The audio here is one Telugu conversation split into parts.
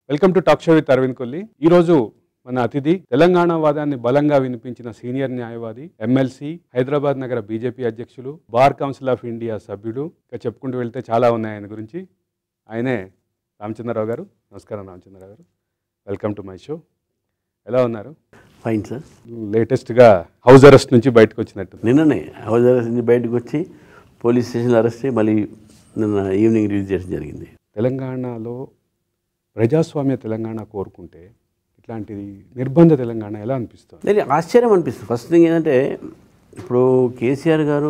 Welcome to talk show with Aravind Kolli ఈరోజు మన అతిథి తెలంగాణ వాదాన్ని బలంగా వినిపించిన సీనియర్ న్యాయవాది ఎమ్మెల్సీ హైదరాబాద్ నగర బీజేపీ అధ్యక్షులు బార్ కౌన్సిల్ ఆఫ్ ఇండియా సభ్యుడు ఇంకా చెప్పుకుంటూ వెళ్తే చాలా ఉన్నాయి ఆయన గురించి ఆయనే రామచంద్రరావు గారు నమస్కారం రామచంద్రరావు గారు వెల్కమ్ టు మై షో ఎలా ఉన్నారు ఫైన్ సార్ లేటెస్ట్గా హౌస్ అరెస్ట్ నుంచి బయటకు వచ్చినట్టు నిన్ననే హౌస్ అరెస్ట్ నుంచి బయటకు వచ్చి పోలీస్ స్టేషన్లో అరెస్ట్ అయ్యి మళ్ళీ నిన్న ఈవినింగ్ రిలీజ్ చేయడం జరిగింది తెలంగాణలో ప్రజాస్వామ్య తెలంగాణ కోరుకుంటే ఇట్లాంటిది నిర్బంధ తెలంగాణ ఎలా అనిపిస్తుంది నేను ఆశ్చర్యం అనిపిస్తుంది ఫస్ట్ థింగ్ ఏంటంటే ఇప్పుడు కేసీఆర్ గారు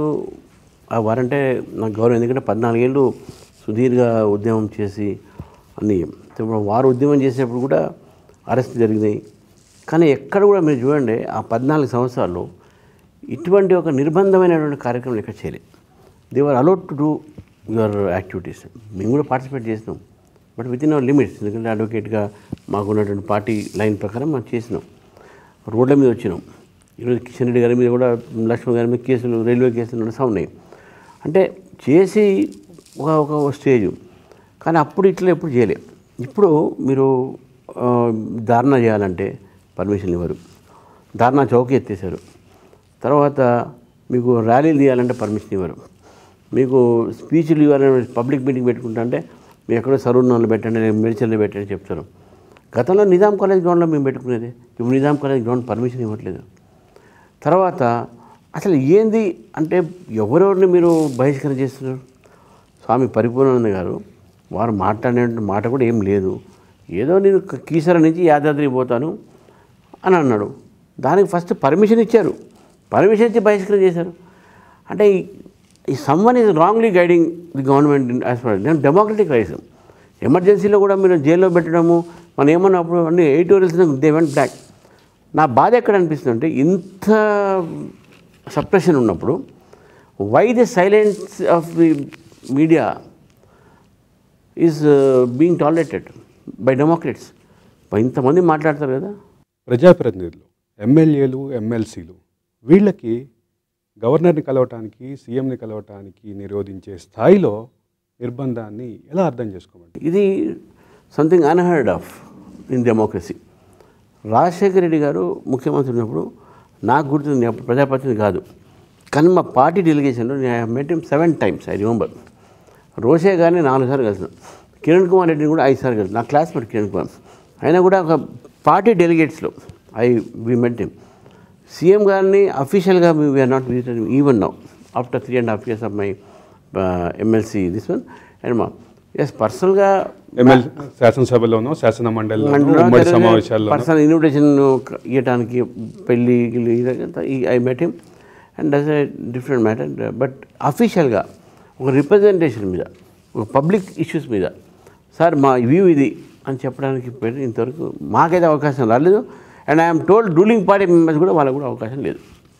ఆ వారంటే నాకు గౌరవం ఎందుకంటే పద్నాలుగేళ్ళు సుదీర్ఘ ఉద్యమం చేసి అన్ని ఇప్పుడు వారు ఉద్యమం చేసేప్పుడు కూడా అరెస్ట్ జరిగినాయి కానీ ఎక్కడ కూడా మీరు చూడండి ఆ పద్నాలుగు సంవత్సరాల్లో ఇటువంటి ఒక నిర్బంధమైనటువంటి కార్యక్రమం ఎక్కడ చేయలేదు they are allowed to do your activities మేము కూడా పార్టిసిపేట్ చేసినాం but within our limits ఎందుకంటే అడ్వకేట్గా మాకున్నటువంటి పార్టీ లైన్ ప్రకారం మనం చేసినాం రోడ్ల మీద వచ్చినాం ఈరోజు కిషన్ రెడ్డి గారి మీద కూడా లక్ష్మణ్ గారి మీద కేసులు రైల్వే కేసులు నడుస్తూ ఉన్నాయి అంటే చేసి ఒక ఒక స్టేజ్ కానీ అప్పుడు ఇట్లా ఎప్పుడు చేయలే ఇప్పుడు మీరు ఆ, ధారణ చేయాలంటే పర్మిషన్ ఇవ్వరు ధారణ చౌక ఎత్తేసారు తర్వాత మీకు ర్యాలీలు తీయాలంటే పర్మిషన్ ఇవ్వరు మీకు స్పీచ్లు ఇవ్వాలంటే పబ్లిక్ మీటింగ్ పెట్టుకుంటా అంటే మీరు ఎక్కడో సరూర్నంలో పెట్టండి లేదా మెడిచల్లో పెట్టండి చెప్తారు గతంలో నిజాం కాలేజ్ గ్రౌండ్లో మేము పెట్టుకునేది ఇప్పుడు నిజాం కాలేజ్ గ్రౌండ్ పర్మిషన్ ఇవ్వట్లేదు తర్వాత అసలు ఏంది అంటే ఎవరెవరిని మీరు బహిష్కరణ చేస్తున్నారు స్వామి పరిపూర్ణానంద గారు వారు మాట్లాడిన మాట కూడా ఏం లేదు ఏదో నేను కీసర నుంచి యాదాద్రి పోతాను అని అన్నాడు దానికి ఫస్ట్ పర్మిషన్ ఇచ్చారు పర్మిషన్ ఇచ్చి బహిష్కరణ చేశారు అంటే ఈ- ఈ someone is wrongly guiding the government as for నేను డెమోక్రటిక్ రైట్స్ ఎమర్జెన్సీలో కూడా మీరు జైల్లో పెట్టడము మనం ఏమన్నప్పుడు అన్ని eight overs they went black నా బాధ ఎక్కడ అనిపిస్తుంది అంటే ఇంత సప్రెషన్ ఉన్నప్పుడు why the silence of the media is being tolerated by democrats ఇంతమంది మాట్లాడతారు కదా ప్రజాప్రతినిధులు ఎమ్మెల్యేలు ఎమ్మెల్సీలు వీళ్ళకి గవర్నర్ని కలవటానికి సీఎంని కలవటానికి నిరోధించే స్థాయిలో నిర్బంధాన్ని ఎలా అర్థం చేసుకోమండి ఇది something unheard of in democracy Rajasekhara Reddy garu ముఖ్యమంత్రి ఉన్నప్పుడు నాకు గుర్తుంది నేను అప్పుడు ప్రజాప్రతినిధి కాదు కానీ మా పార్టీ డెలిగేషన్లో నేను met seven times I remember Rosaiah గారిని నాలుగు సార్లు కలిసిన కిరణ్ కుమార్ రెడ్డిని కూడా ఐదు సార్లు కలిసిన నా క్లాస్మేట్ కిరణ్ కుమార్ అయినా కూడా ఒక పార్టీ డెలిగేట్స్లో I we met him C M garu అఫీషియల్గా we are not visited even now after three and half years of my M L C this one and మా ఎస్ పర్సనల్గా ఎమ్మెల్ శాసనసభలోనో శాసన మండలిలోనో ఉమ్మడి సమావేశాల్లో పర్సనల్ ఇన్విటేషన్ ఇవ్వడానికి పెళ్ళి గిల్లి ఇదంతా I met him and does a different matter but అఫీషియల్గా ఒక రిప్రజెంటేషన్ మీద ఒక పబ్లిక్ ఇష్యూస్ మీద సార్ మా వ్యూ ఇది అని చెప్పడానికి పెట్టి ఇంతవరకు మాకైతే అవకాశం రాలేదు and I'm told ruling party members కూడా వాళ్ళకు కూడా అవకాశం లేదు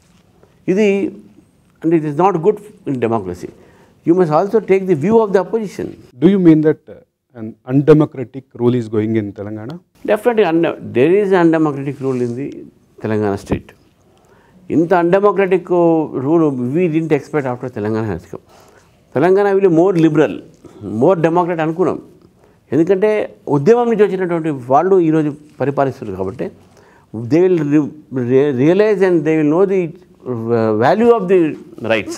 ఇది and it is not good in democracy you must also take the view of the opposition do you mean that un undemocratic rule is going in Telangana డెఫినెట్గా and there is undemocratic rule in the Telangana state ఇంత undemocratic rule we didn't expect after Telangana has come Telangana will more liberal more democrat అనుకున్నాం ఎందుకంటే ఉద్యమం నుంచి వచ్చినటువంటి వాళ్ళు ఈరోజు పరిపాలిస్తున్నారు కాబట్టి they will realise and they will know the value of the rights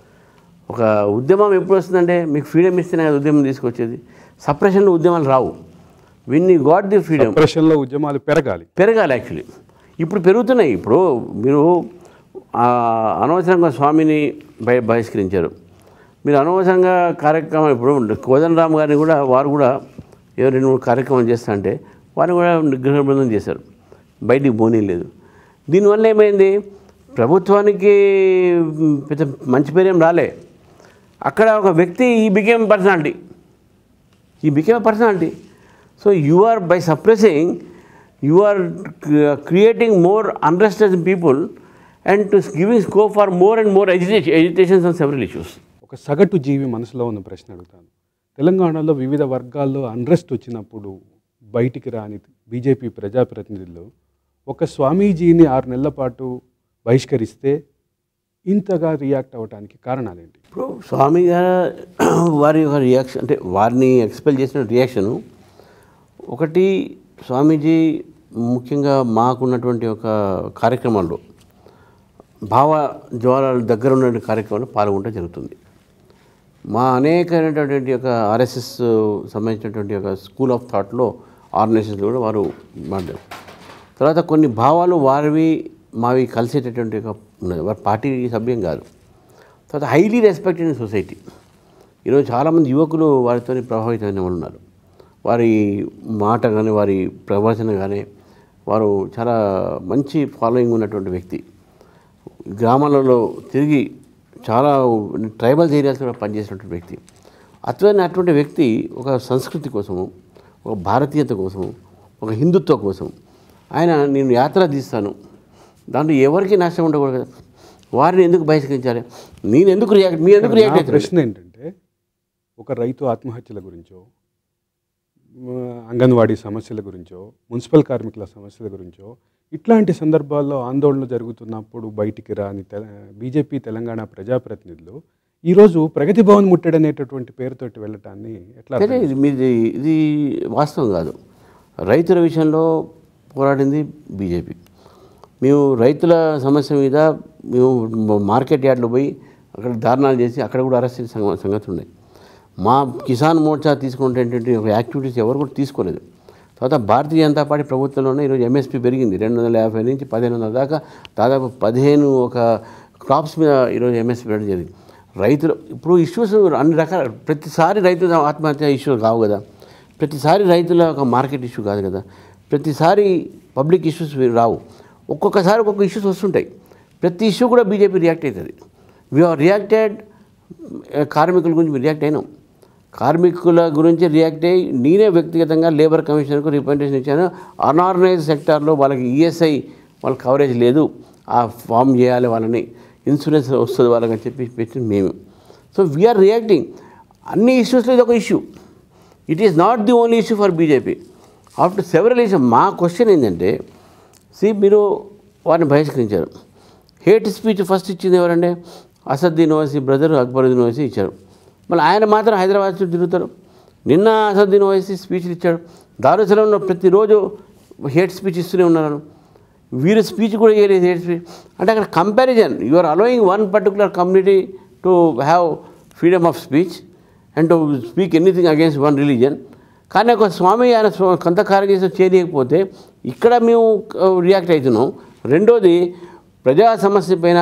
ఒక ఉద్యమం ఎప్పుడు వస్తుందంటే మీకు ఫ్రీడమ్ ఇస్తేనే కదా ఉద్యమం తీసుకొచ్చేది సప్రెషన్లో ఉద్యమాలు రావు when you got the freedom ప్రశ్నలో ఉద్యమాలు పెరగాలి పెరగాలి యాక్చువల్లీ ఇప్పుడు పెరుగుతున్నాయి ఇప్పుడు మీరు ఆ, అనవసరంగా స్వామిని బయ బహిష్కరించారు మీరు అనవసరంగా కార్యక్రమం ఇప్పుడు కోదండరామ్ గారిని కూడా వారు కూడా ఏదో రెండు మూడు కార్యక్రమాలు చేస్తా అంటే వారిని కూడా నిగ్రహ బృందం చేశారు బయటికి పోనీ లేదు దీనివల్ల ఏమైంది ప్రభుత్వానికి మ్, పెద్ద మంచి పేరేం రాలే అక్కడ ఒక వ్యక్తి he became personality he became personality so you are by suppressing you are creating more unrested people and to giving scope for more and more education educations on several issues ఒక సగటు జీవి మనసులో ఉన్న ప్రశ్న అడుగుతాను తెలంగాణలో వివిధ వర్గాల్లో అన్రెస్ట్ వచ్చినప్పుడు బయటికి రాని బీజేపీ ప్రజాప్రతినిధులు ఒక స్వామీజీని ఆరు నెలల పాటు బహిష్కరిస్తే ఇంతగా రియాక్ట్ అవ్వడానికి కారణాలేంటి ఇప్పుడు స్వామి గారు వారి యొక్క రియాక్షన్ అంటే వారిని ఎక్స్పెల్ చేసిన రియాక్షను ఒకటి స్వామీజీ ముఖ్యంగా మాకున్నటువంటి ఒక కార్యక్రమాల్లో భావ జ్వాలల దగ్గర ఉన్న కార్యక్రమంలో పాల్గొనడం జరుగుతుంది మా అనేకమైనటువంటి ఒక ఆర్ఎస్ఎస్ సంబంధించినటువంటి ఒక స్కూల్ ఆఫ్ థాట్లో ఆర్గనైజేషన్స్ కూడా వారు మాట్లాడారు తర్వాత కొన్ని భావాలు వారివి మావి కలిసేటటువంటి ఒక ఉన్నది వారి పార్టీ సభ్యం కాదు తర్వాత హైలీ రెస్పెక్టెడ్ ఇన్ సొసైటీ ఈరోజు చాలామంది యువకులు వారితో ప్రభావితమైన వాళ్ళు ఉన్నారు వారి మాట కానీ వారి ప్రవచన కానీ వారు చాలా మంచి ఫాలోయింగ్ ఉన్నటువంటి వ్యక్తి గ్రామాలలో తిరిగి చాలా ట్రైబల్స్ ఏరియాస్ కూడా పనిచేసినటువంటి వ్యక్తి అటువంటి అటువంటి వ్యక్తి ఒక సంస్కృతి కోసము ఒక భారతీయత కోసము ఒక హిందుత్వ కోసం ఆయన నేను యాత్ర తీస్తాను దాంట్లో ఎవరికి నష్టం ఉండకూడదు కదా వారిని ఎందుకు బహిష్కరించాలి నేను ఎందుకు రియాక్ట్ మీరు ఎందుకు రియాక్ట్ నా అవుతారు ప్రశ్న ఏంటంటే ఒక రైతు ఆత్మహత్యల గురించో మ, అంగన్వాడీ సమస్యల గురించో మున్సిపల్ కార్మికుల సమస్యల గురించో ఇట్లాంటి సందర్భాల్లో ఆందోళనలు జరుగుతున్నప్పుడు బయటికి రాని తె బీజేపీ తెలంగాణ ప్రజాప్రతినిధులు ఈరోజు ప్రగతి భవన్ ముట్టడనేటటువంటి పేరుతోటి వెళ్ళటాన్ని ఎట్లా అర్థం సరే ఇది మీది ఇది వాస్తవం కాదు రైతుల విషయంలో పోరాడింది బీజేపీ మేము రైతుల సమస్య మీద మేము మార్కెట్ యార్డ్లో పోయి అక్కడ ధారణాలు చేసి అక్కడ కూడా అరెస్ట్ చేసిన సంగ- సంగతులు ఉన్నాయి మా కిసాన్ మోర్చా తీసుకునేటువంటి ఒక యాక్టివిటీస్ ఎవరు కూడా తీసుకోలేదు తర్వాత భారతీయ జనతా పార్టీ ప్రభుత్వంలోనే ఈరోజు ఎంఎస్పీ పెరిగింది రెండు వందల యాభై నుంచి పదిహేను వందల దాకా దాదాపు పదిహేను ఒక క్రాప్స్ మీద ఈరోజు ఎంఎస్పీ పెట్టడం జరిగింది రైతులు ఇప్పుడు ఇష్యూస్ అన్ని రకాల ప్రతిసారి రైతుల ఆత్మహత్య ఇష్యూ కావు కదా ప్రతిసారి రైతుల ఒక మార్కెట్ ఇష్యూ కాదు కదా ప్రతిసారి పబ్లిక్ ఇష్యూస్ రావు ఒక్కొక్కసారి ఒక్కొక్క ఇష్యూస్ వస్తుంటాయి ప్రతి ఇష్యూ కూడా బీజేపీ రియాక్ట్ అవుతుంది వీ ఆర్ రియాక్టెడ్ కార్మికుల గురించి రియాక్ట్ అయినాం కార్మికుల గురించి రియాక్ట్ అయ్యి నేనే వ్యక్తిగతంగా లేబర్ కమిషనర్కు రిప్రజెంటేషన్ ఇచ్చాను అనార్గనైజ్ సెక్టార్లో వాళ్ళకి ఈఎస్ఐ వాళ్ళ కవరేజ్ లేదు ఆ ఫామ్ చేయాలి వాళ్ళని ఇన్సూరెన్స్ వస్తుంది వాళ్ళకి అని చెప్పి పెట్టి మేము సో వీఆర్ రియాక్టింగ్ అన్ని ఇష్యూస్లో ఇది ఒక issue it is not the only issue for BJP after several issue మా క్వశ్చన్ ఏంటంటే సి మీరు వారిని బహిష్కరించారు హేట్ స్పీచ్ ఫస్ట్ ఇచ్చింది ఎవరంటే అసద్దీన్ ఓవైసీ బ్రదర్ అక్బరుద్దీన్ ఓవైసీ ఇచ్చారు మళ్ళీ ఆయన మాత్రం హైదరాబాద్ చుట్టూ తిరుగుతారు నిన్న అసద్దీన్ ఓవైసీ స్పీచ్లు ఇచ్చాడు దారుసలంలో ప్రతిరోజు హేట్ స్పీచ్ ఇస్తూనే ఉన్నారు వీరు స్పీచ్ కూడా చేయలేదు హేట్ స్పీచ్ అంటే అక్కడ comparison you are allowing one particular community to have freedom of speech and to speak anything against one religion కానీ ఒక స్వామి ఆయన స్వ- కొంత కార్యం చేసి చేయలేకపోతే ఇక్కడ మేము రియాక్ట్ అవుతున్నాం రెండోది ప్రజా సమస్య పైన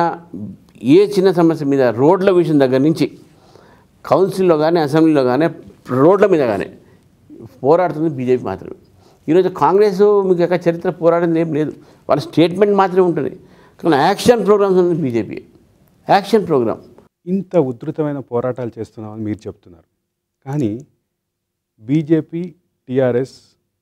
ఏ చిన్న సమస్య మీద రోడ్ల విషయం దగ్గర నుంచి కౌన్సిల్లో కానీ అసెంబ్లీలో కానీ రోడ్ల మీద కానీ పోరాడుతుంది బీజేపీ మాత్రమే ఈరోజు కాంగ్రెస్ మీకు ఎక్కడ చరిత్ర పోరాడింది ఏం లేదు వాళ్ళ స్టేట్మెంట్ మాత్రమే ఉంటుంది కానీ యాక్షన్ ప్రోగ్రామ్స్ ఉంది బీజేపీ యాక్షన్ ప్రోగ్రామ్ ఇంత ఉధృతమైన పోరాటాలు చేస్తున్నామని మీరు చెప్తున్నారు కానీ బీజేపీ టీఆర్ఎస్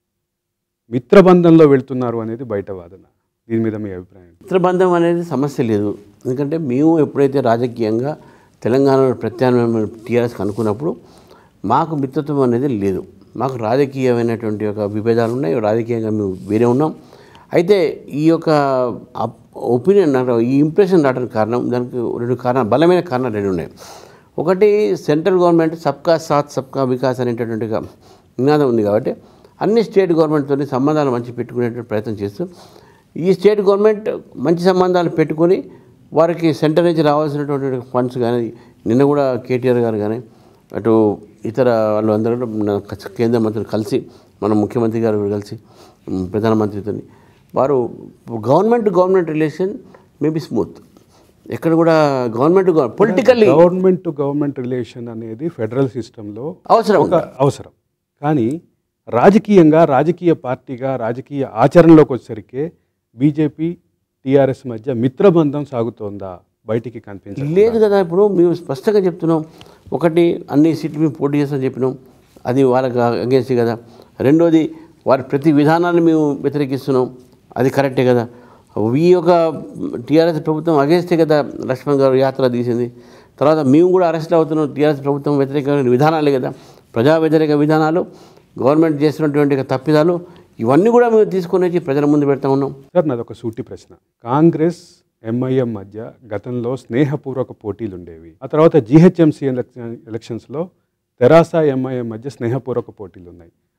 మిత్రబంధంలో వెళ్తున్నారు అనేది బయట వాదన దీని మీద మీ అభిప్రాయం ఏంటి? మిత్రబంధం అనేది సమస్య లేదు ఎందుకంటే మేము ఎప్పుడైతే రాజకీయంగా తెలంగాణలో ప్రత్యామ్నాయం టీఆర్ఎస్కి అనుకున్నప్పుడు మాకు మిత్రత్వం అనేది లేదు మాకు రాజకీయమైనటువంటి ఒక విభేదాలు ఉన్నాయి రాజకీయంగా మేము వేరే ఉన్నాం అయితే ఈ యొక్క ఒపీనియన్ ఈ ఇంప్రెషన్ రావడానికి కారణం దానికి రెండు కారణాలు బలమైన కారణాలు రెండు ఉన్నాయి ఒకటి సెంట్రల్ గవర్నమెంట్ సబ్కా సాత్ సబ్కా వికాస్ అనేటటువంటి ఒక నినాదం ఉంది కాబట్టి అన్ని స్టేట్ గవర్నమెంట్తో సంబంధాలు మంచి పెట్టుకునేటువంటి ప్రయత్నం చేస్తూ ఈ స్టేట్ గవర్నమెంట్ మంచి సంబంధాలు పెట్టుకొని వారికి సెంటర్ నుంచి రావాల్సినటువంటి ఫండ్స్ కానీ నిన్న కూడా కేటీఆర్ గారు కానీ అటు ఇతర వాళ్ళు అందరూ కూడా మన కేంద్ర మంత్రులు కలిసి మన ముఖ్యమంత్రి గారు కూడా కలిసి ఉమ్, ప్రధానమంత్రితో వారు government government relation maybe smooth ఎక్కడ కూడా government politically government to government relation అనేది ఫెడరల్ సిస్టంలో అవసరం ఒక అవసరం కానీ రాజకీయంగా రాజకీయ పార్టీగా రాజకీయ ఆచరణలోకి వచ్చేసరికి బీజేపీ టీఆర్ఎస్ మధ్య మిత్రబంధం సాగుతోందా బయటికి కనిపించదు లేదు కదా ఇప్పుడు మేము స్పష్టంగా చెప్తున్నాం ఒకటి అన్ని సీట్లు మేము పోటీ చేస్తామని చెప్పినాం అది వాళ్ళకి అగేన్స్ట్ కదా రెండోది వారి ప్రతి విధానాన్ని మేము వ్యతిరేకిస్తున్నాం అది కరెక్టే కదా ఈ యొక్క టీఆర్ఎస్ ప్రభుత్వం అగేన్స్టే కదా లక్ష్మణ్ గారు యాత్ర తీసింది తర్వాత మేము కూడా అరెస్ట్ అవుతున్నాం టీఆర్ఎస్ ప్రభుత్వం వ్యతిరేకమైన విధానాలే కదా ప్రజా వ్యతిరేక విధానాలు గవర్నమెంట్ చేస్తున్నటువంటి తప్పిదాలు ఇవన్నీ కూడా మేము తీసుకొని వచ్చి ప్రజల ముందు పెడతా ఉన్నాం సార్ నాది ఒక సూటి ప్రశ్న కాంగ్రెస్ ఎంఐఎం మధ్య గతంలో స్నేహపూర్వక పోటీలు ఉండేవి ఆ తర్వాత జిహెచ్ఎంసీ ఎలక్షన్స్లో తెరాస ఎంఐఎం మధ్య స్నేహపూర్వక పోటీలు ఉన్నాయి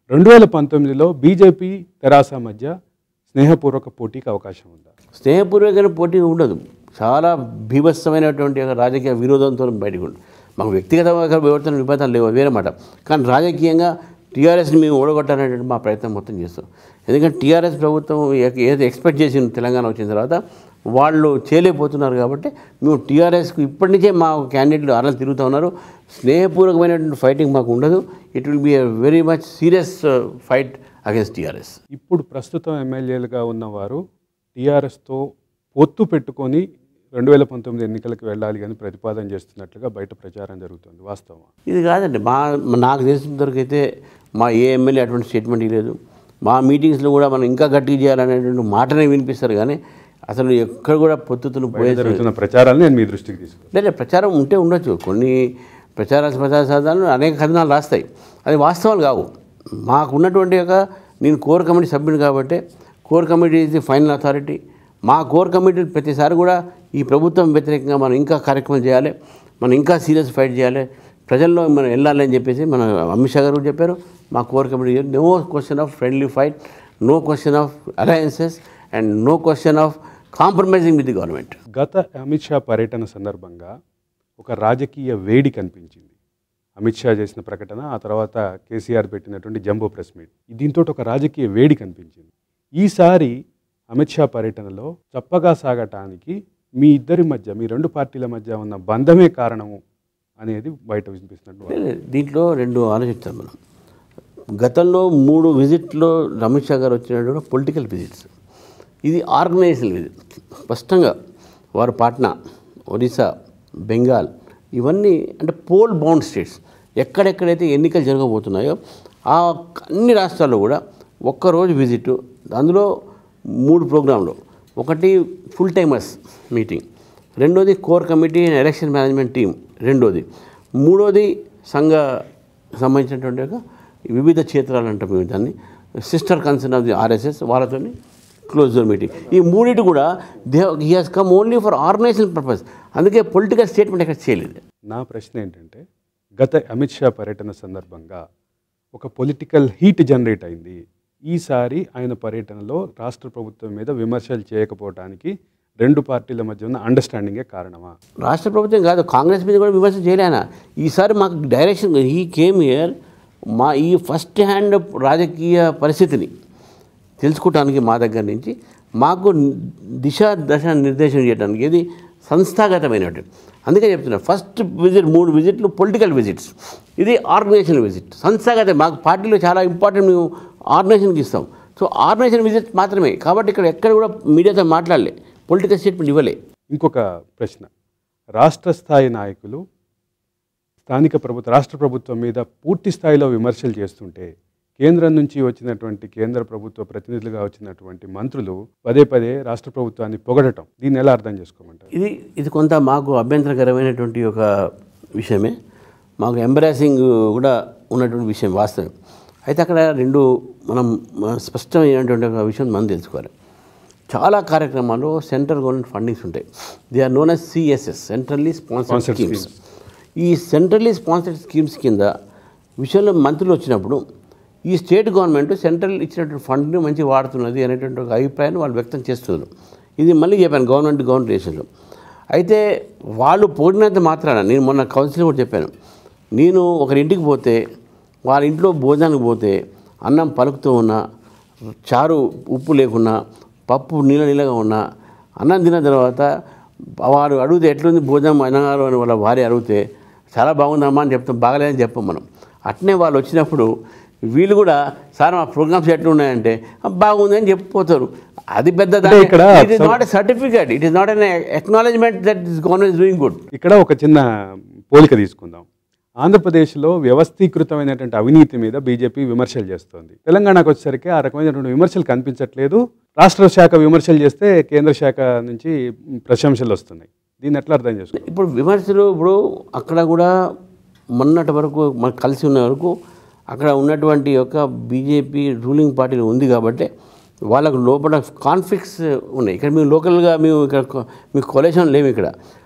రెండు వేల పంతొమ్మిదిలో బీజేపీ తెరాస మధ్య స్నేహపూర్వక పోటీకి అవకాశం ఉందా స్నేహపూర్వకమైన పోటీ ఉండదు చాలా బీభత్సమైనటువంటి ఒక రాజకీయ విరోధంతో బయటకు ఉంటుంది మాకు వ్యక్తిగతంగా వివర్తన విభేదాలు లేవు వేరే మాట కానీ రాజకీయంగా టీఆర్ఎస్ని మేము ఓడగొట్టాలనేటువంటి మా ప్రయత్నం మొత్తం చేస్తాం ఎందుకంటే టీఆర్ఎస్ ప్రభుత్వం ఏ- ఏది ఎక్స్పెక్ట్ చేసింది తెలంగాణ వచ్చిన తర్వాత వాళ్ళు చేయలేకపోతున్నారు కాబట్టి మేము టీఆర్ఎస్కు ఇప్పటి నుంచే మా క్యాండిడేట్లు అరలు తిరుగుతూ ఉన్నారు స్నేహపూర్వకమైనటువంటి ఫైటింగ్ మాకు ఉండదు it will be a very much serious fight against TRS ఇప్పుడు ప్రస్తుతం ఎమ్మెల్యేలుగా ఉన్నవారు టీఆర్ఎస్తో పొత్తు పెట్టుకొని రెండు వేల పంతొమ్మిది ఎన్నికలకు వెళ్ళాలి అని ప్రతిపాదన చేస్తున్నట్లుగా బయట ప్రచారం జరుగుతుంది వాస్తవం ఇది కాదండి మా నాకు తెలిసిన వరకు అయితే మా ఏ ఎమ్మెల్యే అటువంటి స్టేట్మెంట్ ఇవ్వలేదు మా మీటింగ్స్లో కూడా మనం ఇంకా గట్టిగా చేయాలనేటువంటి మాటనే వినిపిస్తారు కానీ అసలు ఎక్కడ కూడా పొత్తుతులు బయట పోయే జరుగుతున్న ప్రచారాన్ని నేను మీ దృష్టికి తీసుకున్నాను లేదా ప్రచారం ఉంటే ఉండొచ్చు కొన్ని ప్రచార ప్రచార సాధనాలు అనేక కథనాలు రాస్తాయి అది వాస్తవాలు కావు మాకు ఉన్నటువంటి ఒక నేను కోర్ కమిటీ సభ్యుడు కాబట్టి core committee is the final authority మా కోర్ కమిటీ ప్రతిసారి కూడా ఈ ప్రభుత్వం వ్యతిరేకంగా మనం ఇంకా కార్యక్రమం చేయాలి మనం ఇంకా సీరియస్ ఫైట్ చేయాలి ప్రజల్లో మనం వెళ్ళాలి అని చెప్పేసి మన అమిత్ షా గారు కూడా చెప్పారు మా core committee no question of friendly fight no question of alliances and no question of compromising with the government గత అమిత్ షా పర్యటన సందర్భంగా ఒక రాజకీయ వేడి కనిపించింది అమిత్ షా చేసిన ప్రకటన ఆ తర్వాత కేసీఆర్ పెట్టినటువంటి జంబో ప్రెస్ మీట్ దీంతో ఒక రాజకీయ వేడి కనిపించింది ఈసారి అమిత్ షా పర్యటనలో చప్పగా సాగటానికి మీ ఇద్దరి మధ్య మీ రెండు పార్టీల మధ్య ఉన్న బంధమే కారణము అనేది బయట వినిపిస్తున్నట్టు లేదు, దీంట్లో రెండు ఆలోచిస్తాం మనం గతంలో మూడు విజిట్లో అమిత్ షా గారు వచ్చినటువంటి పొలిటికల్ విజిట్స్ ఇది ఆర్గనైజేషన్ విజిట్ స్పష్టంగా వారు పాట్నా ఒరిస్సా బెంగాల్ ఇవన్నీ అంటే పోల్ బౌండ్ స్టేట్స్ ఎక్కడెక్కడైతే ఎన్నికలు జరగబోతున్నాయో ఆ అన్ని రాష్ట్రాల్లో కూడా ఒక్కరోజు విజిట్ అందులో మూడు ప్రోగ్రాంలు ఒకటి ఫుల్ టైమర్స్ మీటింగ్ రెండోది core committee and election management team రెండోది మూడోది సంఘ సంబంధించినటువంటి ఒక వివిధ క్షేత్రాలు అంటాం మేము దాన్ని sister concern of the RSS వాళ్ళతో క్లోజ్ డోర్ మీటింగ్ ఈ మూడింటి కూడా they he has come only for organisation purpose అందుకే పొలిటికల్ స్టేట్మెంట్ ఎక్కడ చేయలేదు నా ప్రశ్న ఏంటంటే గత అమిత్ షా పర్యటన సందర్భంగా ఒక పొలిటికల్ హీట్ జనరేట్ అయింది ఈసారి ఆయన పర్యటనలో రాష్ట్ర ప్రభుత్వం మీద విమర్శలు చేయకపోవడానికి రెండు పార్టీల మధ్య ఉన్న అండర్స్టాండింగే కారణమా రాష్ట్ర ప్రభుత్వం కాదు కాంగ్రెస్ మీద కూడా విమర్శ చేయలేనా ఈసారి మాకు డైరెక్షన్ ఈ కేమ్ ఇయర్ మా ఈ ఫస్ట్ హ్యాండ్ రాజకీయ పరిస్థితిని తెలుసుకోవటానికి మా దగ్గర నుంచి మాకు దిశ దశ నిర్దేశం చేయడానికి ఇది సంస్థాగతమైనటువంటి అందుకే చెప్తున్నా ఫస్ట్ విజిట్ మూడు విజిట్లు పొలిటికల్ విజిట్స్ ఇది ఆర్గనైజేషన్ విజిట్ సంస్థాగత మాకు పార్టీలో చాలా ఇంపార్టెంట్ మేము ఆర్గనైజేషన్కి ఇస్తాం సో ఆర్గనైజేషన్ విజిట్ మాత్రమే కాబట్టి ఇక్కడ ఎక్కడ కూడా మీడియాతో మాట్లాడలే పొలిటికల్ స్టేట్మెంట్ ఇవ్వలే ఇంకొక ప్రశ్న రాష్ట్ర స్థాయి నాయకులు స్థానిక ప్రభుత్వ రాష్ట్ర ప్రభుత్వం మీద పూర్తి స్థాయిలో విమర్శలు చేస్తుంటే కేంద్రం నుంచి వచ్చినటువంటి కేంద్ర ప్రభుత్వ ప్రతినిధులుగా వచ్చినటువంటి మంత్రులు పదే పదే రాష్ట్ర ప్రభుత్వాన్ని పొగడటం దీన్ని ఎలా అర్థం చేసుకోమంటారు ఇది ఇది కొంత మాకు అభ్యంతరకరమైనటువంటి ఒక విషయమే మాకు ఎంబరాసింగ్ కూడా ఉన్నటువంటి విషయం వాస్తవం అయితే అక్కడ రెండు మనం మన స్పష్టమైనటువంటి ఒక విషయం మనం తెలుసుకోవాలి చాలా కార్యక్రమాలు సెంట్రల్ గవర్నమెంట్ ఫండింగ్స్ ఉంటాయి they are known as CSS centrally sponsored Sponsored schemes ఈ సెంట్రల్లీ స్పాన్సర్డ్ స్కీమ్స్ కింద విషయంలో మంత్రులు వచ్చినప్పుడు ఈ స్టేట్ గవర్నమెంట్ సెంట్రల్ ఇచ్చినటువంటి ఫండ్ని మంచి వాడుతున్నది అనేటువంటి ఒక అభిప్రాయాన్ని వాళ్ళు వ్యక్తం చేస్తున్నారు ఇది మళ్ళీ చెప్పాను గవర్నమెంట్ గవర్నమెంట్ రిలేషన్లో అయితే వాళ్ళు పోడినంత మాత్రాన నేను మొన్న కౌన్సిల్ కూడా చెప్పాను నేను ఒకరింటికి పోతే వాళ్ళ ఇంట్లో భోజనానికి పోతే అన్నం పలుకుతూ ఉన్నా చారు ఉప్పు లేకున్నా పప్పు నీళ్ళ నీళ్ళగా ఉన్నా అన్నం తిన్న తర్వాత వాడు అడిగితే ఎట్లుంది భోజనం అన్నగారు అని వాళ్ళ భార్య అడిగితే చాలా బాగుందమ్మా అని చెప్తాం బాగలేదని చెప్పం మనం అట్నే వాళ్ళు వచ్చినప్పుడు వీళ్ళు కూడా సార్ మా ప్రోగ్రామ్స్ ఎట్లున్నాయంటే "ఆ, బాగుంది అని చెప్పిపోతారు అది పెద్ద అంటే ఇక్కడ it is not a certificate it is not an acknowledgement that is government is doing good ఇక్కడ ఒక చిన్న పోలిక తీసుకుందాం ఆంధ్రప్రదేశ్లో వ్యవస్థీకృతమైనటువంటి అవినీతి మీద బీజేపీ విమర్శలు చేస్తోంది తెలంగాణకు వచ్చేసరికి ఆ రకమైనటువంటి విమర్శలు కనిపించట్లేదు రాష్ట్ర శాఖ విమర్శలు చేస్తే కేంద్ర శాఖ నుంచి ప్రశంసలు వస్తున్నాయి దీన్ని ఎట్లా అర్థం చేసుకో ఇప్పుడు విమర్శలు ఇప్పుడు అక్కడ కూడా మొన్నటి వరకు మనకు కలిసి ఉన్న వరకు అక్కడ ఉన్నటువంటి యొక్క బీజేపీ రూలింగ్ పార్టీలో ఉంది కాబట్టి వాళ్ళకు లోపల కాన్ఫ్లిక్ట్స్ ఉన్నాయి ఇక్కడ మేము లోకల్గా మేము ఇక్కడ కొ- మీకు కొలేషన్ లేవు ఇక్కడ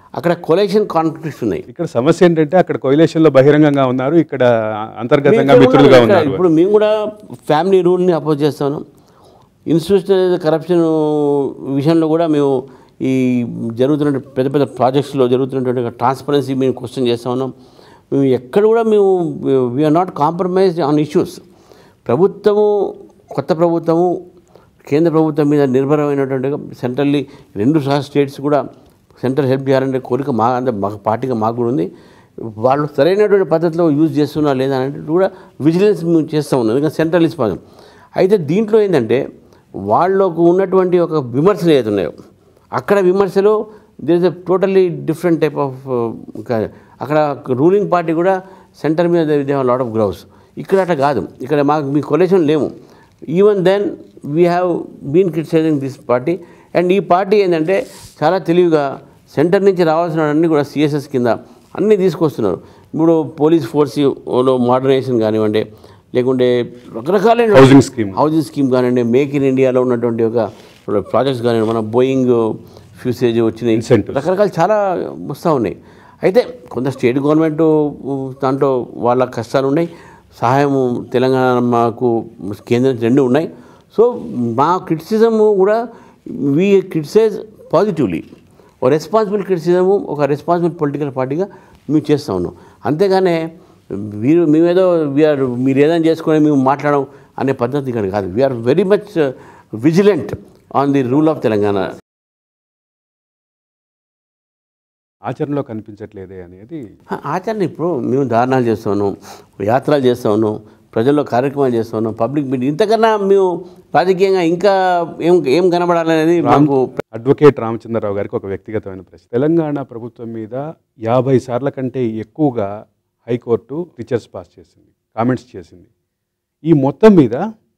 అక్కడ కొలేషన్ కాన్ఫ్లిక్ట్స్ ఉన్నాయి ఇక్కడ సమస్య ఏంటంటే అక్కడ coalition లో బహిరంగంగా ఉన్నారు ఇక్కడ అంతర్గతంగా మేము మిత్రులుగా ఇక్కడ ఉన్నారు ఇప్పుడు మేము కూడా ఫ్యామిలీ రూల్ని అపోజ్ చేస్తాను ఇన్స్టిట్యూషనల్ కరప్షన్ విషయంలో కూడా మేము ఈ జరుగుతున్న పెద్ద పెద్ద ప్రాజెక్ట్స్లో జరుగుతున్నటువంటి ట్రాన్స్పరెన్సీ మేము క్వశ్చన్ చేస్తా ఉన్నాం మేము ఎక్కడ కూడా మేము we are not compromised on issues ప్రభుత్వము కొత్త ప్రభుత్వము కేంద్ర ప్రభుత్వం మీద నిర్భరమైనటువంటి సెంట్రల్లీ రెండు స్టేట్స్ కూడా సెంట్రల్ హెల్ప్ చేయాలనే కోరిక మా అంటే మా పార్టీగా మాకు కూడా ఉంది వాళ్ళు సరైనటువంటి పద్ధతిలో యూజ్ చేస్తున్నా లేదా అనేది కూడా విజిలెన్స్ మేము చేస్తూ ఉన్నాం ఎందుకంటే సెంట్రల్ ఇస్పాదం అయితే దీంట్లో ఏంటంటే వాళ్ళకు ఉన్నటువంటి ఒక విమర్శలు ఏదైతే ఉన్నాయో అక్కడ విమర్శలు there is a totally different type of అక్కడ రూలింగ్ పార్టీ కూడా సెంటర్ మీద దే లాట్ ఆఫ్ గ్రౌస్ ఇక్కడ అట్లా కాదు ఇక్కడ మాకు మీ కొలేషన్ లేము even then we have been criticising this party and ఈ పార్టీ ఏంటంటే చాలా తెలివిగా సెంటర్ నుంచి రావాల్సిన అన్ని కూడా సిఎస్ఎస్ కింద అన్నీ తీసుకొస్తున్నారు ఇప్పుడు పోలీస్ ఫోర్స్లో మోడర్నైజేషన్ కానివ్వండి లేకుంటే రకరకాలైన Housing scheme. హౌసింగ్ స్కీమ్ కానివ్వండి మేక్ ఇన్ ఇండియాలో ఉన్నటువంటి ఒక ప్రాజెక్ట్స్ కానివ్వండి మన బోయింగ్ ఫ్యూసేజ్ వచ్చినాయి Incentives. రకరకాలు చాలా వస్తూ ఉన్నాయి అయితే కొంత స్టేట్ గవర్నమెంట్ దాంట్లో వాళ్ళ కష్టాలు ఉన్నాయి సహాయం తెలంగాణ మాకు కేంద్రం రెండు ఉన్నాయి సో మా క్రిటిసిజం కూడా వీ క్రిటిసైజ్ పాజిటివ్లీ ఒక రెస్పాన్సిబుల్ క్రిటిసిజము ఒక రెస్పాన్సిబుల్ పొలిటికల్ పార్టీగా మేము చేస్తూ ఉన్నాం అంతేగానే మీరు మేమేదో వీఆర్ మీరు ఏదైనా చేసుకొని మేము మాట్లాడడం అనే పద్ధతి ఇక్కడ కాదు we are very much vigilant on the rule of Telangana ఆచరణలో కనిపించట్లేదే అనేది ఆ, ఆచరణ ఇప్పుడు మేము దారుణాలు చేస్తూ ఉన్నాం యాత్రలు చేస్తూ ఉన్నాం ప్రజల్లో కార్యక్రమాలు చేస్తూ ఉన్నాం పబ్లిక్ మీటింగ్ ఇంతకన్నా మేము రాజకీయంగా ఇంకా ఏం ఏం కనబడాలనేది మాకు అడ్వకేట్ రామచంద్రరావు గారికి ఒక వ్యక్తిగతమైన ప్రశ్న తెలంగాణ ప్రభుత్వం మీద యాభై సార్ల కంటే ఎక్కువగా హైకోర్టు టీచర్స్ పాస్ చేసింది కామెంట్స్ చేసింది ఈ మొత్తం మీద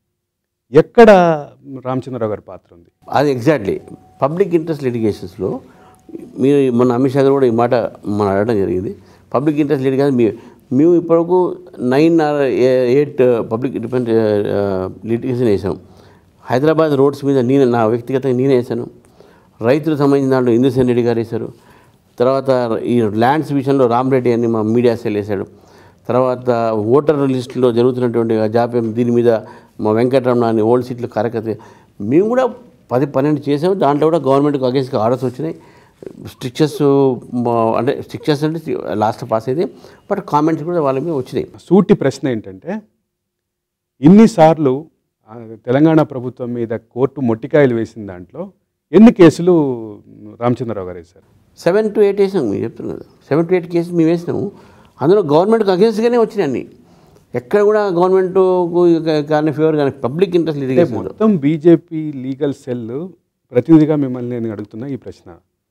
ఎక్కడ రామచంద్రరావు గారి పాత్ర ఉంది అది ఎగ్జాక్ట్లీ పబ్లిక్ ఇంట్రెస్ట్ లిటిగేషన్స్లో మీరు మొన్న అమిత్ షా గారు కూడా ఈ మాట మన అడగడం జరిగింది పబ్లిక్ ఇంట్రెస్ట్ లిటిగేషన్ మీ మేము ఇప్పటివరకు nine or eight public depend litigation వేసాం హైదరాబాద్ రోడ్స్ మీద నేను నా వ్యక్తిగతంగా నేనే వేసాను రైతులకు సంబంధించిన దాంట్లో ఇందుసేన్ రెడ్డి గారు వేశారు తర్వాత ఈ ల్యాండ్స్ విషయంలో రామరెడ్డి అని మా మీడియా సెల్ వేశాడు తర్వాత ఓటర్ లిస్టులో జరుగుతున్నటువంటి ఆ జాప్యం దీని మీద మా వెంకటరమణ అని ఓల్డ్ సీట్లు కార్యకర్త మేము కూడా పది పన్నెండు చేసాము దాంట్లో కూడా గవర్నమెంట్కి అగేన్స్ట్గా ఆర్డర్స్ వచ్చినాయి స్ట్రిక్చర్స్ అంటే స్ట్రిక్చర్స్ అంటే లాస్ట్ పాస్ అయింది బట్ కామెంట్స్ కూడా వాళ్ళ మీద వచ్చినాయి సూటి ప్రశ్న ఏంటంటే ఇన్నిసార్లు ఆ, తెలంగాణ ప్రభుత్వం మీద కోర్టు మొట్టికాయలు వేసిన దాంట్లో ఎన్ని కేసులు రామచంద్రరావు గారు వేశారు సెవెన్ టు ఎయిట్ వేసాము మీరు చెప్తున్నారు కదా సెవెన్ టు ఎయిట్ కేసెస్ మేము వేసినాము అందులో గవర్నమెంట్కి అగేన్స్ట్గానే వచ్చినాయి అన్ని ఎక్కడ కూడా గవర్నమెంట్ కానీ ఫేవర్ కానీ పబ్లిక్ ఇంట్రెస్ట్ అంటే లిటిగేషన్ మొత్తం బీజేపీ లీగల్ సెల్ ప్రతినిధిగా మిమ్మల్ని నేను అడుగుతున్నా ఈ ప్రశ్న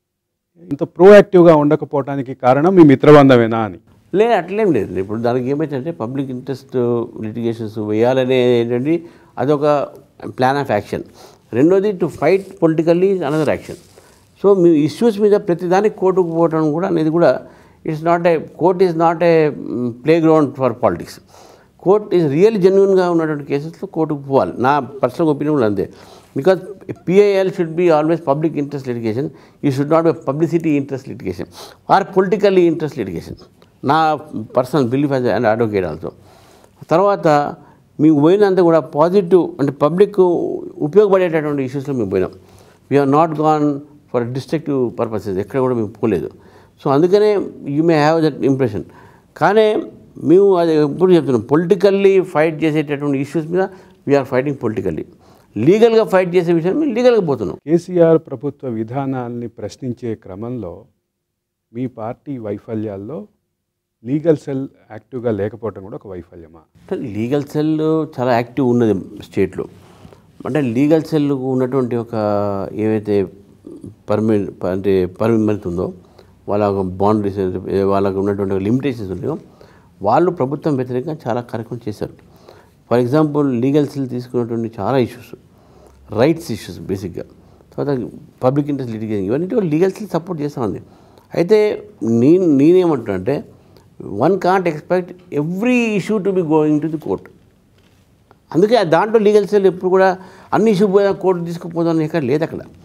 ఇంత ప్రోయాక్టివ్గా ఉండకపోవడానికి కారణం మీ మిత్రబంధమేనా అని లేదు అట్లేం లేదు ఇప్పుడు దానికి ఏమైందంటే పబ్లిక్ ఇంట్రెస్ట్ లిటిగేషన్స్ వేయాలనే ఏంటంటే అదొక ప్లాన్ ఆఫ్ యాక్షన్ రెండోది to fight politically another action so మీ ఇష్యూస్ మీద ప్రతిదానికి కోర్టుకు పోవడం కూడా అనేది కూడా it's not a court is not a playground for politics court is real జెన్యున్గా ఉన్నటువంటి కేసెస్లో కోర్టుకు పోవాలి నా పర్సనల్ ఒపీనియన్ కూడా అంతే because PIL should be always public interest litigation it should not be publicity interest litigation or politically interest litigation నా personal belief as and advocate also తర్వాత మీకు పోయినంత కూడా పాజిటివ్ అంటే పబ్లిక్ ఉపయోగపడేటటువంటి ఇష్యూస్లో మేము పోయినాం we are not gone for destructive purposes ఎక్కడ కూడా మేము పోలేదు సో అందుకనే you may have that impression కానీ మేము అది ఎప్పుడు చెప్తున్నాం పొలిటికల్లీ ఫైట్ చేసేటటువంటి ఇష్యూస్ మీద వీఆర్ ఫైటింగ్ పొలిటికల్లీ లీగల్గా ఫైట్ చేసే విషయం మేము లీగల్గా పోతున్నాం కేసీఆర్ ప్రభుత్వ విధానాల్ని ప్రశ్నించే క్రమంలో మీ పార్టీ వైఫల్యాల్లో లీగల్ సెల్ యాక్టివ్గా లేకపోవడం కూడా ఒక వైఫల్యమా అంటే లీగల్ సెల్ చాలా యాక్టివ్ ఉన్నది స్టేట్లో అంటే లీగల్ సెల్ ఉన్నటువంటి ఒక ఏవైతే పర్మిట్ అంటే పర్మిట్ ఉందో వాళ్ళ బౌండరీస్ వాళ్ళకు ఉన్నటువంటి లిమిటేషన్స్ ఉన్నాయో వాళ్ళు ప్రభుత్వం వ్యతిరేకంగా చాలా కార్యక్రమం చేశారు ఫర్ ఎగ్జాంపుల్ లీగల్ సెల్ తీసుకున్నటువంటి చాలా ఇష్యూస్ రైట్స్ ఇష్యూస్ బేసిక్గా తర్వాత పబ్లిక్ ఇంట్రెస్ట్ లిటిగేషన్ ఇవన్నీ లీగల్ సెల్ సపోర్ట్ చేస్తూ ఉంది అయితే నేను నేనేమంటున్నా అంటే one can't expect every issue to be going to the court అందుకే ఆ దాంట్లో లీగల్ సెల్ ఎప్పుడు కూడా అన్ని ఇష్యూ పోయినా కోర్టు తీసుకుపోదాం ఎక్కడ లేదు అక్కడ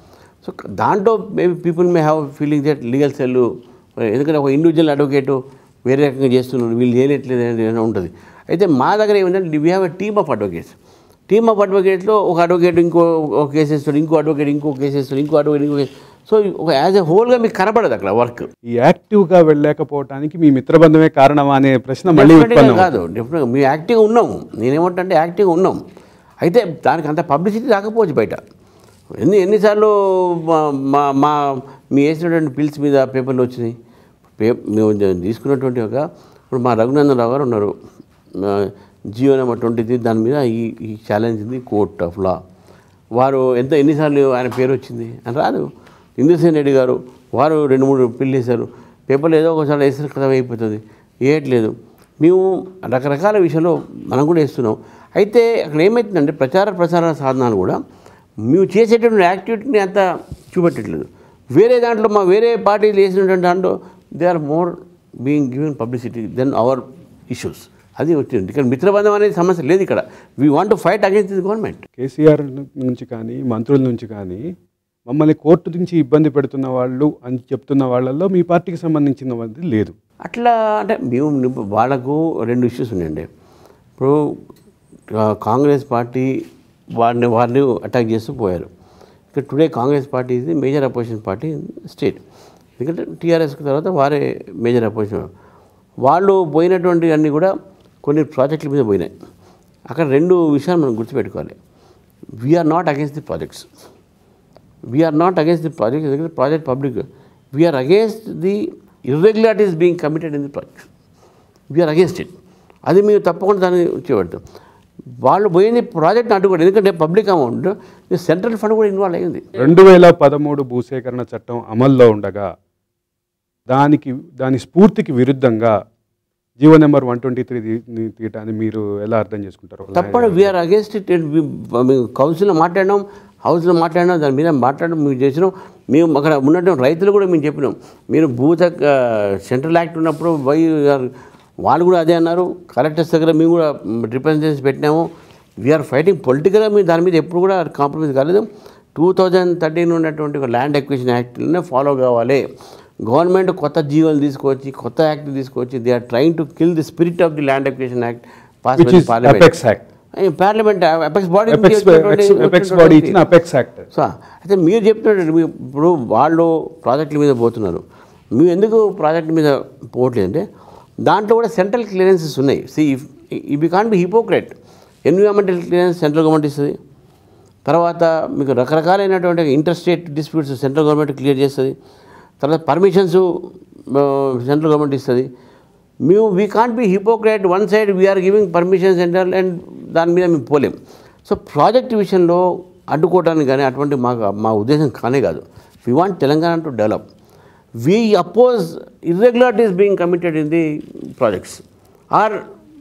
సో దాంట్లో maybe people may have feeling that legal cell ఎందుకంటే ఒక ఇండివిజువల్ అడ్వకేటు వేరే రకంగా చేస్తున్నారు వీళ్ళు చేయలేట్లేదు అని ఉంటుంది అయితే మా దగ్గర ఏమిటంటే we have a team of advocates team of అడ్వకేట్స్లో ఒక అడ్వకేట్ ఇంకో ఒక కేసు వేస్తాడు ఇంకో అడ్వకేట్ ఇంకో కేసు వేస్తాడు ఇంకో అడ్వకేట్ ఇంకో కేసు సో ఒక యాజ్ ఎ హోల్గా మీకు కనపడదు అక్కడ వర్క్ ఈ యాక్టివ్గా వెళ్ళలేకపోవటానికి మీ మిత్రబంధమే కారణమా అనే ప్రశ్న మళ్ళీ Definitely ఉత్పన్నం కాదు డెఫినెట్గా మేము యాక్టివ్గా ఉన్నాము నేనేమంటే యాక్టివ్గా ఉన్నాం అయితే దానికి అంత పబ్లిసిటీ రాకపోవచ్చు బయట ఎన్ని ఎన్నిసార్లు మా- మా మా మీ వేసినటువంటి బిల్స్ మీద పేపర్లు వచ్చినాయి పే మేము తీసుకున్నటువంటి ఒక ఇప్పుడు మా రఘునందన్ రావు గారు ఉన్నారు ఆ, జియో నెంబర్ ట్వంటీ దాని మీద ఈ ఈ ఛాలెంజ్ ఉంది కోర్ట్ ఆఫ్ లా వారు ఎంత ఎన్నిసార్లు ఆయన పేరు వచ్చింది అని రాదు ఇంద్రసేన్ రెడ్డి గారు వారు రెండు మూడు పిల్లు వేశారు పేపర్లు ఏదో ఒకసారి వేసిన కథ అయిపోతుంది వేయట్లేదు మేము రకరకాల విషయంలో మనం కూడా వేస్తున్నాం అయితే అక్కడ ఏమవుతుందంటే ప్రచార ప్రసార సాధనాలు కూడా మేము చేసేటటువంటి యాక్టివిటీని అంత చూపెట్టట్లేదు వేరే దాంట్లో మా వేరే పార్టీలు వేసినటువంటి దాంట్లో they are more being given publicity then our issues అది వచ్చింది ఇక్కడ మిత్రబంధం అనేది సమస్య లేదు ఇక్కడ we want to fight against the government KCR నుంచి కానీ మంత్రుల నుంచి కానీ మమ్మల్ని కోర్టు నుంచి ఇబ్బంది పెడుతున్న వాళ్ళు అని చెప్తున్న వాళ్ళల్లో మీ పార్టీకి సంబంధించిన వాళ్ళది లేదు అట్లా అంటే మేము నిప్- వాళ్ళకు రెండు ఇష్యూస్ ఉన్నాయండి ఇప్పుడు ఆ, కాంగ్రెస్ పార్టీ వారిని వారిని అటాక్ చేస్తూ పోయారు ఇక్కడ టుడే కాంగ్రెస్ పార్టీ ఇది మేజర్ అపోజిషన్ పార్టీ స్టేట్ ఎందుకంటే టీఆర్ఎస్కి తర్వాత వారే మేజర్ అపోజిషన్ వాళ్ళు పోయినటువంటి అన్నీ కూడా కొన్ని ప్రాజెక్టుల మీద పోయినాయి అక్కడ రెండు విషయాలు మనం గుర్తుపెట్టుకోవాలి we are not against the projects we are not against the project ఎందుకంటే project public we are against the irregularities being committed in the project we are against it అది మేము తప్పకుండా దాన్ని చేయబడతాం వాళ్ళు పోయింది ప్రాజెక్ట్ అడ్డుకోండి ఎందుకంటే పబ్లిక్ అమౌంట్ సెంట్రల్ ఫండ్ కూడా ఇన్వాల్వ్ అయింది రెండు వేల పదమూడు భూసేకరణ చట్టం అమల్లో ఉండగా దానికి దాని స్ఫూర్తికి విరుద్ధంగా GO number one twenty three తీయటాన్ని మీరు ఎలా అర్థం చేసుకుంటారు తప్పకుండా వీఆర్ అగేన్స్ట్ ఇట్ కౌన్సిల్లో మాట్లాడినాం హౌస్లో మాట్లాడినాం దాని మీద మాట్లాడడం మేము చేసినాం మేము అక్కడ ఉన్నటువంటి రైతులు కూడా మేము చెప్పినాం మీరు భూత సెంట్రల్ యాక్ట్ ఉన్నప్పుడు వై ఆర్ వాళ్ళు కూడా అదే అన్నారు కలెక్టర్స్ దగ్గర మేము కూడా రిప్రజెంటేషన్స్ పెట్టినాము వీఆర్ ఫైటింగ్ పొలిటికల్గా మీరు దాని మీద ఎప్పుడు కూడా కాంప్రమైజ్ కాలేదు టూ థౌజండ్ థర్టీన్ ఉన్నటువంటి ఒక ల్యాండ్ ఎక్విజిషన్ యాక్ట్లోనే ఫాలో కావాలి గవర్నమెంట్ కొత్త జీవోలు తీసుకొచ్చి కొత్త యాక్ట్ తీసుకొచ్చి they are trying to kill the spirit of the land acquisition act pass which is apex act parliament apex body apex body ఇచ్చిన అపెక్స్ యాక్ట్ సో అయితే మీరు చెప్తున్నట్టు మీ- ఇప్పుడు వాళ్ళు ప్రాజెక్టుల మీద పోతున్నారు మేము ఎందుకు ప్రాజెక్ట్ మీద పోవట్లేదు అంటే దాంట్లో కూడా సెంట్రల్ క్లియరెన్సెస్ ఉన్నాయి సి ఇవి can be hypocrite environmental clearance central government ఇస్తుంది తర్వాత మీకు రకరకాలైనటువంటి inter state disputes central government clear చేస్తుంది తర్వాత పర్మిషన్స్ సెంట్రల్ గవర్నమెంట్ ఇస్తుంది మేము we can't be hypocrite one side we are giving permission central and దాని మీద మేము పోలేం సో ప్రాజెక్ట్ విషయంలో అడ్డుకోవడానికి కానీ అటువంటి మాకు మా ఉద్దేశం కానే కాదు we want Telangana to develop we oppose irregularities being committed in the projects or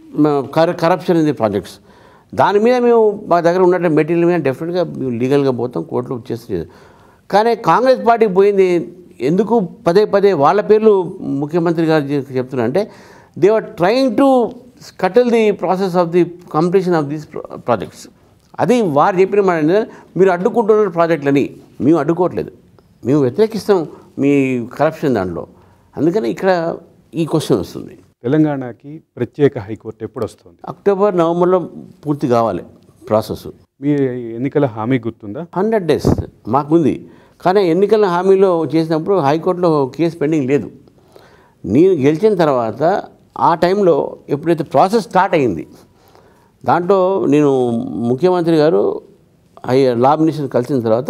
corruption in the projects దాని మీద మేము మా దగ్గర ఉన్నట్టు మెటీరియల్ మీద డెఫినెట్గా మేము లీగల్గా పోతాం కోర్టులో చేస్తే కానీ కాంగ్రెస్ పార్టీకి పోయింది ఎందుకు పదే పదే వాళ్ళ పేర్లు ముఖ్యమంత్రి గారు చె- చెప్తున్నారు అంటే they are trying to curtail the process of the completion of these projects అది వారు చెప్పిన మాట ఏంటంటే, మీరు అడ్డుకుంటున్నారు ప్రాజెక్టులని మేము అడ్డుకోవట్లేదు మేము వ్యతిరేకిస్తాం మీ కరప్షన్ దాంట్లో అందుకని ఇక్కడ ఈ క్వశ్చన్ వస్తుంది తెలంగాణకి ప్రత్యేక హైకోర్టు ఎప్పుడు వస్తుంది అక్టోబర్ నవంబర్లో పూర్తి కావాలి ప్రాసెస్ మీ ఎన్నికల హామీ గుర్తుందా హండ్రెడ్ డేస్ మాకుంది కానీ ఎన్నికల హామీలో చేసినప్పుడు హైకోర్టులో కేసు పెండింగ్ లేదు నేను గెలిచిన తర్వాత ఆ టైంలో ఎప్పుడైతే ప్రాసెస్ స్టార్ట్ అయింది దాంట్లో నేను ముఖ్యమంత్రి గారు ఐ లా మినిస్టర్ కలిసిన తర్వాత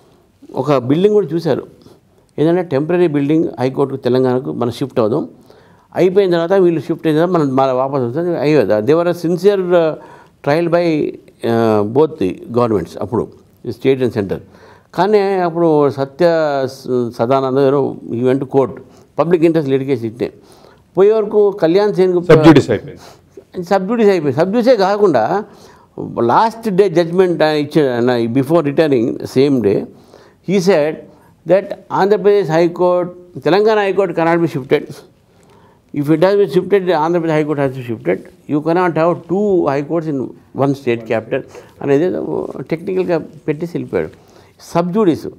ఒక బిల్డింగ్ కూడా చూశారు ఏంటంటే టెంపరీ బిల్డింగ్ హైకోర్టుకు తెలంగాణకు మనం షిఫ్ట్ అవుదాం అయిపోయిన తర్వాత వీళ్ళు షిఫ్ట్ అయిన తర్వాత మనం మన వాపస్ వస్తుంది అయ్యో there were sincere trial by both the governments అప్పుడు స్టేట్ అండ్ సెంటర్ కానీ అప్పుడు సత్య స- సదానంద గారు ఈ వెంట కోర్ట్ పబ్లిక్ ఇంట్రెస్ట్ లిటిగేషన్ ఇట్టే పోయే వరకు కళ్యాణ్ సేన్ సబ్జుడిస్ అయిపోయింది సబ్డ్యూటీస్ అయిపోయి సబ్డ్యూసే కాకుండా లాస్ట్ డే జడ్జ్మెంట్ ఇచ్చిన before returning same day he said that Andhra Pradesh high court Telangana high court cannot be shifted if it has be shifted Andhra Pradesh high court has be shifted you cannot have two high courts in one state capital అనేది టెక్నికల్గా పెట్టేసి వెళ్ళిపోయాడు సబ్జూడీస్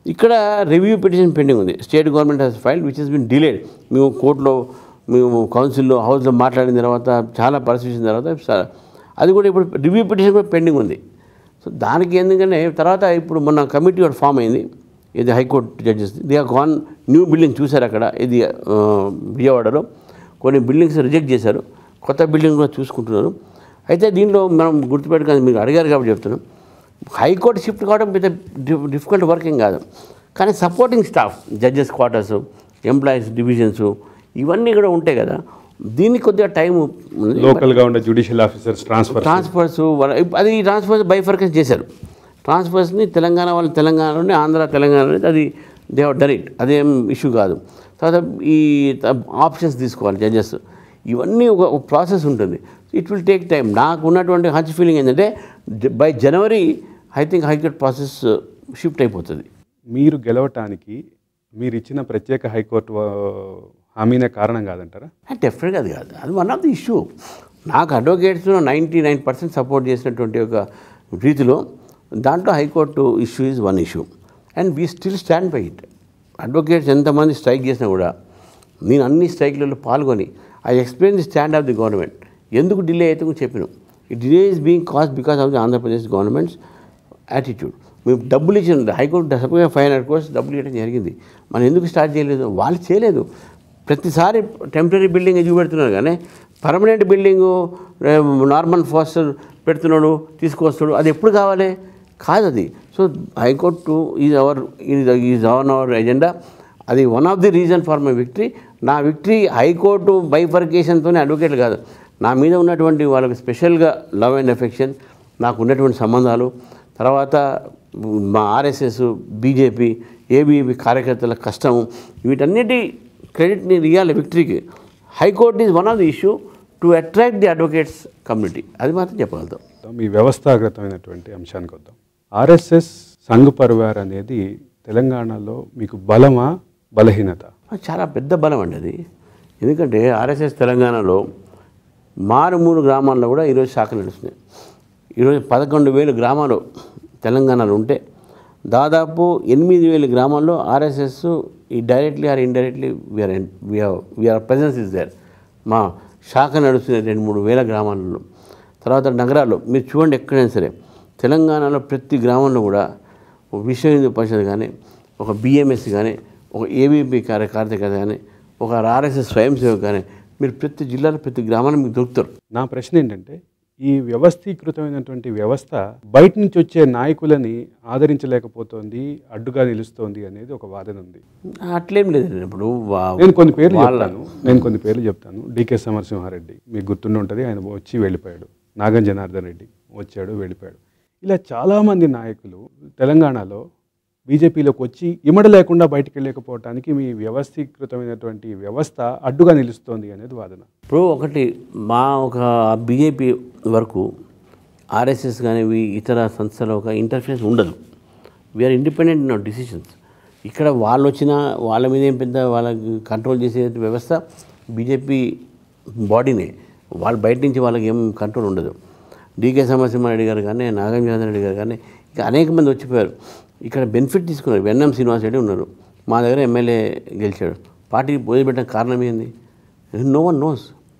ఇక్కడ రివ్యూ పిటిషన్ పెండింగ్ ఉంది state government has file which has bin delayed మేము కోర్టులో మేము కౌన్సిల్లో హౌస్లో మాట్లాడిన తర్వాత చాలా పరిశీలించిన తర్వాత స- అది కూడా ఇప్పుడు రివ్యూ పిటిషన్ కూడా పెండింగ్ ఉంది సో దానికి ఎందుకంటే తర్వాత ఇప్పుడు మొన్న కమిటీ ఒకటి ఫామ్ అయింది ఇది high court judges they are gone new building చూశారు అక్కడ ఇది ఆ, విజయవాడలో కొన్ని బిల్డింగ్స్ రిజెక్ట్ చేశారు కొత్త బిల్డింగ్ కూడా చూసుకుంటున్నారు అయితే దీనిలో మనం గుర్తుపెట్టుకొని మీరు అడిగారు కాబట్టి చెప్తున్నాం హైకోర్టు షిఫ్ట్ కావడం పెద్ద డిఫికల్ట్ వర్కింగ్ కాదు కానీ supporting staff judges quarters employees divisions ఇవన్నీ కూడా ఉంటాయి కదా దీనికి కొద్దిగా టైం ఉంది లోకల్గా ఉండే జ్యుడిషియల్ ఆఫీసర్స్ ట్రాన్స్ఫర్ ట్రాన్స్ఫర్స్ వాళ్ళ- అది ట్రాన్స్ఫర్స్ బైఫర్కేషన్ చేశారు ట్రాన్స్ఫర్స్ని తెలంగాణ వాళ్ళు తెలంగాణలోనే ఆంధ్ర తెలంగాణలో అది దే హవ్ డన్ ఇట్ అదేం ఇష్యూ కాదు తర్వాత ఈ ఆప్షన్స్ తీసుకోవాలి జడ్జెస్ ఇవన్నీ ఒక ప్రాసెస్ ఉంటుంది ఇట్ విల్ టేక్ టైం నాకు ఉన్నటువంటి హంచ్ ఫీలింగ్ ఏంటంటే by January I think high court process shift అయిపోతుంది మీరు గెలవటానికి మీరు ఇచ్చిన ప్రత్యేక హైకోర్టు ఆ, హామీనే కారణం కాదంటారా డెఫినెట్గా అది కాదు అది వన్ ఆఫ్ ది ఇష్యూ నాకు advocates ninety nine percent support చేసినటువంటి ఒక రీతిలో దాంట్లో high court issue is one issue and we still stand by it advocates ఎంతమంది స్ట్రైక్ చేసినా కూడా నేను అన్ని స్ట్రైక్లలో పాల్గొని I explain the stand of the government ఎందుకు డిలే అయితే కూడా చెప్పినాం ఈ delay is being caused because of the Andhra Pradesh governments attitude మేము డబ్బులు ఇచ్చిన హైకోర్టు సపరేట్గా ఫైవ్ హండ్రెడ్ కోర్స్ డబ్బులు ఇవ్వడం జరిగింది మనం ఎందుకు స్టార్ట్ చేయలేదు వాళ్ళు చేయలేదు ప్రతిసారి టెంపరీ బిల్డింగ్ చూపెడుతున్నారు కానీ పర్మనెంట్ బిల్డింగు నార్మల్ ఫాస్టర్ పెడుతున్నాడు తీసుకొస్తాడు అది ఎప్పుడు కావాలి కాదు అది so high court is our is on our agenda అది one of the reason for my victory నా విక్టరీ హైకోర్టు బైఫర్కేషన్తోనే అడ్వకేట్ కాదు నా మీద ఉన్నటువంటి వాళ్ళకి స్పెషల్గా లవ్ అండ్ ఎఫెక్షన్ నాకు ఉన్నటువంటి సంబంధాలు తర్వాత మా ఆర్ఎస్ఎస్ బీజేపీ ఏబీవీ కార్యకర్తల కష్టం వీటన్నిటి క్రెడిట్ని ఇవ్వాలి విక్టరీకి high court is one of the issue to attract the advocates community అది మాత్రం చెప్పగలుగుతాం మీ వ్యవస్థాగతమైనటువంటి అంశానికి వద్దాం ఆర్ఎస్ఎస్ సంఘ్ పరివార్ అనేది తెలంగాణలో మీకు బలమా బలహీనత అది చాలా పెద్ద బలం అండి అది ఎందుకంటే ఆర్ఎస్ఎస్ తెలంగాణలో మారుమూరు గ్రామాల్లో కూడా ఈరోజు శాఖ నడుస్తున్నాయి ఈరోజు పదకొండు వేలు గ్రామాలు తెలంగాణలో ఉంటే దాదాపు ఎనిమిది వేల గ్రామాల్లో ఆర్ఎస్ఎస్ ఈ directly or indirectly we're we're presence is there మా శాఖ నడుస్తున్న రెండు మూడు వేల గ్రామాలలో తర్వాత నగరాల్లో మీరు చూడండి ఎక్కడైనా సరే తెలంగాణలో ప్రతి గ్రామంలో కూడా ఒక విశ్వ హిందూ పరిషత్ కానీ ఒక బిఎంఎస్ కానీ ఒక ఏబీపీ కార్య కార్యకర్త కానీ ఒక ఆర్ఎస్ఎస్ స్వయం సేవక్ కానీ మీరు ప్రతి జిల్లాలో ప్రతి గ్రామాల్లో మీకు దొరుకుతారు నా ప్రశ్న ఏంటంటే ఈ వ్యవస్థీకృతమైనటువంటి వ్యవస్థ బయట నుంచి వచ్చే నాయకులని ఆదరించలేకపోతోంది అడ్డుగా నిలుస్తోంది అనేది ఒక వాదన ఉంది అట్లేం లేదండి ఇప్పుడు వా- నేను కొన్ని పేర్లు వాళ్ళ- చెప్తాను నేను కొన్ని పేర్లు చెప్తాను డికే సమరసింహారెడ్డి మీకు గుర్తుండి ఉంటుంది ఆయన వచ్చి వెళ్ళిపోయాడు నాగం జనార్దన్ రెడ్డి వచ్చాడు వెళ్ళిపోయాడు ఇలా చాలామంది నాయకులు తెలంగాణలో బీజేపీలోకి వచ్చి ఇమడ లేకుండా బయటికి వెళ్ళలేకపోవటానికి మీ వ్యవస్థీకృతమైనటువంటి వ్యవస్థ అడ్డుగా నిలుస్తోంది అనేది వాదన ఇప్పుడు ఒకటి మా ఒక బీజేపీ వరకు ఆర్ఎస్ఎస్ కానీ ఇవి ఇతర సంస్థల ఒక ఇంటర్ఫరెన్స్ ఉండదు వీఆర్ ఇండిపెండెంట్ ఇన్ డిసిషన్స్ ఇక్కడ వాళ్ళు వచ్చినా వాళ్ళ మీద ఏం పెద్ద వాళ్ళకి కంట్రోల్ చేసే వ్యవస్థ బీజేపీ బాడీనే వాళ్ళు బయట నుంచి వాళ్ళకి ఏం కంట్రోల్ ఉండదు డీకే సమరసింహారెడ్డి గారు కానీ నాగం జనార్దన్ రెడ్డి గారు కానీ ఇంకా అనేక మంది వచ్చిపోయారు ఇక్కడ బెనిఫిట్ తీసుకున్నారు వెన్నం శ్రీనివాస్ రెడ్డి ఉన్నారు మా దగ్గర ఎమ్మెల్యే గెలిచాడు పార్టీ వదిలిపెట్టిన కారణం ఏంది నో వన్ నోస్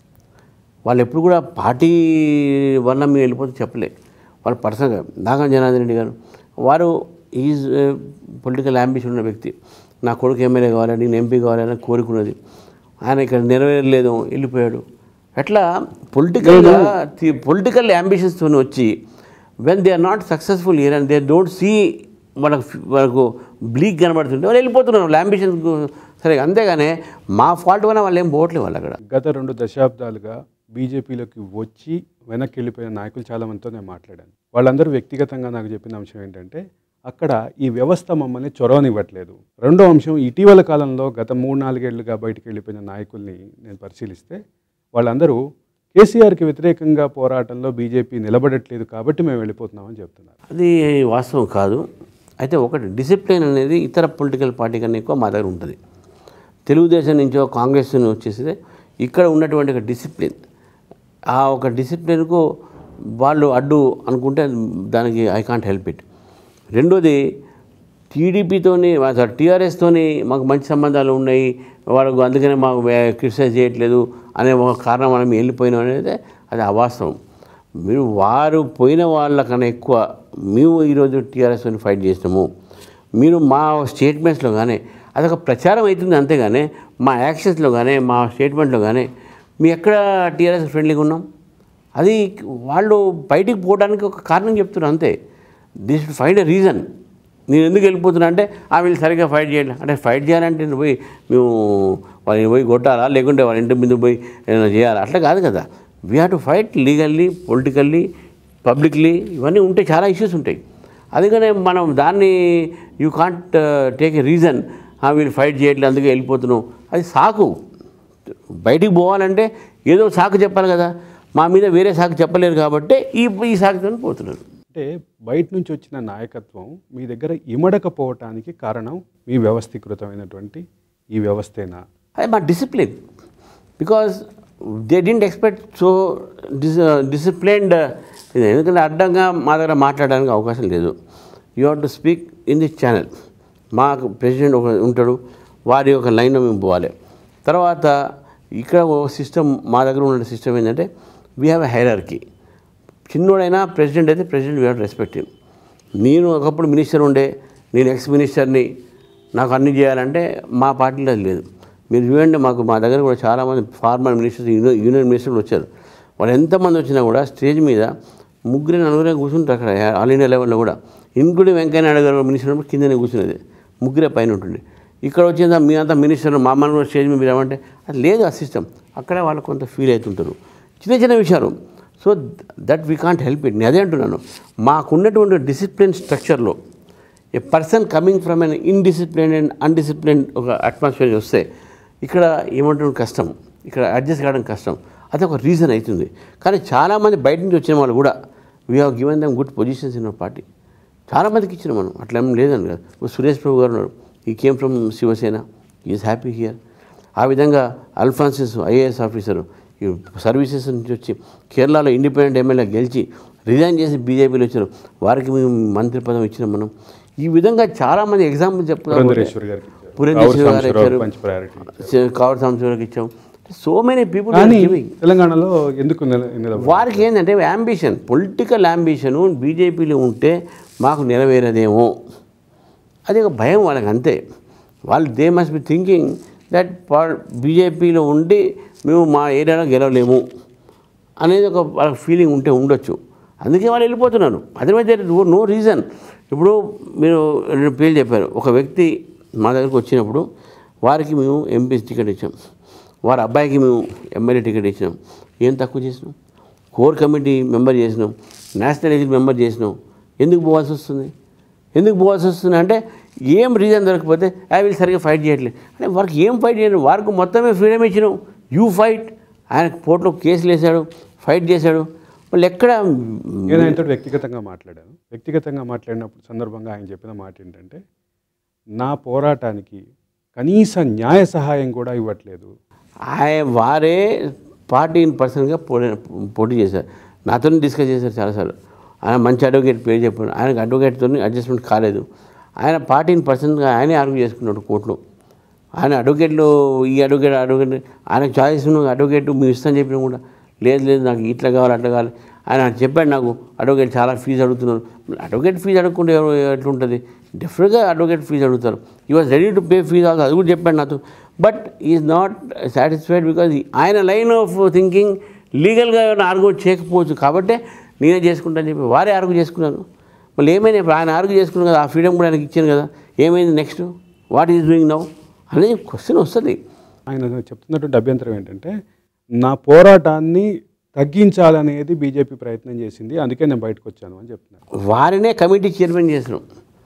వాళ్ళు ఎప్పుడు కూడా పార్టీ వల్ల మేము వెళ్ళిపోతే చెప్పలే వాళ్ళు పర్సనల్గా నాగం జనార్దన్ రెడ్డి గారు వారు ఈజ్ పొలిటికల్ అంబిషన్ ఉన్న వ్యక్తి నా కొడుకు ఎమ్మెల్యే కావాలని నేను ఎంపీ కావాలని కోరుకున్నది ఆయన ఇక్కడ నెరవేరలేదు వెళ్ళిపోయాడు అట్లా పొలిటికల్గా పొలిటికల్ అంబిషన్స్తో వచ్చి when they are not successful year and they don't see వాళ్ళకు వాళ్ళకు బ్లీక్ కనబడుతుంటే వాళ్ళు వెళ్ళిపోతున్నారు వాళ్ళ అంబిషన్ సరే అంతేగానే మా ఫాల్ట్ వల్ల వాళ్ళు ఏం పోవట్లేదు వాళ్ళు అక్కడ గత రెండు దశాబ్దాలుగా బీజేపీలోకి వచ్చి వెనక్కి వెళ్ళిపోయిన నాయకులు చాలా మందితో నేను మాట్లాడాను వాళ్ళందరూ వ్యక్తిగతంగా నాకు చెప్పిన అంశం ఏంటంటే అక్కడ ఈ వ్యవస్థ మమ్మల్ని చొరవనివ్వట్లేదు రెండో అంశం ఇటీవల కాలంలో గత మూడు నాలుగేళ్లుగా బయటికి వెళ్ళిపోయిన నాయకుల్ని నేను పరిశీలిస్తే వాళ్ళందరూ కేసీఆర్కి వ్యతిరేకంగా పోరాటంలో బీజేపీ నిలబడట్లేదు కాబట్టి మేము వెళ్ళిపోతున్నామని చెప్తున్నారు అది వాస్తవం కాదు అయితే ఒకటి డిసిప్లిన్ అనేది ఇతర పొలిటికల్ పార్టీ కన్నా ఎక్కువ మా దగ్గర ఉంటుంది తెలుగుదేశం నుంచో కాంగ్రెస్ నుంచి వచ్చేస్తే ఇక్కడ ఉన్నటువంటి ఒక డిసిప్లిన్ ఆ ఒక డిసిప్లిన్కు వాళ్ళు అడ్డు అనుకుంటే దానికి ఐ కాంట్ హెల్ప్ ఇట్ రెండోది టీడీపీతోని టీఆర్ఎస్తోని మాకు మంచి సంబంధాలు ఉన్నాయి వాళ్ళకు అందుకనే మాకు క్రిటిసైజ్ చేయట్లేదు అనే ఒక కారణం మనం వెళ్ళిపోయినాం అనేది అది అవాస్తవం మీరు వారు పోయిన వాళ్ళకన్నా ఎక్కువ మేము ఈరోజు టీఆర్ఎస్తోని ఫైట్ చేసినాము మీరు మా స్టేట్మెంట్స్లో కానీ అదొక ప్రచారం అవుతుంది అంతేగాని మా యాక్షన్స్లో కానీ మా స్టేట్మెంట్లో కానీ మీ ఎక్కడ టీఆర్ఎస్ ఫ్రెండ్లీగా ఉన్నాం అది వాళ్ళు బయటికి పోవడానికి ఒక కారణం చెప్తున్నారు అంతే దిస్ ఫైండ్ ఎ రీజన్ నేను ఎందుకు వెళ్ళిపోతున్నా అంటే ఆ వీళ్ళు సరిగ్గా ఫైట్ చేయాలి అంటే ఫైట్ చేయాలంటే నువ్వు పోయి మేము వాళ్ళని పోయి కొట్టాలా లేకుంటే వాళ్ళ ఇంటి మీద పోయి ఏమైనా చేయాలా అట్లా కాదు కదా we have to fight legally politically publicly ఇవన్నీ ఉంటే చాలా ఇష్యూస్ ఉంటాయి అందుకనే మనం దాన్ని you can't take a reason వీళ్ళు ఫైట్ చేయట్లేదు అందుకే వెళ్ళిపోతున్నాం అది సాకు బయటికి పోవాలంటే ఏదో సాకు చెప్పాలి కదా మా మీద వేరే సాకు చెప్పలేరు కాబట్టి ఈ ఈ సాకుతో పోతున్నారు అంటే బయట నుంచి వచ్చిన నాయకత్వం మీ దగ్గర ఇమడకపోవటానికి కారణం మీ వ్యవస్థీకృతమైనటువంటి ఈ వ్యవస్థేనా అది మా discipline because they didn't expect so dis disciplined ఎందుకంటే అడ్డంగా మా దగ్గర మాట్లాడడానికి అవకాశం లేదు you have to speak in this channel మాకు ప్రెసిడెంట్ ఒక ఉంటాడు వారి యొక్క లైన్లో మేము పోవాలి తర్వాత ఇక్కడ ఒక సిస్టమ్ మా దగ్గర ఉన్న సిస్టమ్ ఏంటంటే వీ హ్యావ్ ఎ హైరార్కీ చిన్నోడైనా ప్రెసిడెంట్ అయితే president we have respect him నేను ఒకప్పుడు మినిస్టర్ ఉండే నేను ఎక్స్ మినిస్టర్ని నాకు అన్ని చేయాలంటే మా పార్టీలో అది లేదు మీరు చూడండి మాకు మా దగ్గర కూడా చాలామంది ఫార్మర్ మినిస్టర్స్ యూనియన్ యూనియన్ మినిస్టర్లు వచ్చారు వాళ్ళు ఎంతమంది వచ్చినా కూడా స్టేజ్ మీద ముగ్గురు నలుగురే కూర్చుంటారు అక్కడ ఆల్ ఇండియా లెవెల్లో కూడా ఇంక్లూడింగ్ వెంకయ్య నాయుడు గారు మినిస్టర్ ఉన్నప్పుడు కిందనే కూర్చునేది ముగ్గురే పైన ఉంటుంది ఇక్కడ వచ్చేదా మీ అంతా మినిస్టర్ మా మన కూడా స్టేజ్ మీద మీరు ఏమంటే అది లేదు ఆ సిస్టమ్ అక్కడే వాళ్ళు కొంత ఫీల్ అవుతుంటారు చిన్న చిన్న విషయాలు so that we can't help it నేను అదే అంటున్నాను మాకున్నటువంటి డిసిప్లిన్ స్ట్రక్చర్లో a person coming from an indiscipline and undiscipline ఒక అట్మాస్ఫియర్ వస్తే ఇక్కడ ఏమంటుంది కష్టం ఇక్కడ అడ్జస్ట్ కావడం కష్టం అది ఒక రీజన్ అవుతుంది కానీ చాలామంది బయట నుంచి వచ్చిన వాళ్ళు కూడా we have given them good positions in our party చాలామందికి ఇచ్చిన మనం అట్లా ఏం లేదని కదా ఇప్పుడు సురేష్ ప్రభు గారు ఉన్నారు he came from Shiv Sena is happy here ఆ విధంగా అల్ఫాన్సిస్ ఐఏఎస్ ఆఫీసరు ఈ సర్వీసెస్ నుంచి వచ్చి కేరళలో ఇండిపెండెంట్ ఎమ్మెల్యే గెలిచి రిజైన్ చేసి బీజేపీలో వచ్చారు వారికి మేము మంత్రి పదవి ఇచ్చినాం మనం ఈ విధంగా చాలామంది ఎగ్జాంపుల్ చెప్తున్నారు పురంధరేశ్వర్ గారికి ఇచ్చారు. పురంధేశ్వరి రావు గారు సాంబశివరావు ఇచ్చారు. మంచి ప్రయారిటీ కావర్ సంవత్సరాలకు ఇచ్చాం సో మెనీ పీపుల్ కానీ తెలంగాణలో ఎందుకు నిల- నిలబడి వారికి ఏంటంటే అంబిషన్ పొలిటికల్ అంబిషను బీజేపీలో ఉంటే మాకు నెరవేరదేమో అది ఒక భయం వాళ్ళకి అంతే వాళ్ళు they must be thinking that బీజేపీలో ఉండి మేము మా ఏరియాలో గెలవలేము అనేది ఒక వాళ్ళకి ఫీలింగ్ ఉంటే ఉండొచ్చు అందుకే వాళ్ళు వెళ్ళిపోతున్నారు అదర్వైజ్ దేర్ నో రీజన్ ఇప్పుడు మీరు రెండు పేర్లు చెప్పారు ఒక వ్యక్తి మా దగ్గరకు వచ్చినప్పుడు వారికి మేము ఎంపీ టికెట్ ఇచ్చాం వారి అబ్బాయికి మేము ఎమ్మెల్యే టికెట్ ఇచ్చినాం ఏం తక్కువ చేసినాం కోర్ కమిటీ మెంబర్ చేసినాం నేషనల్ ఎగ్జిట్ మెంబర్ చేసినాం ఎందుకు పోవాల్సి వస్తుంది ఎందుకు పోవాల్సి వస్తుంది అంటే ఏం రీజన్ దొరకకపోతే ఆ వీళ్ళు సరిగ్గా ఫైట్ చేయట్లేదు అంటే వారికి ఏం ఫైట్ చేయలేదు వారికి మొత్తమే ఫ్రీడమ్ ఇచ్చినాం యూ ఫైట్ ఆయన కోర్టులో కేసులు వేశాడు ఫైట్ చేశాడు వాళ్ళు ఎక్కడ నేను ఆయనతో వ్యక్తిగతంగా మాట్లాడాను వ్యక్తిగతంగా మాట్లాడినప్పుడు సందర్భంగా ఆయన చెప్పిన మాట ఏంటంటే నా పోరాటానికి కనీస న్యాయ సహాయం కూడా ఇవ్వట్లేదు ఆయన వారే పార్టీ పర్సన్గా పోటీ పోటీ చేశారు నాతో డిస్కస్ చేశారు చాలాసార్లు ఆయన మంచి అడ్వకేట్ పేరు చెప్పాడు ఆయనకు అడ్వకేట్తో అడ్జస్ట్మెంట్ కాలేదు ఆయన పార్టీని పర్సన్గా ఆయనే ఆర్గ్యూ చేసుకున్నాడు కోర్టులో ఆయన అడ్వకేట్లు ఈ అడ్వకేట్ అడ్వకేట్ ఆయనకు చాయిస్ ఉన్న అడ్వకేట్ మీరు ఇస్తాను చెప్పినా కూడా లేదు లేదు నాకు ఇట్లా కావాలి అట్లా కావాలి ఆయన చెప్పాడు నాకు అడ్వకేట్ చాలా ఫీజు అడుగుతున్నారు అడ్వకేట్ ఫీజు అడగకుండా ఎవరు ఎట్లుంటుంది డెఫినెట్గా అడ్వకేట్ ఫీజు అడుగుతారు he was ready to pay fees also అది కూడా చెప్పాడు నాతో but is not satisfied because ఆయన లైన్ ఆఫ్ థింకింగ్ లీగల్గా ఆర్గ్యూ చేయకపోవచ్చు కాబట్టి నేనే చేసుకుంటాను చెప్పి వారే ఆర్గ్యూ చేసుకున్నారు మళ్ళీ ఏమైనా ఇప్పుడు ఆయన ఆర్గ్యూ చేసుకున్నాను కదా ఆ ఫ్రీడమ్ కూడా ఆయనకి ఇచ్చాను కదా ఏమైంది next what is doing now అనేది క్వశ్చన్ వస్తుంది ఆయన చెప్తున్నటువంటి అభ్యంతరం ఏంటంటే నా పోరాటాన్ని తగ్గించాలనేది బీజేపీ ప్రయత్నం చేసింది అందుకే నేను బయటకు వచ్చాను అని చెప్తున్నాను వారినే కమిటీ చైర్మన్ చేసినాం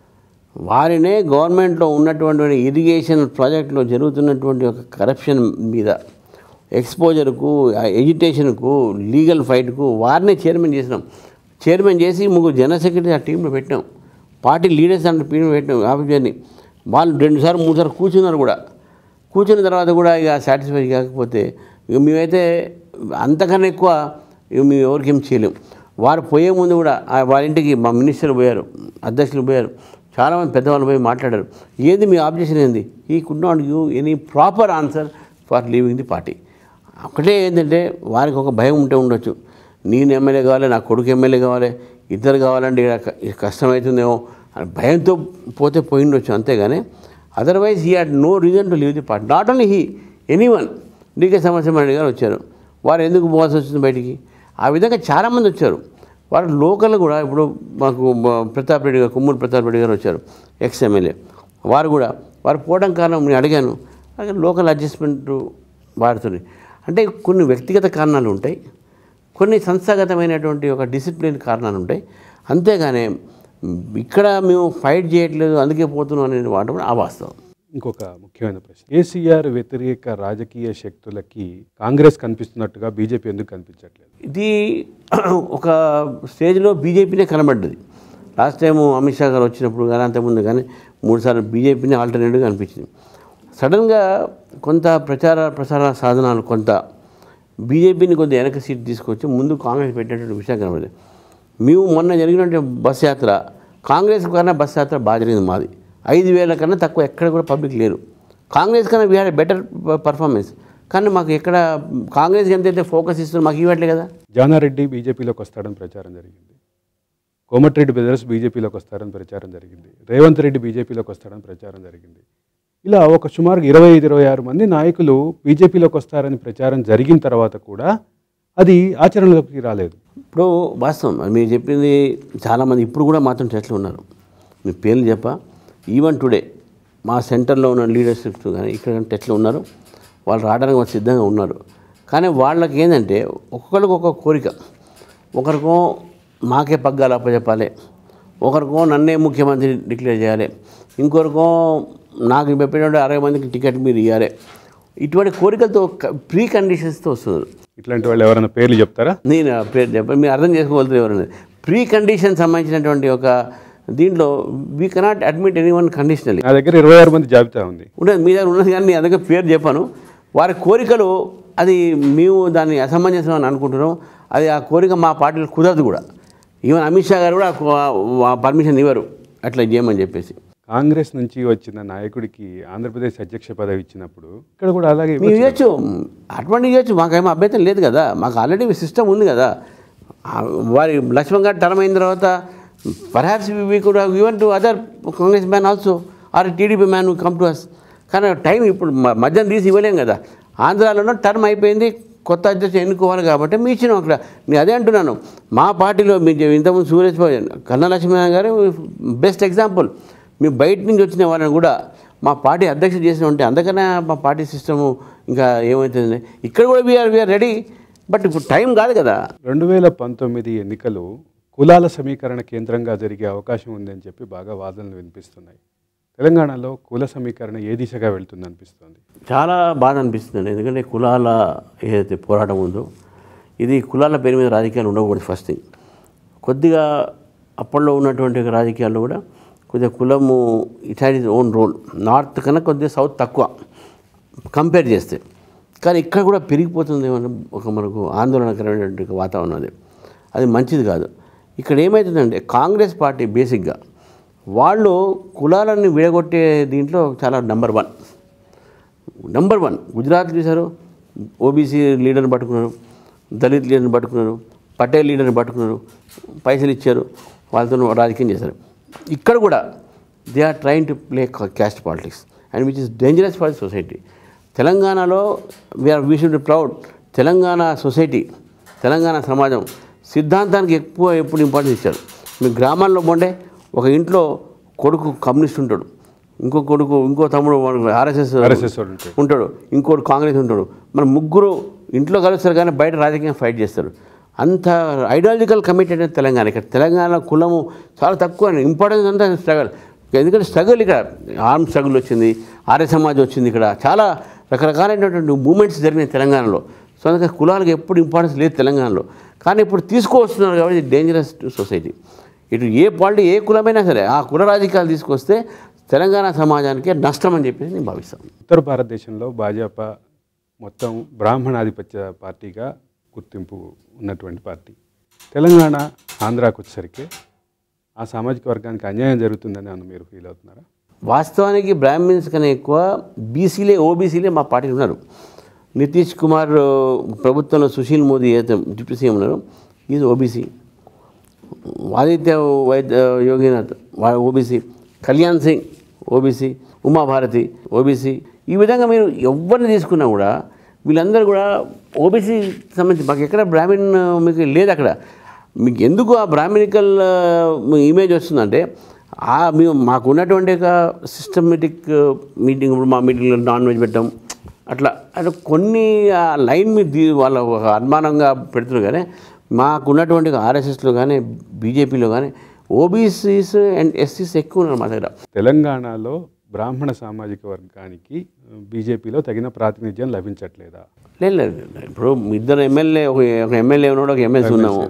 వారినే గవర్నమెంట్లో ఉన్నటువంటి ఇరిగేషన్ ప్రాజెక్టులో జరుగుతున్నటువంటి ఒక కరప్షన్ మీద ఎక్స్పోజర్కు ఎడ్యుటేషన్కు లీగల్ ఫైట్కు వారినే చైర్మన్ చేసినాం చైర్మన్ చేసి ముగ్గురు జనరల్ సెక్రటరీ ఆ టీంలో పెట్టినాం పార్టీ లీడర్స్ అంటే టీంలో పెట్టినాం ఆఫీసర్ని వాళ్ళు రెండుసార్లు మూడుసార్లు కూర్చున్నారు కూడా కూర్చున్న తర్వాత కూడా ఇక సాటిస్ఫై కాకపోతే ఇక మేమైతే అంతకన్నా ఎక్కువ ఇక మేము ఎవరికి ఏం చేయలేం వారు పోయే ముందు కూడా ఆ వారింటికి మా మినిస్టర్లు పోయారు అధ్యక్షులు పోయారు చాలామంది పెద్దవాళ్ళు పోయి మాట్లాడారు ఏంది మీ ఆబ్జెక్షన్ ఏంది he could not give any proper answer for leaving the party ఒకటే ఏంటంటే వారికి ఒక భయం ఉంటే ఉండొచ్చు నేను ఎమ్మెల్యే కావాలి నా కొడుకు ఎమ్మెల్యే కావాలి ఇద్దరు కావాలంటే ఇక్కడ క- ఇది కష్టమవుతుందేమో అని భయంతో పోతే పోయి ఉండొచ్చు అంతేగాని otherwise he had no reason to leave the party not only he any one DK Samasyamani garu వచ్చారు వారు ఎందుకు పోవాల్సి వచ్చింది బయటికి ఆ విధంగా చాలామంది వచ్చారు వారు లోకల్ కూడా ఇప్పుడు మాకు బ- ప్రతాప్ రెడ్డి గారు కుమ్మూరు ప్రతాప్ రెడ్డి గారు వచ్చారు ఎక్స్ ఎమ్మెల్యే వారు కూడా వారు పోవడం కారణం నేను అడిగాను అలాగే లోకల్ అడ్జస్ట్మెంట్ వాడుతుంది అంటే కొన్ని వ్యక్తిగత కారణాలు ఉంటాయి కొన్ని సంస్థాగతమైనటువంటి ఒక డిసిప్లిన్ కారణాలు ఉంటాయి అంతేగాని ఇక్కడ మేము ఫైట్ చేయట్లేదు అందుకే పోతున్నాం అనేది వాడడం అవాస్తవం ఇంకొక ముఖ్యమైన ప్రశ్న కేసీఆర్ వ్యతిరేక రాజకీయ శక్తులకి కాంగ్రెస్ కనిపిస్తున్నట్టుగా బీజేపీ ఎందుకు కనిపించట్లేదు ఇది ఒక స్టేజ్లో బీజేపీనే కనబడ్డది లాస్ట్ టైం అమిత్ షా గారు వచ్చినప్పుడు కానీ అంతకుముందు కానీ మూడుసార్లు బీజేపీనే ఆల్టర్నేటివ్గా అనిపించింది సడన్గా కొంత ప్రచార ప్రసార సాధనాలు కొంత బీజేపీని కొద్దిగా వెనక సీట్ తీసుకొచ్చి ముందు కాంగ్రెస్ పెట్టినటువంటి విషయం కనబడింది మేము మొన్న జరిగినటువంటి బస్ యాత్ర కాంగ్రెస్ కన్నా బస్ యాత్ర బాగా జరిగింది మాది ఐదు వేల కన్నా తక్కువ ఎక్కడ కూడా పబ్లిక్ లేరు కాంగ్రెస్ కన్నా వీ హ్యాడ్ బెటర్ పర్ఫార్మెన్స్ కానీ మాకు ఎక్కడ కాంగ్రెస్కి ఎంతైతే ఫోకస్ ఇస్తుందో మాకు ఇవ్వట్లే కదా జానారెడ్డి బీజేపీలోకి వస్తాడని ప్రచారం జరిగింది కోమటిరెడ్డి బ్రదర్స్ బీజేపీలోకి వస్తారని ప్రచారం జరిగింది రేవంత్ రెడ్డి బీజేపీలోకి వస్తాడని ప్రచారం జరిగింది ఇలా ఒక సుమారు ఇరవై ఐదు ఇరవై ఆరు మంది నాయకులు బీజేపీలోకి వస్తారని ప్రచారం జరిగిన తర్వాత కూడా అది ఆచరణలోకి రాలేదు ఇప్పుడు వాస్తవం అది మీరు చెప్పింది చాలామంది ఇప్పుడు కూడా మాత్రం టచ్లో ఉన్నారు మీ పేర్లు చెప్ప ఈవెన్ టుడే మా సెంటర్లో ఉన్న లీడర్షిప్స్ కానీ ఇక్కడ కానీ టచ్లో ఉన్నారు వాళ్ళు రావడానికి వాళ్ళు సిద్ధంగా ఉన్నారు కానీ వాళ్ళకి ఏంటంటే ఒక్కొక్కరికి ఒక్కొక్క కోరిక ఒకరికో మాకే పగ్గాలు అప్పచెప్పాలి ఒకరికో నన్నే ముఖ్యమంత్రి డిక్లేర్ చేయాలి ఇంకొకరికో నాకు చెప్పినట్టు అరవై మందికి టికెట్ మీరు ఇవ్వాలి ఇటువంటి కోరికలతో ప్రీ కండిషన్స్తో వస్తున్నారు ఇట్లాంటి వాళ్ళు ఎవరైనా పేర్లు చెప్తారా నేను ఆ పేరు చెప్ప మీరు అర్థం చేసుకోగలుగుతారు ఎవరైనా ప్రీ కండిషన్ సంబంధించినటువంటి ఒక దీంట్లో we cannot admit any one conditionally నా దగ్గర ఇరవై ఆరు మంది జాబితా ఉంది ఉండదు మీ దగ్గర ఉన్నది కానీ నేను అందుకే పేరు చెప్పాను వారి కోరికలు అది మేము దాన్ని అసమంజసం అని అనుకుంటున్నాం అది ఆ కోరిక మా పార్టీలో కుదరదు కూడా ఈవెన్ అమిత్ షా గారు కూడా ఆ పర్మిషన్ ఇవ్వరు అట్లా చేయమని చెప్పేసి కాంగ్రెస్ నుంచి వచ్చిన నాయకుడికి ఆంధ్రప్రదేశ్ అధ్యక్ష పదవి ఇచ్చినప్పుడు ఇక్కడ కూడా అలాగే మేము ఇవ్వచ్చు. ఇవ్వచ్చు అటువంటి ఇవ్వచ్చు మాకేమో అభ్యంతరం లేదు కదా మాకు ఆల్రెడీ సిస్టమ్ ఉంది కదా ఆ వారి లక్ష్మణ్ గారు టర్మ్ అయిన తర్వాత పర్హాప్స్ వీ కూడా even to other Congress man also or TDP man come to us కానీ టైం ఇప్పుడు మ- మధ్యన తీసి ఇవ్వలేం కదా ఆంధ్రాలోనో టర్మ్ అయిపోయింది కొత్త అధ్యక్షుడు ఎన్నుకోవాలి కాబట్టి మీ ఇచ్చినాం అక్కడ నేను అదే అంటున్నాను మా పార్టీలో మీరు ఇంతకుముందు సూరేష్ బాబు కన్నా లక్ష్మీనారాయణ గారు బెస్ట్ ఎగ్జాంపుల్ మేము బయట నుంచి వచ్చిన వాళ్ళని కూడా మా పార్టీ అధ్యక్షుడు చేసిన ఉంటే అందుకనే మా పార్టీ సిస్టము ఇంకా ఏమవుతుంది ఇక్కడ కూడా వీఆర్ వీఆర్ రెడీ బట్ ఇప్పుడు టైం కాదు కదా రెండు వేల పంతొమ్మిది ఎన్నికలు కులాల సమీకరణ కేంద్రంగా జరిగే అవకాశం ఉందని చెప్పి బాగా వాదనలు వినిపిస్తున్నాయి తెలంగాణలో కుల సమీకరణ ఏ దిశగా వెళ్తుంది అనిపిస్తుంది చాలా బాధ అనిపిస్తుంది ఎందుకంటే కులాల ఏదైతే పోరాటం ఉందో ఇది కులాల పేరు మీద రాజకీయాలు ఉండకూడదు ఫస్ట్ థింగ్ కొద్దిగా అప్పట్లో ఉన్నటువంటి రాజకీయాల్లో కూడా కొద్దిగా కులము it had its own role north కన్నా కొద్దిగా సౌత్ తక్కువ కంపేర్ చేస్తే కానీ ఇక్కడ కూడా పెరిగిపోతుంది ఏమన్నా ఒక మనకు ఆందోళనకరమైనటువంటి ఒక వాతావరణం అది అది మంచిది కాదు ఇక్కడ ఏమవుతుందంటే కాంగ్రెస్ పార్టీ బేసిక్గా వాళ్ళు కులాలన్నీ విడగొట్టే దీంట్లో చాలా number one number one Gujarat చూశారు ఓబీసీ లీడర్ని పట్టుకున్నారు దళిత్ లీడర్ని పట్టుకున్నారు పటేల్ లీడర్ని పట్టుకున్నారు పైసలు ఇచ్చారు వాళ్ళతో రాజకీయం చేశారు ఇక్కడ కూడా they are train to play caste politics and which is dangerous for society తెలంగాణలో we're we should proud Telangana society Telangana సమాజం సిద్ధాంతానికి ఎక్కువ ఎప్పుడు ఇంపార్టెన్స్ ఇచ్చారు మీ గ్రామాల్లో పోండే ఒక ఇంట్లో కొడుకు కమ్యూనిస్ట్ ఉంటాడు ఇంకో కొడుకు ఇంకో తమ్ముడు ఆర్ఎస్ఎస్ RSS వాడు ఉంటాడు. ఉంటాడు ఇంకోటి కాంగ్రెస్ ఉంటాడు మన ముగ్గురు ఇంట్లో కలుస్తారు కానీ బయట రాజకీయం ఫైట్ చేస్తారు అంత ఐడియాలజికల్ కమిటెడ్ తెలంగాణ ఇక్కడ తెలంగాణ కులము చాలా తక్కువ ఇంపార్టెన్స్ అంతా స్ట్రగల్ ఎందుకంటే స్ట్రగుల్ ఇక్కడ ఆర్మ్ స్ట్రగుల్ వచ్చింది ఆర్య సమాజ్ వచ్చింది ఇక్కడ చాలా రకరకాలైనటువంటి మూమెంట్స్ జరిగినాయి తెలంగాణలో సో అందుకే కులాలకు ఎప్పుడు ఇంపార్టెన్స్ లేదు తెలంగాణలో కానీ ఇప్పుడు తీసుకువస్తున్నారు కాబట్టి డేంజరస్ టు సొసైటీ ఇటు ఏ పార్టీ ఏ కులమైనా సరే ఆ కుల రాజకీయాలు తీసుకొస్తే తెలంగాణ సమాజానికి నష్టం అని చెప్పేసి నేను భావిస్తాను ఉత్తర భారతదేశంలో భాజపా మొత్తం బ్రాహ్మణాధిపత్య పార్టీగా గుర్తింపు ఉన్నటువంటి పార్టీ తెలంగాణ ఆంధ్రాకు వచ్చేసరికి ఆ సామాజిక వర్గానికి అన్యాయం జరుగుతుందని అని మీరు ఫీల్ అవుతున్నారా వాస్తవానికి బ్రాహ్మిన్స్ కన్నా ఎక్కువ బీసీలే ఓబీసీలే మా పార్టీలో ఉన్నారు నితీష్ కుమార్ ప్రభుత్వంలో సుశీల్ మోదీ ఏదైతే డిప్యూటీ సీఎం ఉన్నారు is OBC Aditya Vaidya Yoginath OBC Kalyan Singh OBC Uma Bharti OBC ఈ విధంగా మీరు ఎవరిని తీసుకున్నా కూడా వీళ్ళందరూ కూడా ఓబీసీ సంబంధించి మాకు ఎక్కడ బ్రాహ్మణ్ మీకు లేదు అక్కడ మీకు ఎందుకు ఆ బ్రాహ్మణికల్ ఇమేజ్ వస్తుందంటే ఆ మేము మాకు ఉన్నటువంటి ఒక సిస్టమేటిక్ మీటింగ్ ఇప్పుడు మా మీటింగ్లో నాన్ వెజ్ పెట్టాం అట్లా అట్లా కొన్ని ఆ లైన్ మీద తీ- వాళ్ళ ఒక అనుమానంగా పెడుతున్నారు కానీ మాకున్నటువంటి ఆర్ఎస్ఎస్లో కానీ బీజేపీలో కానీ ఓబీసీస్ అండ్ ఎస్సీస్ ఎక్కువ ఉన్నారు మా దగ్గర తెలంగాణలో బ్రాహ్మణ సామాజిక వర్గానికి బీజేపీలో తగిన ప్రాతినిధ్యం లభించట్లేదా లేదు లేదు లేదు. ఇప్పుడు ఇద్దరు ఎమ్మెల్యే ఒక ఒక ఎమ్మెల్యే ఉన్నాడు ఒక ఎమ్మెల్సీ ఉన్నాము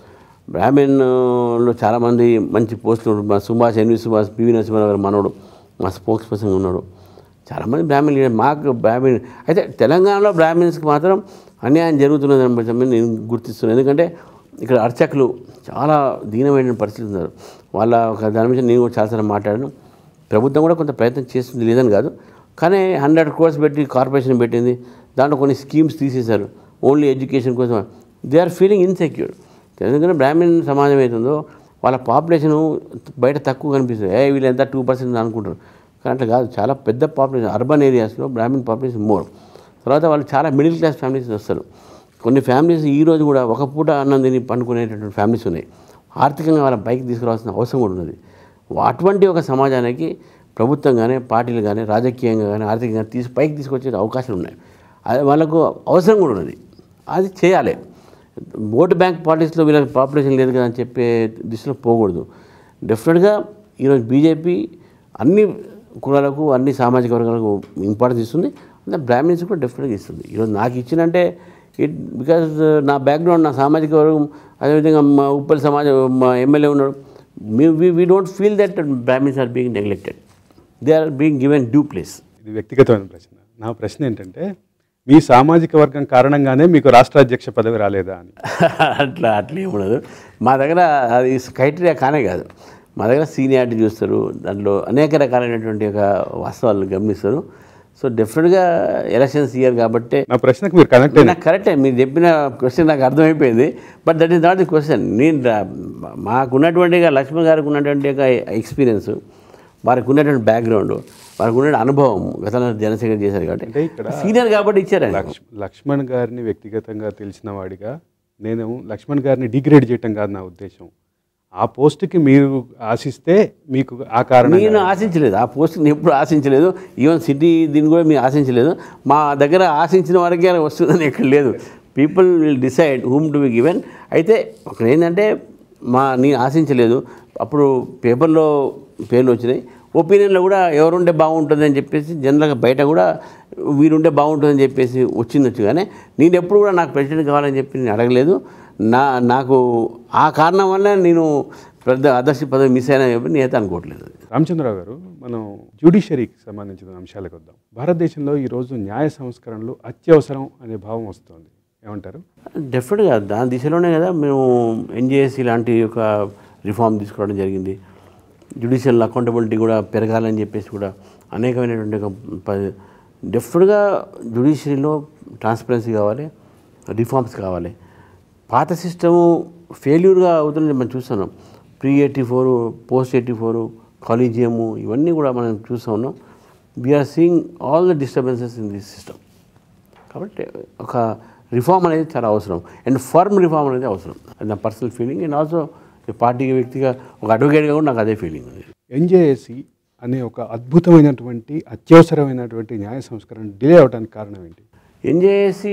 బ్రాహ్మణ్లో చాలామంది మంచి పోస్టులు ఉన్నారు. మా సుభాష్ ఎన్వి సుభాష్ పివి నరసింహారావు గారు మనోడు మా స్పోక్స్ పర్సన్ ఉన్నాడు చాలామంది బ్రాహ్మణ్ లీడర్ మాకు బ్రాహ్మణ్ అయితే తెలంగాణలో బ్రాహ్మిన్స్కి మాత్రం అన్యాయం జరుగుతున్నది అని నేను గుర్తిస్తున్నాను ఎందుకంటే ఇక్కడ అర్చకులు చాలా దీనమైన పరిస్థితులు ఉన్నారు వాళ్ళ ఒక దాని మీద నేను కూడా చాలాసార్లు మాట్లాడాను ప్రభుత్వం కూడా కొంత ప్రయత్నం చేస్తుంది లేదని కాదు కానీ హండ్రెడ్ క్రోర్స్ పెట్టి కార్పొరేషన్ పెట్టింది దాంట్లో కొన్ని స్కీమ్స్ తీసేశారు ఓన్లీ ఎడ్యుకేషన్ కోసం దే ఆర్ ఫీలింగ్ ఇన్సెక్యూర్ ఎందుకంటే బ్రాహ్మణ్ సమాజం అవుతుందో వాళ్ళ పాపులేషన్ బయట తక్కువ కనిపిస్తుంది ఏ వీళ్ళు ఎంత టూ పర్సెంట్ అనుకుంటారు కానీ అట్లా కాదు చాలా పెద్ద పాపులేషన్ అర్బన్ ఏరియాస్లో బ్రాహ్మణ్ పాపులేషన్ మోర్ తర్వాత వాళ్ళు చాలా మిడిల్ క్లాస్ ఫ్యామిలీస్ వస్తారు కొన్ని ఫ్యామిలీస్ ఈ రోజు కూడా ఒక పూట అన్నం తిని పండుకునేటటువంటి ఫ్యామిలీస్ ఉన్నాయి ఆర్థికంగా వాళ్ళ పైకి తీసుకురావాల్సిన అవసరం కూడా ఉన్నది అటువంటి ఒక సమాజానికి ప్రభుత్వం కానీ పార్టీలు కానీ రాజకీయంగా కానీ ఆర్థికంగా తీసి పైకి తీసుకొచ్చే అవకాశాలు ఉన్నాయి అది వాళ్ళకు అవసరం కూడా ఉన్నది అది చేయాలి ఓటు బ్యాంక్ పాలిటిక్స్లో వీళ్ళకి పాపులేషన్ లేదు కదా అని చెప్పే దిశలో పోకూడదు డెఫినెట్గా ఈరోజు బీజేపీ అన్ని కులాలకు అన్ని సామాజిక వర్గాలకు ఇంపార్టెన్స్ ఇస్తుంది అంటే బ్రాహ్మిన్స్ కూడా డెఫినెట్గా ఇస్తుంది ఈరోజు నాకు ఇచ్చినంటే ఇట్ బికాజ్ నా బ్యాక్గ్రౌండ్ నా సామాజిక వర్గం అదేవిధంగా మా ఉప్పల్ సమాజం మా ఎమ్మెల్యే ఉన్నాడు మీ we don't feel that Brahmins are being neglected they are being given due place ఇది వ్యక్తిగతమైన ప్రశ్న నా ప్రశ్న ఏంటంటే మీ సామాజిక వర్గం కారణంగానే మీకు రాష్ట్ర అధ్యక్ష పదవి రాలేదా అని అట్లా అట్లా ఏమి ఉండదు మా దగ్గర అది క్రైటీరియా కానే కాదు మా దగ్గర సీనియారిటీ చూస్తారు దాంట్లో అనేక రకాలైనటువంటి ఒక వాస్తవాలు గమనిస్తారు సో డెఫినెట్గా ఎలక్షన్స్ ఇయర్ కాబట్టి నా ప్రశ్నకు మీరు కనెక్ట్ అయిన నాకు కరెక్టే మీరు చెప్పిన క్వశ్చన్ నాకు అర్థమైపోయింది but that is not the question నేను రా- మాకున్నటువంటి లక్ష్మణ్ గారికి ఉన్నటువంటి ఒక ఎక్స్పీరియన్స్ వారికి ఉన్నటువంటి బ్యాక్గ్రౌండ్ వారికి ఉన్న అనుభవం గతంలో జనసేన చేశారు అంటే కాబట్టి ఇక్కడ సీనియర్ కాబట్టి ఇచ్చారు లక్ష్మ లక్ష్మణ్ గారిని వ్యక్తిగతంగా తెలిసిన వాడిగా నేను లక్ష్మణ్ గారిని డిగ్రేడ్ చేయటం కాదు నా ఉద్దేశం ఆ పోస్ట్కి మీరు ఆశిస్తే మీకు ఆ కారణం నేను ఆశించలేదు ఆ పోస్ట్ నేను ఎప్పుడు ఆశించలేదు ఈవెన్ సిటీ దీన్ని కూడా మేము ఆశించలేదు మా దగ్గర ఆశించిన వరకే అలా వస్తుందని ఎక్కడ లేదు people will decide whom to be given అయితే అక్కడ ఏంటంటే మా నేను ఆశించలేదు అప్పుడు పేపర్లో పేర్లు వచ్చినాయి ఒపీనియన్లో కూడా ఎవరుంటే బాగుంటుంది అని చెప్పేసి జనరల్గా బయట కూడా వీరుంటే బాగుంటుందని చెప్పేసి వచ్చిందొచ్చు కానీ నేను ఎప్పుడు కూడా నాకు ప్రెసిడెంట్ కావాలని చెప్పి నేను అడగలేదు నా నాకు ఆ కారణం వల్ల నేను పెద్ద అధ్యక్ష పదవి మిస్ అయినా చెప్పి నేనైతే అనుకోవట్లేదు రామచంద్రరావు గారు మనం జ్యుడిషియరీకి సంబంధించిన అంశాలకు వద్దాం భారతదేశంలో ఈరోజు న్యాయ సంస్కరణలు అత్యవసరం అనే భావం వస్తుంది ఏమంటారు డెఫినెట్గా దాని దిశలోనే కదా మేము ఎన్జిఎస్సి లాంటి ఒక రిఫార్మ్ తీసుకురావడం జరిగింది జ్యుడిషియల్ అకౌంటబిలిటీ కూడా పెరగాలని చెప్పేసి కూడా అనేకమైనటువంటి ఒక ప- డెఫినెట్గా జ్యుడిషియరీలో ట్రాన్స్పరెన్సీ కావాలి రిఫార్మ్స్ కావాలి పాత సిస్టము ఫెయిల్యూర్గా అవుతుంది మనం చూస్తున్నాం pre eighty four post eighty four collegium ఇవన్నీ కూడా మనం చూస్తూ ఉన్నాం we're seeing all the disturbances in this system కాబట్టి ఒక రిఫార్మ్ అనేది చాలా అవసరం అండ్ ఫర్మ్ రిఫార్మ్ అనేది అవసరం అది నా పర్సనల్ ఫీలింగ్ అండ్ ఆల్సో పార్టీకి వ్యక్తిగా ఒక అడ్వకేట్గా కూడా నాకు అదే ఫీలింగ్ ఉంది ఎన్జేఏసి అనే ఒక అద్భుతమైనటువంటి అత్యవసరమైనటువంటి న్యాయ సంస్కరణ డిలే అవడానికి కారణం ఏంటి ఎన్జేఏసి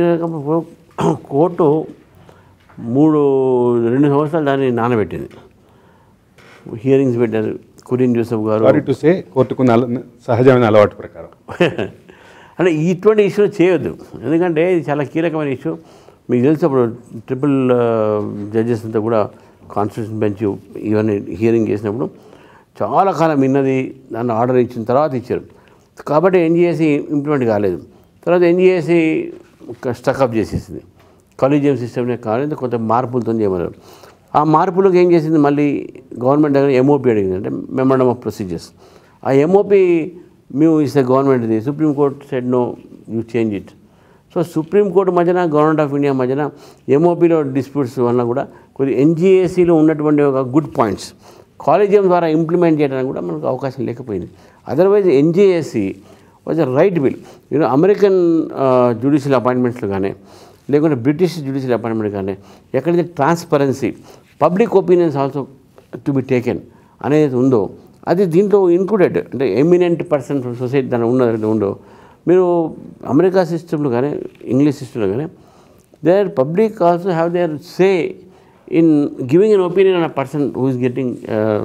కోర్టు మూడు రెండు సంవత్సరాలు దాన్ని నానబెట్టింది హియరింగ్స్ పెట్టారు Kurian Joseph garu sorry to say కోర్టుకు నల- సహజమైన అలవాటు ప్రకారం అంటే ఇటువంటి ఇష్యూలు చేయొద్దు ఎందుకంటే ఇది చాలా కీలకమైన ఇష్యూ మీకు తెలుసు అప్పుడు ట్రిపుల్ జడ్జెస్ అంతా కూడా కాన్స్టిట్యూషన్ బెంచ్ ఇవన్నీ హియరింగ్ చేసినప్పుడు చాలా కాలం విన్నది దాన్ని ఆర్డర్ ఇచ్చిన తర్వాత ఇచ్చారు కాబట్టి ఎన్జిఎస్సి ఇంప్లిమెంట్ కాలేదు తర్వాత ఎన్జిఎస్సి స్టకప్ చేసేసింది కాలేజియం సిస్టమ్నే కాలేదు కొంత మార్పులతో చేయమన్నారు ఆ మార్పులకు ఏం చేసింది మళ్ళీ గవర్నమెంట్ దగ్గర ఎంఓపి అడిగింది అంటే మెమోరం ఆఫ్ ప్రొసీజర్స్ ఆ ఎంఓపి మేము ఇస్ ద గవర్నమెంట్ ఇది supreme court said no you change it so supreme court మధ్యన గవర్నమెంట్ ఆఫ్ ఇండియా మధ్యన ఎంఓపీలో డిస్ప్యూట్స్ వల్ల కూడా కొద్ది ఎన్జిఏసీలో ఉన్నటువంటి ఒక గుడ్ పాయింట్స్ కాలేజియం ద్వారా ఇంప్లిమెంట్ చేయడానికి కూడా మనకు అవకాశం లేకపోయింది otherwise NJAC was a right bill నేను అమెరికన్ జ్యుడిషియల్ అపాయింట్మెంట్స్లో కానీ లేకుంటే బ్రిటిష్ జ్యుడిషియల్ అపాయింట్మెంట్ కానీ ఎక్కడైతే transparency public opinions also to be taken అనేది ఉందో అది దీంట్లో ఇన్క్లూడెడ్ అంటే ఎమినెంట్ పర్సన్ సొసైటీ దాని ఉన్నది ఉందో మీరు అమెరికా సిస్టంలో కానీ ఇంగ్లీష్ సిస్టంలో కానీ there public also have their say in giving an opinion on a person who is getting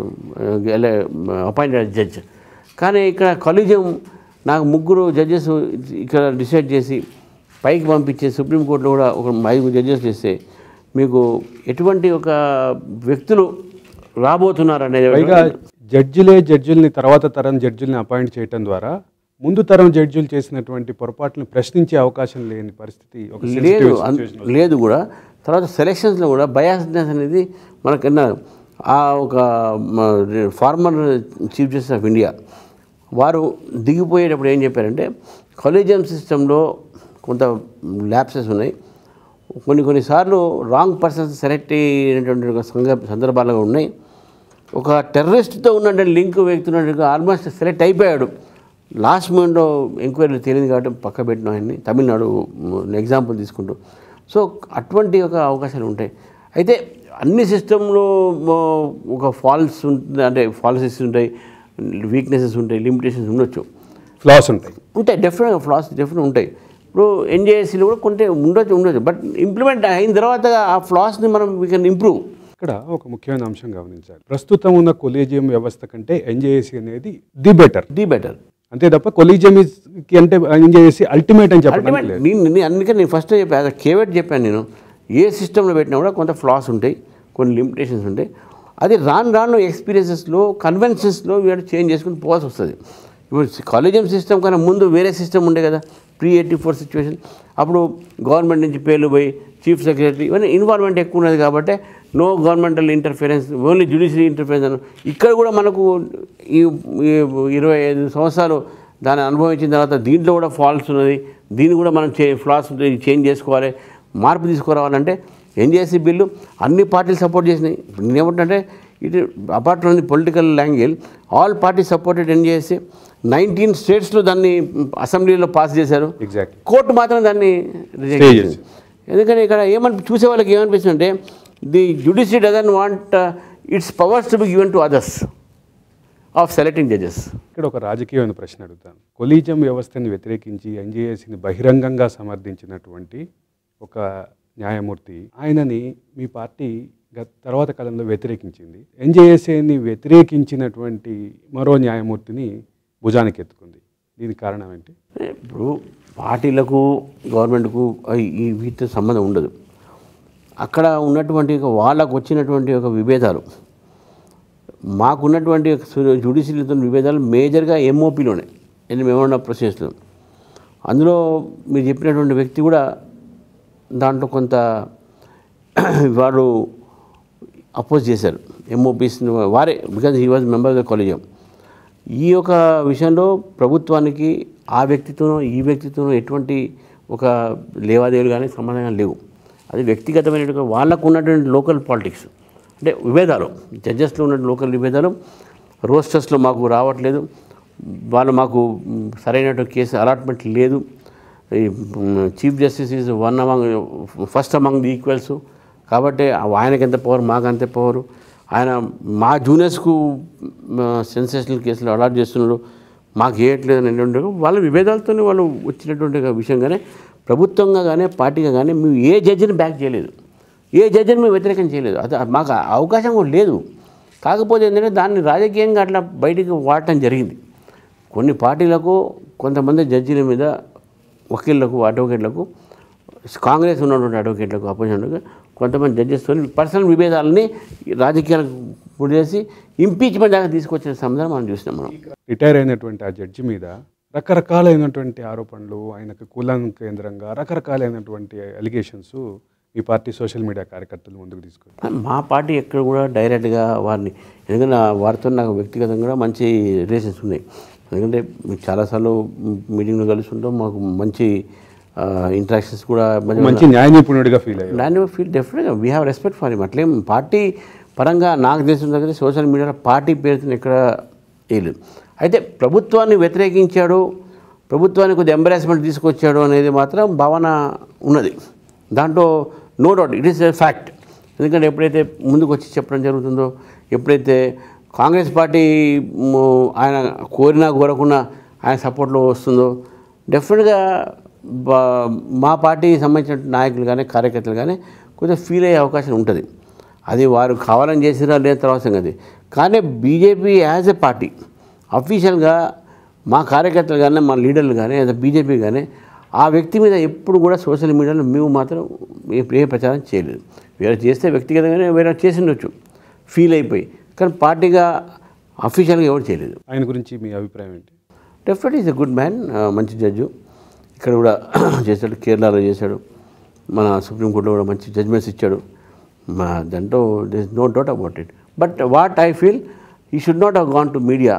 appointed judge కానీ ఇక్కడ కలీజం నాకు ముగ్గురు జడ్జెస్ ఇక్కడ డిసైడ్ చేసి పైకి పంపించే సుప్రీంకోర్టులో కూడా ఒక ఐదుగురు జడ్జెస్ చేస్తే మీకు ఎటువంటి ఒక వ్యక్తులు రాబోతున్నారు అనేది పైగా జడ్జిలే జడ్జిల్ని తర్వాత తరం జడ్జిల్ని అపాయింట్ చేయటం ద్వారా ముందు తరం జడ్జిలు చేసినటువంటి పొరపాట్లను ప్రశ్నించే అవకాశం లేని పరిస్థితి ఒక లేదు sensitive అన్- situation. లేదు కూడా తర్వాత సెలక్షన్స్లో కూడా బయాస్నెస్ అనేది మనకన్నా ఆ ఒక former chief justice of India వారు దిగిపోయేటప్పుడు ఏం చెప్పారంటే కాలేజియం సిస్టంలో కొంత ల్యాప్సెస్ ఉన్నాయి కొన్ని కొన్నిసార్లు రాంగ్ పర్సన్స్ సెలెక్ట్ అయినటువంటి ఒక సంగ సందర్భాలు కూడా ఉన్నాయి ఒక టెర్రరిస్ట్తో ఉన్నటువంటి లింక్ వ్యక్తి ఆల్మోస్ట్ సెలెక్ట్ అయిపోయాడు లాస్ట్ మూమెంట్లో ఎంక్వైరీలు తెలియదు కాబట్టి పక్క పెట్టిన ఆయన్ని తమిళనాడు ఎగ్జాంపుల్ తీసుకుంటూ సో అటువంటి ఒక అవకాశాలు ఉంటాయి అయితే అన్ని సిస్టంలో ఒక ఫాల్స్ ఉంటుంది అంటే ఫాల్సెస్ ఉంటాయి వీక్నెసెస్ ఉంటాయి లిమిటేషన్స్ ఉండొచ్చు ఫ్లాస్ ఉంటాయి ఉంటాయి డెఫినెట్గా ఫ్లాస్ డెఫినెట్ ఉంటాయి ఇప్పుడు ఎన్జేఎస్సీలో కూడా కొంటే ఉండొచ్చు ఉండొచ్చు బట్ ఇంప్లిమెంట్ అయిన తర్వాత ఆ ఫ్లాస్ని మనం వీ కెన్ ఇంప్రూవ్ ఇక్కడ ఒక ముఖ్యమైన అంశం గమనించాలి ప్రస్తుతం ఉన్న కొలీజియం వ్యవస్థ కంటే ఎన్జేఏసీ అనేది ది బెటర్ ది బెటర్ అంతే తప్ప కొలీజియం is- కి అంటే ఎన్జేఏసీ అల్టిమేట్ అని చెప్పడానికి అల్టిమేట్ లేదు నేను నేను అందుకే నేను ఫస్ట్ చెప్పాను కేవట్ చెప్పాను నేను ఏ సిస్టంలో పెట్టినా కూడా కొంత ఫ్లాస్ ఉంటాయి కొన్ని లిమిటేషన్స్ ఉంటాయి అది రాను రాను ఎక్స్పీరియన్సెస్లో కన్వెన్షన్స్లో వీడు చేంజ్ చేసుకుని పోవాల్సి వస్తుంది ఇప్పుడు కాలేజియం సిస్టమ్ కన్నా ముందు వేరే సిస్టమ్ ఉండే కదా ప్రీ ఎయిటీ ఫోర్ సిచ్యువేషన్ అప్పుడు గవర్నమెంట్ నుంచి పేర్లు పోయి చీఫ్ సెక్రటరీ ఇవన్నీ ఇన్వాల్వ్మెంట్ ఎక్కువ ఉన్నది కాబట్టి no governmental interference only judiciary interference అని ఇక్కడ కూడా మనకు ఈ ఈ ఇరవై ఐదు సంవత్సరాలు దాన్ని అనుభవించిన తర్వాత దీంట్లో కూడా ఫాల్స్ ఉన్నది దీన్ని కూడా మనం చే ఫ్లాస్ ఉంటుంది ఇది చేంజ్ చేసుకోవాలి మార్పు తీసుకురావాలంటే ఎన్జేసీ బిల్లు అన్ని పార్టీలు సపోర్ట్ చేసినాయి ఇప్పుడు నేనేమంటే it apart from the political language all party supported NJAC nineteen స్టేట్స్లో దాన్ని అసెంబ్లీలో పాస్ చేశారు ఎగ్జాక్ట్లీ కోర్టు మాత్రం దాన్ని రిజెక్ట్ Stay చేసింది ఎందుకంటే ఇక్కడ ఏమని చూసే వాళ్ళకి ఏమనిపిస్తుంది అంటే the judiciary doesn't want its powers to be given to others of selecting judges ఇక్కడ ఒక రాజకీయమైన ప్రశ్న అడుగుతాను కొలీజియం వ్యవస్థని వ్యతిరేకించి ఎన్జేఏసీని బహిరంగంగా సమర్థించినటువంటి ఒక న్యాయమూర్తి ఆయనని మీ పార్టీ గత తర్వాత కాలంలో వ్యతిరేకించింది ఎన్జేఏసీని వ్యతిరేకించినటువంటి మరో న్యాయమూర్తిని భుజానికి ఎత్తుకుంది దీనికి కారణం ఏంటి ఇప్పుడు పార్టీలకు గవర్నమెంట్కు అయి- ఈ వీటితో సంబంధం ఉండదు అక్కడ ఉన్నటువంటి ఒక వాళ్ళకు వచ్చినటువంటి ఒక విభేదాలు మాకున్నటువంటి జ్యుడిషియల్తో విభేదాలు మేజర్గా ఎంఓపీలోనే ఎన్ని మెమోరాండం ప్రొసెస్లో అందులో మీరు చెప్పినటువంటి వ్యక్తి కూడా దాంట్లో కొంత వారు అపోజ్ చేశారు ఎంఓపీస్ వారే because he was member of the collegium ఈ యొక్క విషయంలో ప్రభుత్వానికి ఆ వ్యక్తితోనో ఈ వ్యక్తితోనో ఎటువంటి ఒక లేవాదేవీలు కానీ సంబంధం కానీ లేవు అది వ్యక్తిగతమైన వాళ్ళకు ఉన్నటువంటి లోకల్ పాలిటిక్స్ అంటే విభేదాలు జడ్జెస్లో ఉన్న లోకల్ విభేదాలు రోస్టర్స్లో మాకు రావట్లేదు వాళ్ళు మాకు మ్, సరైనటువంటి కేసు అలాట్మెంట్ లేదు ఈ chief justice is one among first among the equals కాబట్టి ఆయనకి ఎంత పవర్ మాకు అంతే పవరు ఆయన మా జూనియర్స్కు సెన్సేషనల్ కేసులు అలాట్ చేస్తున్నారు మాకు వేయట్లేదు అనేటువంటి వాళ్ళ విభేదాలతోనే వాళ్ళు వచ్చినటువంటి ఒక విషయంగానే ప్రభుత్వంగా కానీ పార్టీగా కానీ మేము ఏ జడ్జిని బ్యాక్ చేయలేదు ఏ జడ్జిని మేము వ్యతిరేకం చేయలేదు అది మాకు ఆ అవకాశం కూడా లేదు కాకపోతే ఏంటంటే దాన్ని రాజకీయంగా అట్లా బయటికి వాడటం జరిగింది కొన్ని పార్టీలకు కొంతమంది జడ్జీల మీద వకీళ్లకు అడ్వకేట్లకు కాంగ్రెస్ ఉన్నటువంటి అడ్వకేట్లకు అపోజిషన్లకు కొంతమంది జడ్జెస్తో పర్సనల్ విభేదాలని రాజకీయాలకు గురి చేసి ఇంపీచ్మెంట్ దాకా తీసుకొచ్చిన సందర్భం మనం చూసినాం మనం రిటైర్ అయినటువంటి ఆ జడ్జి మీద రకరకాలైనటువంటి ఆరోపణలు ఆయనకు కులం కేంద్రంగా రకరకాలైనటువంటి అలిగేషన్స్ మీ పార్టీ సోషల్ మీడియా కార్యకర్తలు ముందుకు తీసుకొచ్చారు మా పార్టీ ఎక్కడ కూడా డైరెక్ట్గా వారిని ఎందుకంటే నా- వారితో నాకు వ్యక్తిగతంగా కూడా మంచి రిలేషన్స్ ఉన్నాయి ఎందుకంటే మేము చాలాసార్లు మీటింగ్లో కలుస్తుంటాం మాకు మంచి ఇంట్రాక్షన్స్ కూడా మంచి మంచి న్యాయ నిపుణుడిగా ఫీల్ అయ్యారు దాన్ని ఫీల్ డెఫినెట్గా we have respect for him అట్లేం పార్టీ పరంగా నాకు తెలిసిన దగ్గర సోషల్ మీడియాలో పార్టీ పేరుతో ఎక్కడ వేయలేదు అయితే ప్రభుత్వాన్ని వ్యతిరేకించాడు ప్రభుత్వానికి కొద్ది ఎంబరాస్మెంట్ తీసుకొచ్చాడు అనేది మాత్రం భావన ఉన్నది దాంట్లో no doubt it is a fact ఎందుకంటే ఎప్పుడైతే ముందుకు వచ్చి చెప్పడం జరుగుతుందో ఎప్పుడైతే కాంగ్రెస్ పార్టీ ము, ఆయన కోరినా కోరకున్నా ఆయన సపోర్ట్లో వస్తుందో డెఫినెట్గా బా- మా పార్టీకి సంబంధించిన నాయకులు కానీ కార్యకర్తలు కానీ కొద్దిగా ఫీల్ అయ్యే అవకాశం ఉంటుంది అది వారు కావాలని చేసినా లేదా తర్వాత సంగతి కానీ బీజేపీ యాజ్ ఎ పార్టీ అఫీషియల్గా మా కార్యకర్తలు కానీ మా లీడర్లు కానీ లేదా బీజేపీ కానీ ఆ వ్యక్తి మీద ఎప్పుడు కూడా సోషల్ మీడియాలో మేము మాత్రం ఏ ఏ ప్రచారం చేయలేదు వేరే చేస్తే వ్యక్తిగతంగానే వేరే చేసి ఉండొచ్చు ఫీల్ అయిపోయి కానీ పార్టీగా అఫీషియల్గా ఎవరు చేయలేదు ఆయన గురించి మీ అభిప్రాయం ఏంటి definite is a good man మంచి జడ్జు ఇక్కడ కూడా చేశాడు కేరళలో చేశాడు మన సుప్రీంకోర్టులో కూడా మంచి జడ్జ్మెంట్స్ ఇచ్చాడు మా దాంట్లో this no doubt about it but what I feel he should not have gone to media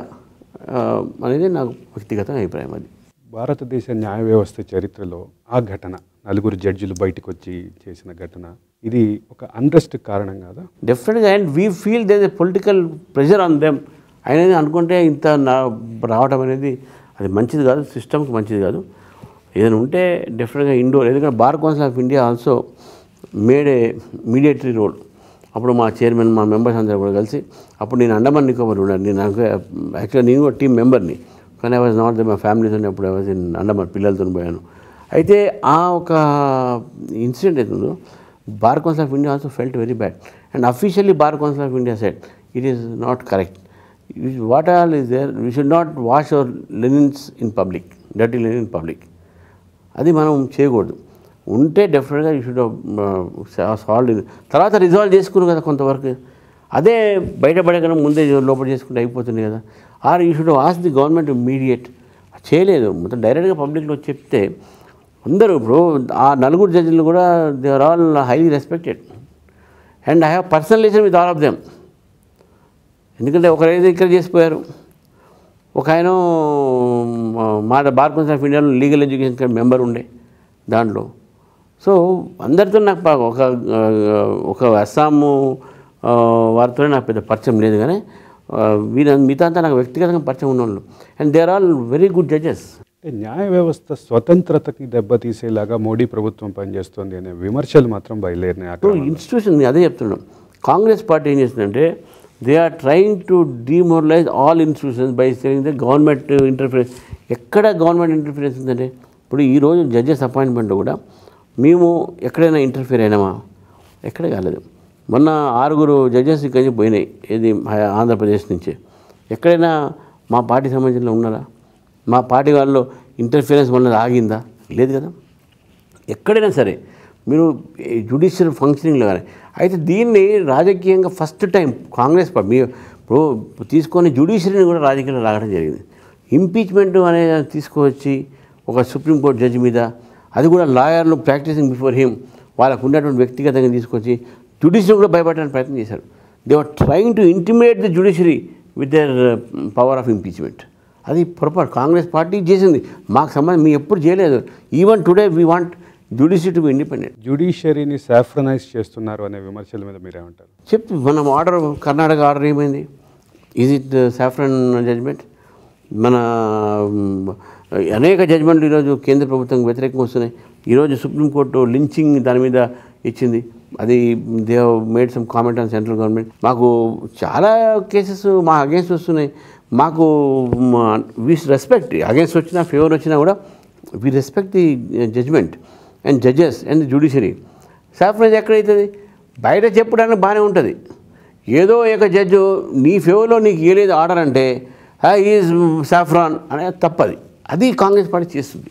అనేది నాకు వ్యక్తిగత అభిప్రాయం అది భారతదేశ న్యాయ వ్యవస్థ చరిత్రలో ఆ ఘటన నలుగురు జడ్జిలు బయటకు వచ్చి చేసిన ఘటన ఇది ఒక అన్రెస్ట్ కారణం కాదా డెఫినెట్గా and we feel there a political pressure on them అనేది అనుకుంటే ఇంత నా రావడం అనేది అది మంచిది కాదు సిస్టమ్కి మంచిది కాదు ఏదైనా ఉంటే డెఫినెట్గా ఇండోర్ ఎందుకంటే bar council of India also made a mediatory role అప్పుడు మా చైర్మన్ మా మెంబర్స్ అందరూ కూడా కలిసి అప్పుడు నేను అండమాన్ నికోబార్ ఉన్నాను నేను నాకు యాక్చువల్గా నేను కూడా టీం మెంబర్ని కానీ ఐ వాజ్ నాట్ ద మా ఫ్యామిలీతో అప్పుడు ఐ వాజ్ ఇన్ అండమాన్ పిల్లలతో పోయాను అయితే ఆ ఒక ఇన్సిడెంట్ అవుతుందో bar council of India also felt very bad and officially bar council of India said it is not correct what all is there we should not wash our linens in public dirty linen in public అది మనం చేయకూడదు ఉంటే డెఫినెట్గా యూ షుడ్ సాల్వ్ తర్వాత రిజాల్వ్ చేసుకున్నాం కదా కొంతవరకు అదే బయటపడకుండా ముందే లోపల చేసుకుంటే అయిపోతుంది కదా or you should ask the government mediate చేయలేదు మొత్తం డైరెక్ట్గా పబ్లిక్లో చెప్తే అందరూ ఇప్పుడు ఆ నలుగురు జడ్జిలు కూడా they are all highly respected and I have personal relation with all of them ఎందుకంటే ఒకరైతే ఇక్కడ చేసిపోయారు ఒక ఆయన మా బార్ కౌన్సిల్ ఆఫ్ ఇండియాలో లీగల్ ఎడ్యుకేషన్ మెంబర్ ఉండే దాంట్లో సో అందరితో నాకు పా- ఒక ఆ, ఒక అస్సాము ఆ, వారితో నాకు పెద్ద పరిచయం లేదు కానీ ఆ, వీళ్ళ మిగతా అంతా నాకు వ్యక్తిగతంగా పరిచయం ఉన్నవాళ్ళు and they are all very good judges అంటే న్యాయ వ్యవస్థ స్వతంత్రతకి దెబ్బతీసేలాగా మోడీ ప్రభుత్వం పనిచేస్తోంది అనే విమర్శలు మాత్రం బయలుదేరినాయి ఆ ఇప్పుడు క్రమంలో. ఇన్స్టిట్యూషన్ అదే చెప్తున్నాం కాంగ్రెస్ పార్టీ ఏం చేస్తుందంటే they are trying to demoralize all institutions by saying the government interference ఎక్కడ గవర్నమెంట్ ఇంటర్ఫిరెన్స్ ఉందంటే ఇప్పుడు ఈరోజు జడ్జెస్ అపాయింట్మెంట్ కూడా మేము ఎక్కడైనా ఇంటర్ఫియర్ అయినామా ఎక్కడ కాలేదు మొన్న ఆరుగురు జడ్జెస్ ఇక్కడి నుంచి పోయినాయి ఏది హై- ఆంధ్రప్రదేశ్ నుంచి ఎక్కడైనా మా పార్టీ సంబంధించిన ఉన్నారా మా పార్టీ వాళ్ళు ఇంటర్ఫిరెన్స్ వల్ల ఆగిందా లేదు కదా ఎక్కడైనా సరే మీరు జ్యుడిషియల్ ఫంక్షనింగ్లో కానీ అయితే దీన్ని రాజకీయంగా ఫస్ట్ టైం కాంగ్రెస్ పార్టీ మీ ఇప్పుడు తీసుకొని జ్యుడిషియరీని కూడా రాజకీయంలో రావడం జరిగింది ఇంపీచ్మెంట్ అనేది తీసుకువచ్చి ఒక సుప్రీంకోర్టు జడ్జి మీద అది కూడా లాయర్లు ప్రాక్టీసింగ్ బిఫోర్ హిమ్ వాళ్ళకు ఉన్నటువంటి వ్యక్తిగతంగా తీసుకొచ్చి జ్యుడిషియరీ కూడా భయపడడానికి ప్రయత్నం చేశారు they are trying to intimidate the judiciary with their power of impeachment అది పొరపాటు కాంగ్రెస్ పార్టీ చేసింది మాకు సంబంధం మేము ఎప్పుడు చేయలేదు even today we want judiciary to be independent జ్యుడిషియరీని సాఫ్రనైజ్ చేస్తున్నారు అనే విమర్శల మీద మీరేమంటారు చెప్పు మనం ఆర్డర్ కర్ణాటక ఆర్డర్ ఏమైంది ఈజ్ ఇట్ సాఫ్రన్ జడ్జ్మెంట్ మన మ్, అనేక జడ్జ్మెంట్లు ఈరోజు కేంద్ర ప్రభుత్వం వ్యతిరేకంగా వస్తున్నాయి ఈరోజు సుప్రీంకోర్టు లించింగ్ దాని మీద ఇచ్చింది అది they made some comment on central government మాకు చాలా కేసెస్ మా అగేన్స్ట్ వస్తున్నాయి మాకు వి రెస్పెక్ట్ అగేన్స్ట్ వచ్చినా ఫేవర్ వచ్చినా కూడా we respect the judgement and judges and judiciary సాఫ్రైజ్ ఎక్కడైతుంది బయట చెప్పడానికి బాగానే ఉంటుంది ఏదో ఒక జడ్జు నీ ఫేవర్లో నీకు ఏలేదు ఆర్డర్ అంటే ఈజ్ సాఫ్రాన్ అనేది తప్పది అది కాంగ్రెస్ పార్టీ చేస్తుంది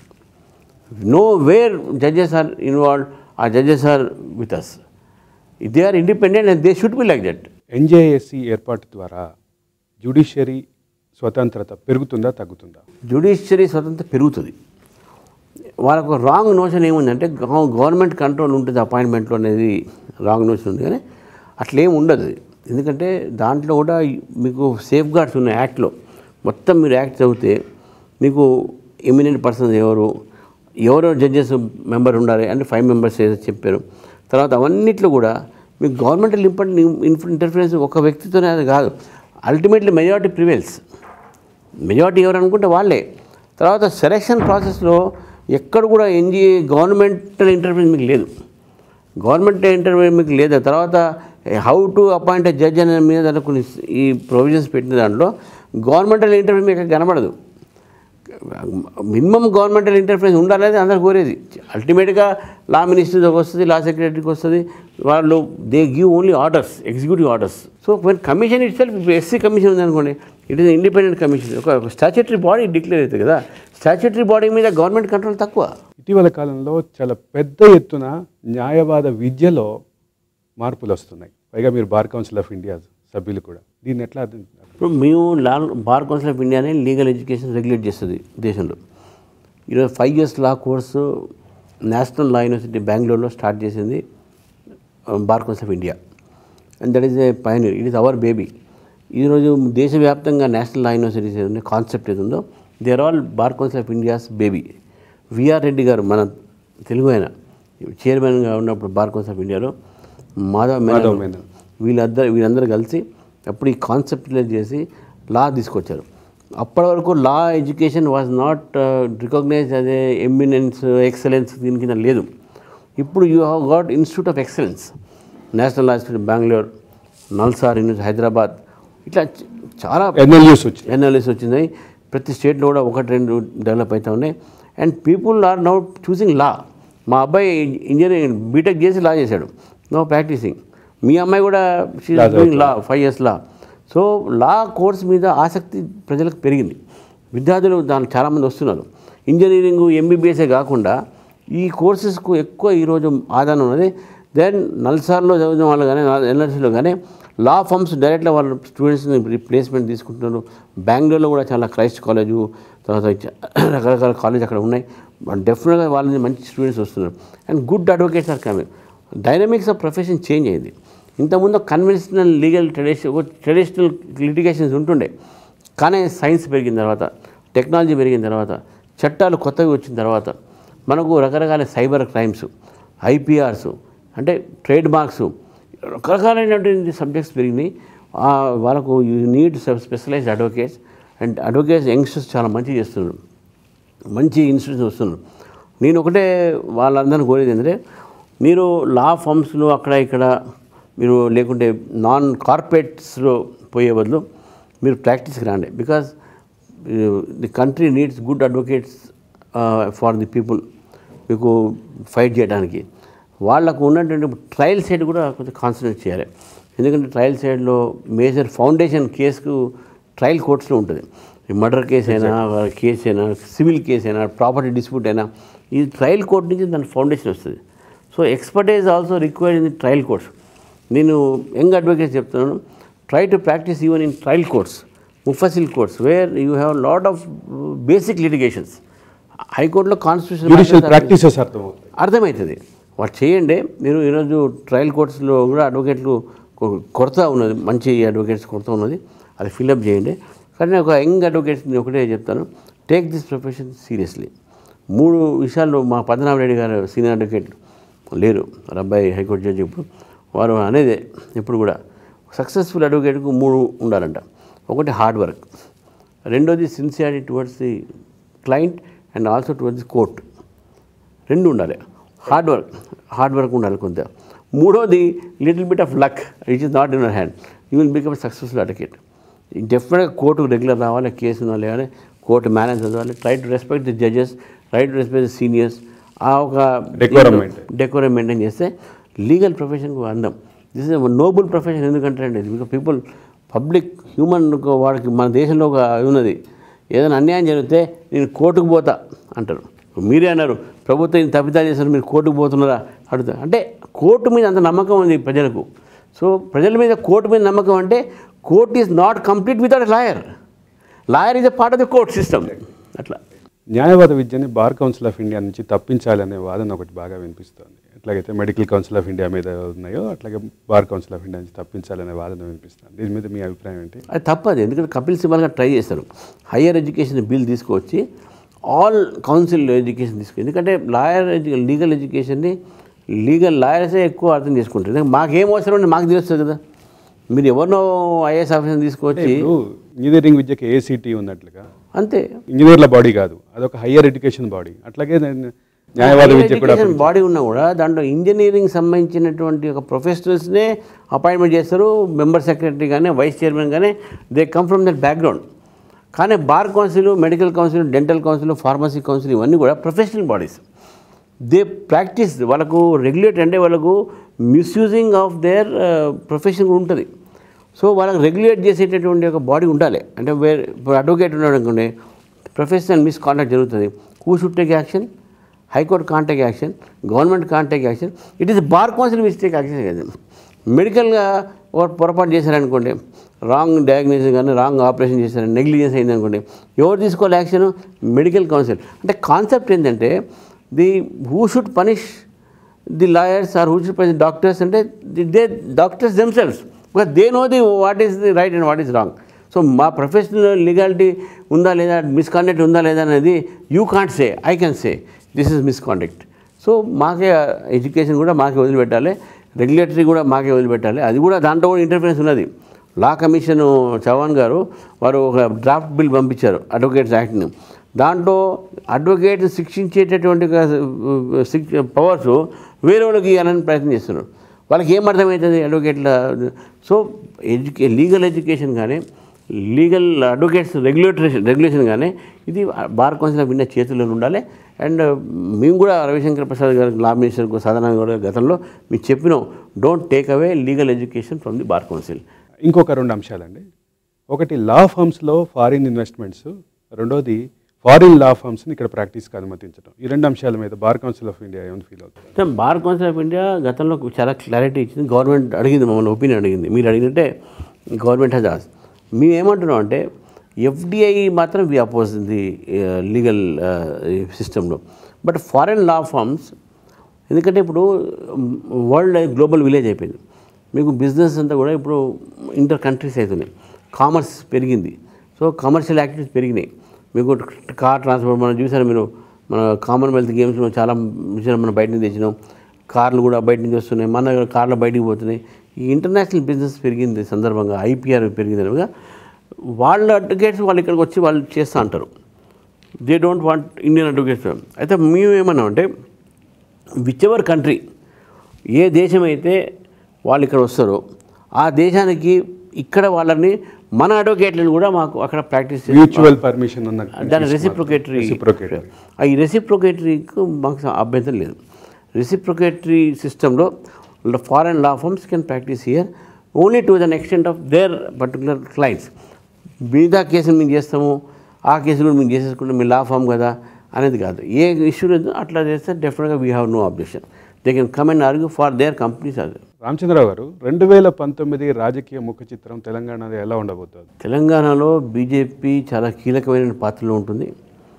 no where judges are involve ఆ judges are with us they are independent and they should be like that NJSC ఏర్పాటు ద్వారా జ్యుడిషియరీ స్వతంత్రత పెరుగుతుందా తగ్గుతుందా జ్యుడిషియరీ స్వతంత్రత పెరుగుతుంది వాళ్ళకు రాంగ్ నోషన్ ఏముందంటే గవ- గవర్నమెంట్ కంట్రోల్ ఉంటుంది అపాయింట్మెంట్లో అనేది రాంగ్ నోషన్ ఉంది కానీ అట్లేం ఉండదు ఎందుకంటే దాంట్లో కూడా మీకు సేఫ్ గార్డ్స్ ఉన్నాయి యాక్ట్లో మొత్తం మీరు యాక్ట్ చదివితే మీకు ఎమినెంట్ పర్సన్స్ ఎవరు ఎవరెవరు జడ్జెస్ మెంబర్ ఉండాలి అంటే ఫైవ్ మెంబర్స్ ఏదో చెప్పారు తర్వాత అవన్నిట్లో కూడా మీకు గవర్నమెంటల్ ఇంపార్టెంట్ ఇంటర్ఫరెన్స్ ఒక వ్యక్తితోనే అది కాదు అల్టిమేట్లీ మెజారిటీ ప్రివైల్స్ మెజారిటీ ఎవరు అనుకుంటే వాళ్ళే తర్వాత సెలక్షన్ ప్రాసెస్లో ఎక్కడ కూడా ఎన్జిఏ గవర్నమెంటల్ ఇంటర్వ్యూ మీకు లేదు గవర్నమెంట్ ఇంటర్వ్యూ మీకు లేదు తర్వాత హౌ టు అపాయింట్ జడ్జ్ అనే మీద దాంట్లో కొన్ని ఈ ప్రొవిజన్స్ పెట్టిన దాంట్లో గవర్నమెంటల్ ఇంటర్వ్యూ మీకు కనబడదు మినిమం గవర్నమెంటల్ ఇంటర్ఫరెన్స్ ఉండాలనేది అందరు కోరేది అల్టిమేట్గా లా మినిస్టర్కి వస్తుంది లా సెక్రటరీకి వస్తుంది వాళ్ళు they give only orders executive orders so when commission itself ఇప్పుడు ఎస్సీ కమిషన్ ఉందనుకోండి ఇట్ ఇస్ ఇండిపెండెంట్ కమిషన్ ఒక స్టాచ్యుటరీ బాడీ డిక్లేర్ అవుతుంది కదా స్టాచ్యుటరీ బాడీ మీద గవర్నమెంట్ కంట్రోల్ తక్కువ ఇటీవల కాలంలో చాలా పెద్ద ఎత్తున న్యాయవాద విద్యలో మార్పులు వస్తున్నాయి పైగా మీరు బార్ కౌన్సిల్ ఆఫ్ ఇండియా సభ్యులు కూడా దీన్ని ఎట్లా అర్థం- ఇప్పుడు మేము లా బార్ కౌన్సిల్ ఆఫ్ ఇండియానే లీగల్ ఎడ్యుకేషన్ రెగ్యులేట్ చేస్తుంది దేశంలో ఈరోజు five years law course national law university బెంగళూరులో స్టార్ట్ చేసింది bar council of India and that is a pioneer it is our baby ఈరోజు దేశవ్యాప్తంగా నేషనల్ లా యూనివర్సిటీస్ ఏదైనా కాన్సెప్ట్ ఏది ఉందో they are all bar council of India's baby V R Reddy garu మన తెలుగు ఆయన చైర్మన్గా ఉన్నప్పుడు బార్ కౌన్సిల్ ఆఫ్ ఇండియాలో మాధవ్ మాధవ్ మేనన్ మేనన్. వీళ్ళందరూ వీళ్ళందరూ కలిసి అప్పుడు ఈ కాన్సెప్టులైజ్ చేసి లా తీసుకొచ్చారు అప్పటి వరకు law education was not recognise as a eminence excellence దీని కింద లేదు ఇప్పుడు you have got institute of excellence national law institute Bengaluru Nalsar university Hyderabad ఇట్లా చ- చాలా ఎన్ఎల్యూస్ వచ్చి ఎన్ఎల్ఎస్ వచ్చింది ప్రతి స్టేట్లో కూడా ఒకటి రెండు డెవలప్ అవుతా ఉన్నాయి and people are now choosing law మా అబ్బాయి ఇంజనీరింగ్ బీటెక్ చేసి లా చేశాడు నో ప్రాక్టీసింగ్ మీ అమ్మాయి కూడా Law doing law five years law so law course మీద ఆసక్తి ప్రజలకు పెరిగింది విద్యార్థులు దాని చాలామంది వస్తున్నారు ఇంజనీరింగ్ ఎంబీబీఎస్ఏ కాకుండా ఈ కోర్సెస్కు ఎక్కువ ఈరోజు ఆదానం ఉన్నది దెన్ నల్సార్లో చదివిన వాళ్ళు కానీ ఎన్ఎల్సీలో కానీ లా ఫార్మ్స్ డైరెక్ట్గా వాళ్ళ స్టూడెంట్స్ని రిప్లేస్మెంట్ తీసుకుంటున్నారు బెంగళూరులో కూడా చాలా క్రైస్ట్ కాలేజు తర్వాత చ- రకరకాల కాలేజ్ అక్కడ ఉన్నాయి డెఫినెట్గా వాళ్ళ నుంచి మంచి స్టూడెంట్స్ వస్తున్నారు and good advocates are coming dynamics of profession change అయింది ఇంతకుముందు conventional legal tradition traditional litigations ఉంటుండే కానీ సైన్స్ పెరిగిన తర్వాత టెక్నాలజీ పెరిగిన తర్వాత చట్టాలు కొత్తవి వచ్చిన తర్వాత మనకు రకరకాల సైబర్ క్రైమ్స్ ఐపీఆర్స్ అంటే ట్రేడ్ మార్క్స్ రకరకాలైనటువంటి సబ్జెక్ట్స్ పెరిగినాయి ఆ, వాళ్ళకు need specialised advocates and advocates youngsters చాలా మంచి చేస్తున్నారు మంచి ఇన్స్టిట్యూట్స్ వస్తున్నారు నేను ఒకటే వాళ్ళందరిని కోరేది ఏంటంటే మీరు లా ఫార్మ్స్లో అక్కడ ఇక్కడ మీరు లేకుంటే నాన్ కార్పొరేట్స్లో పోయే బదులు మీరు ప్రాక్టీస్కి రాండి because the country needs good advocates for the people మీకు ఫైట్ చేయడానికి వాళ్ళకు ఉన్నటువంటి ట్రయల్ సైడ్ కూడా కొంచెం కాన్సన్ట్రేట్ చేయాలి ఎందుకంటే ట్రయల్ సైడ్లో మేజర్ ఫౌండేషన్ కేసుకు ట్రయల్ కోర్ట్స్లో ఉంటుంది ఈ మర్డర్ కేసు అయినా కేసు అయినా సివిల్ కేసు అయినా ప్రాపర్టీ డిస్ప్యూట్ అయినా ఈ ట్రయల్ కోర్ట్ నుంచి దాని ఫౌండేషన్ వస్తుంది so expertise also required in the trial courts నేను యంగ్ అడ్వకేట్స్ చెప్తున్నాను try to practice even in trial courts mofussil courts where you have lot of basic litigations హైకోర్టులో జ్యుడిషియల్ కాన్స్టిట్యూషన్ ప్రాక్టీసెస్ అర్థమవుతాయి అర్థమవుతుంది వాళ్ళు చేయండి మీరు ఈరోజు ట్రయల్ కోర్ట్స్లో కూడా అడ్వకేట్లు కొ- కొరత ఉన్నది మంచి అడ్వకేట్స్ కొరత ఉన్నది అది ఫిల్అప్ చేయండి కానీ నేను ఒక యంగ్ అడ్వకేట్స్ నేను ఒకటే చెప్తాను టేక్ దిస్ ప్రొఫెషన్ సీరియస్లీ మూడు విషయాల్లో మా పద్మనాభరెడ్డి గారు సీనియర్ అడ్వకేట్ లేరు వాళ్ళ అబ్బాయి హైకోర్టు జడ్జి ఇప్పుడు వారు అనేదే ఎప్పుడు కూడా సక్సెస్ఫుల్ అడ్వకేట్కు మూడు ఉండాలంట ఒకటి హార్డ్ వర్క్ రెండోది sincerity towards the client and also towards the court రెండు ఉండాలి హార్డ్ వర్క్ హార్డ్ వర్క్ ఉండాలి కొంత మూడోది little bit of luck which is not in your hand you will become successful advocate డెఫినెట్గా కోర్టుకు రెగ్యులర్ రావాలి కేసు ఉండాలి కానీ కోర్టు మేనేజ్ చదవాలి try to respect the judges try to respect the seniors ఆ ఒక Decorum maintain. డెకోరం మెయింటైన్ చేస్తే లీగల్ ప్రొఫెషన్కు అందం దిస్ ఇస్ నోబుల్ ప్రొఫెషన్ ఎందుకంటే అండి బికాస్ పీపుల్ పబ్లిక్ హ్యూమన్ వాడికి మన దేశంలో ఒక ఇది ఉన్నది ఏదైనా అన్యాయం జరిగితే నేను కోర్టుకు పోతా అంటారు మీరే అన్నారు ప్రభుత్వం ఇంత తప్పిదాలు చేశారు మీరు కోర్టుకు పోతున్నారా అడుగుతారు అంటే కోర్టు మీద అంత నమ్మకం ఉంది ప్రజలకు సో ప్రజల మీద కోర్టు మీద నమ్మకం అంటే court is not complete without lawyer lawyer is a part of the court system అట్లా న్యాయవాద విద్యని బార్ కౌన్సిల్ ఆఫ్ ఇండియా నుంచి తప్పించాలనే వాదన ఒకటి బాగా వినిపిస్తోంది ఎట్లాగైతే మెడికల్ కౌన్సిల్ ఆఫ్ ఇండియా మీద ఉన్నాయో అట్లాగే బార్ కౌన్సిల్ ఆఫ్ ఇండియా నుంచి తప్పించాలనే వాదన వినిపిస్తుంది దీని మీద మీ అభిప్రాయం ఏంటి అది తప్పదు ఎందుకంటే కపిల్ సిబల్గా ట్రై చేస్తారు హయ్యర్ ఎడ్యుకేషన్ బిల్ తీసుకొచ్చి ఆల్ కౌన్సిల్ ఎడ్యుకేషన్ తీసుకు ఎందుకంటే లాయర్ ఎడ్యు లీగల్ ఎడ్యుకేషన్ని లీగల్ లాయర్సే ఎక్కువ అర్థం చేసుకుంటారు ఎందుకంటే మాకేం అవసరం ఉంది మాకు తెలుస్తుంది కదా మీరు ఎవరినో ఐఏఎస్ ఆఫీసర్ తీసుకొచ్చి ఇప్పుడు ఇంజనీరింగ్ విద్యకి ఏసీటీ ఉన్నట్లుగా అంతే ఇంజనీర్ల బాడీ కాదు అదొక హయ్యర్ ఎడ్యుకేషన్ బాడీ అట్లాగే నేను న్యాయవాద విద్య కూడా బాడీ ఉన్నా కూడా దాంట్లో ఇంజనీరింగ్ సంబంధించినటువంటి ఒక ప్రొఫెషనల్స్నే అపాయింట్మెంట్ చేస్తారు మెంబర్ సెక్రటరీ కానీ వైస్ చైర్మన్ కానీ they come from that background కానీ bar council medical council dental council pharmacy council ఇవన్నీ కూడా ప్రొఫెషనల్ బాడీస్ దే ప్రాక్టీస్ వాళ్ళకు రెగ్యులేట్ అంటే వాళ్ళకు మిస్యూజింగ్ ఆఫ్ దేర్ ప్రొఫెషన్ ఉంటుంది సో వాళ్ళకి రెగ్యులేట్ చేసేటటువంటి ఒక బాడీ ఉండాలి అంటే వేరే ఇప్పుడు అడ్వకేట్ ఉన్నాడు అనుకోండి ప్రొఫెషనల్ మిస్ కాంటాక్ట్ జరుగుతుంది who should take action high court contact action government contact action it is bar council mistake action కదా మెడికల్గా ఒక పొరపాటు చేశారనుకోండి రాంగ్ డయాగ్నోసిస్ కానీ రాంగ్ ఆపరేషన్ చేశారు నెగ్లిజెన్స్ అయింది అనుకోండి ఎవరు తీసుకోవాలి యాక్షన్ మెడికల్ కౌన్సిల్ అంటే కాన్సెప్ట్ ఏంటంటే the who should punish the lawyers are who should punish doctors అంటే they doctors themselves because they know the what is the right and what is wrong so మా ప్రొఫెషనల్ లీగాలిటీ ఉందా లేదా మిస్కాండక్ట్ ఉందా లేదా అనేది you can't say I can say this is misconduct so మాకే ఎడ్యుకేషన్ కూడా మాకే వదిలిపెట్టాలి రెగ్యులేటరీ కూడా మాకే వదిలిపెట్టాలి అది కూడా దాంట్లో కూడా ఇంటర్ఫరెన్స్ ఉన్నది లా కమిషన్ చవాన్ గారు వారు ఒక డ్రాఫ్ట్ బిల్ పంపించారు అడ్వకేట్స్ యాక్ట్ని దాంట్లో అడ్వకేట్ శిక్షించేటటువంటి పవర్స్ వేరే వాళ్ళకి ఇవ్వాలని ప్రయత్నం చేస్తున్నారు వాళ్ళకి ఏం అర్థమవుతుంది అడ్వకేట్ల సో ఎడ్యుకే లీగల్ ఎడ్యుకేషన్ కానీ లీగల్ అడ్వకేట్స్ రెగ్యులేటరేషన్ రెగ్యులేషన్ కానీ ఇది బార్ కౌన్సిల్ ఆఫ్ ఇండియా చేతుల్లో ఉండాలి అండ్ మేము కూడా రవిశంకర్ ప్రసాద్ గారు లా మినిస్టర్ సదానంద గౌడ్ గారి గతంలో మీకు చెప్పినాం don't take away legal education from the bar council ఇంకొక రెండు అంశాలండి ఒకటి లా ఫర్మ్స్లో ఫారిన్ ఇన్వెస్ట్మెంట్స్ రెండోది ఫారిన్ లా ఫర్మ్స్ని ఇక్కడ ప్రాక్టీస్కి అనుమతించడం ఈ రెండు అంశాల మీద బార్ కౌన్సిల్ ఆఫ్ ఇండియా ఏమైనా ఫీల్ అవుతుంది అంటే బార్ కౌన్సిల్ ఆఫ్ ఇండియా గతంలో చాలా క్లారిటీ ఇచ్చింది గవర్నమెంట్ అడిగింది మమ్మల్ని ఒపీనియన్ అడిగింది మీరు అడిగినట్టే గవర్నమెంట్ హెజ్ ఆస్ మేము ఏమంటున్నాం అంటే ఎఫ్డిఐ మాత్రం వి అపోజ్ ది లీగల్ సిస్టంలో బట్ ఫారెన్ లా ఫార్మ్స్ ఎందుకంటే ఇప్పుడు వరల్డ్ గ్లోబల్ విలేజ్ అయిపోయింది మీకు బిజినెస్ అంతా కూడా ఇప్పుడు ఇంటర్ కంట్రీస్ అవుతున్నాయి కామర్స్ పెరిగింది సో కమర్షియల్ యాక్టివిటీస్ పెరిగినాయి మీకు కార్ ట్రాన్స్పోర్ట్ మనం చూసారు మీరు మన కామన్వెల్త్ గేమ్స్లో చాలా విషయాలు మనం బయట నుంచి తెచ్చినాం కార్లు కూడా బయట నుంచి వస్తున్నాయి మన కార్లు బయటికి పోతున్నాయి ఈ ఇంటర్నేషనల్ బిజినెస్ పెరిగింది సందర్భంగా ఐపీఆర్ పెరిగింది అనగా వాళ్ళ అడ్వకేట్స్ వాళ్ళు ఇక్కడికి వచ్చి వాళ్ళు చేస్తూ అంటారు they don't want Indian advocates అయితే మేము ఏమన్నామంటే విచ్ ఎవర్ కంట్రీ ఏ దేశం అయితే వాళ్ళు ఇక్కడ వస్తారో ఆ దేశానికి ఇక్కడ వాళ్ళని మన అడ్వకేట్లను కూడా మాకు అక్కడ ప్రాక్టీస్ చేసి మ్యూచువల్ పర్మిషన్ ఉన్న దాని రెసిప్రొకేటరీ Reciprocatory. ఈ రెసిప్రొకేటరీకి మాకు అభ్యంతరం లేదు రెసిప్రొకేటరీ సిస్టంలో foreign law firms can practice here only to than extent of their particular clients మిగతా కేసులు మేము చేస్తాము ఆ కేసులు కూడా మేము చేసేసుకుంటాం మీ లా ఫామ్ కదా అనేది కాదు ఏ ఇష్యూ లేదు అట్లా చేస్తే డెఫినెట్గా we have no objection they can come and argue for their companies అది రామచంద్రరావు గారు రెండు వేల పంతొమ్మిది రాజకీయ ముఖ చిత్రం తెలంగాణలో ఎలా ఉండబోతోంది తెలంగాణలో బీజేపీ చాలా కీలకమైన పాత్రలో ఉంటుంది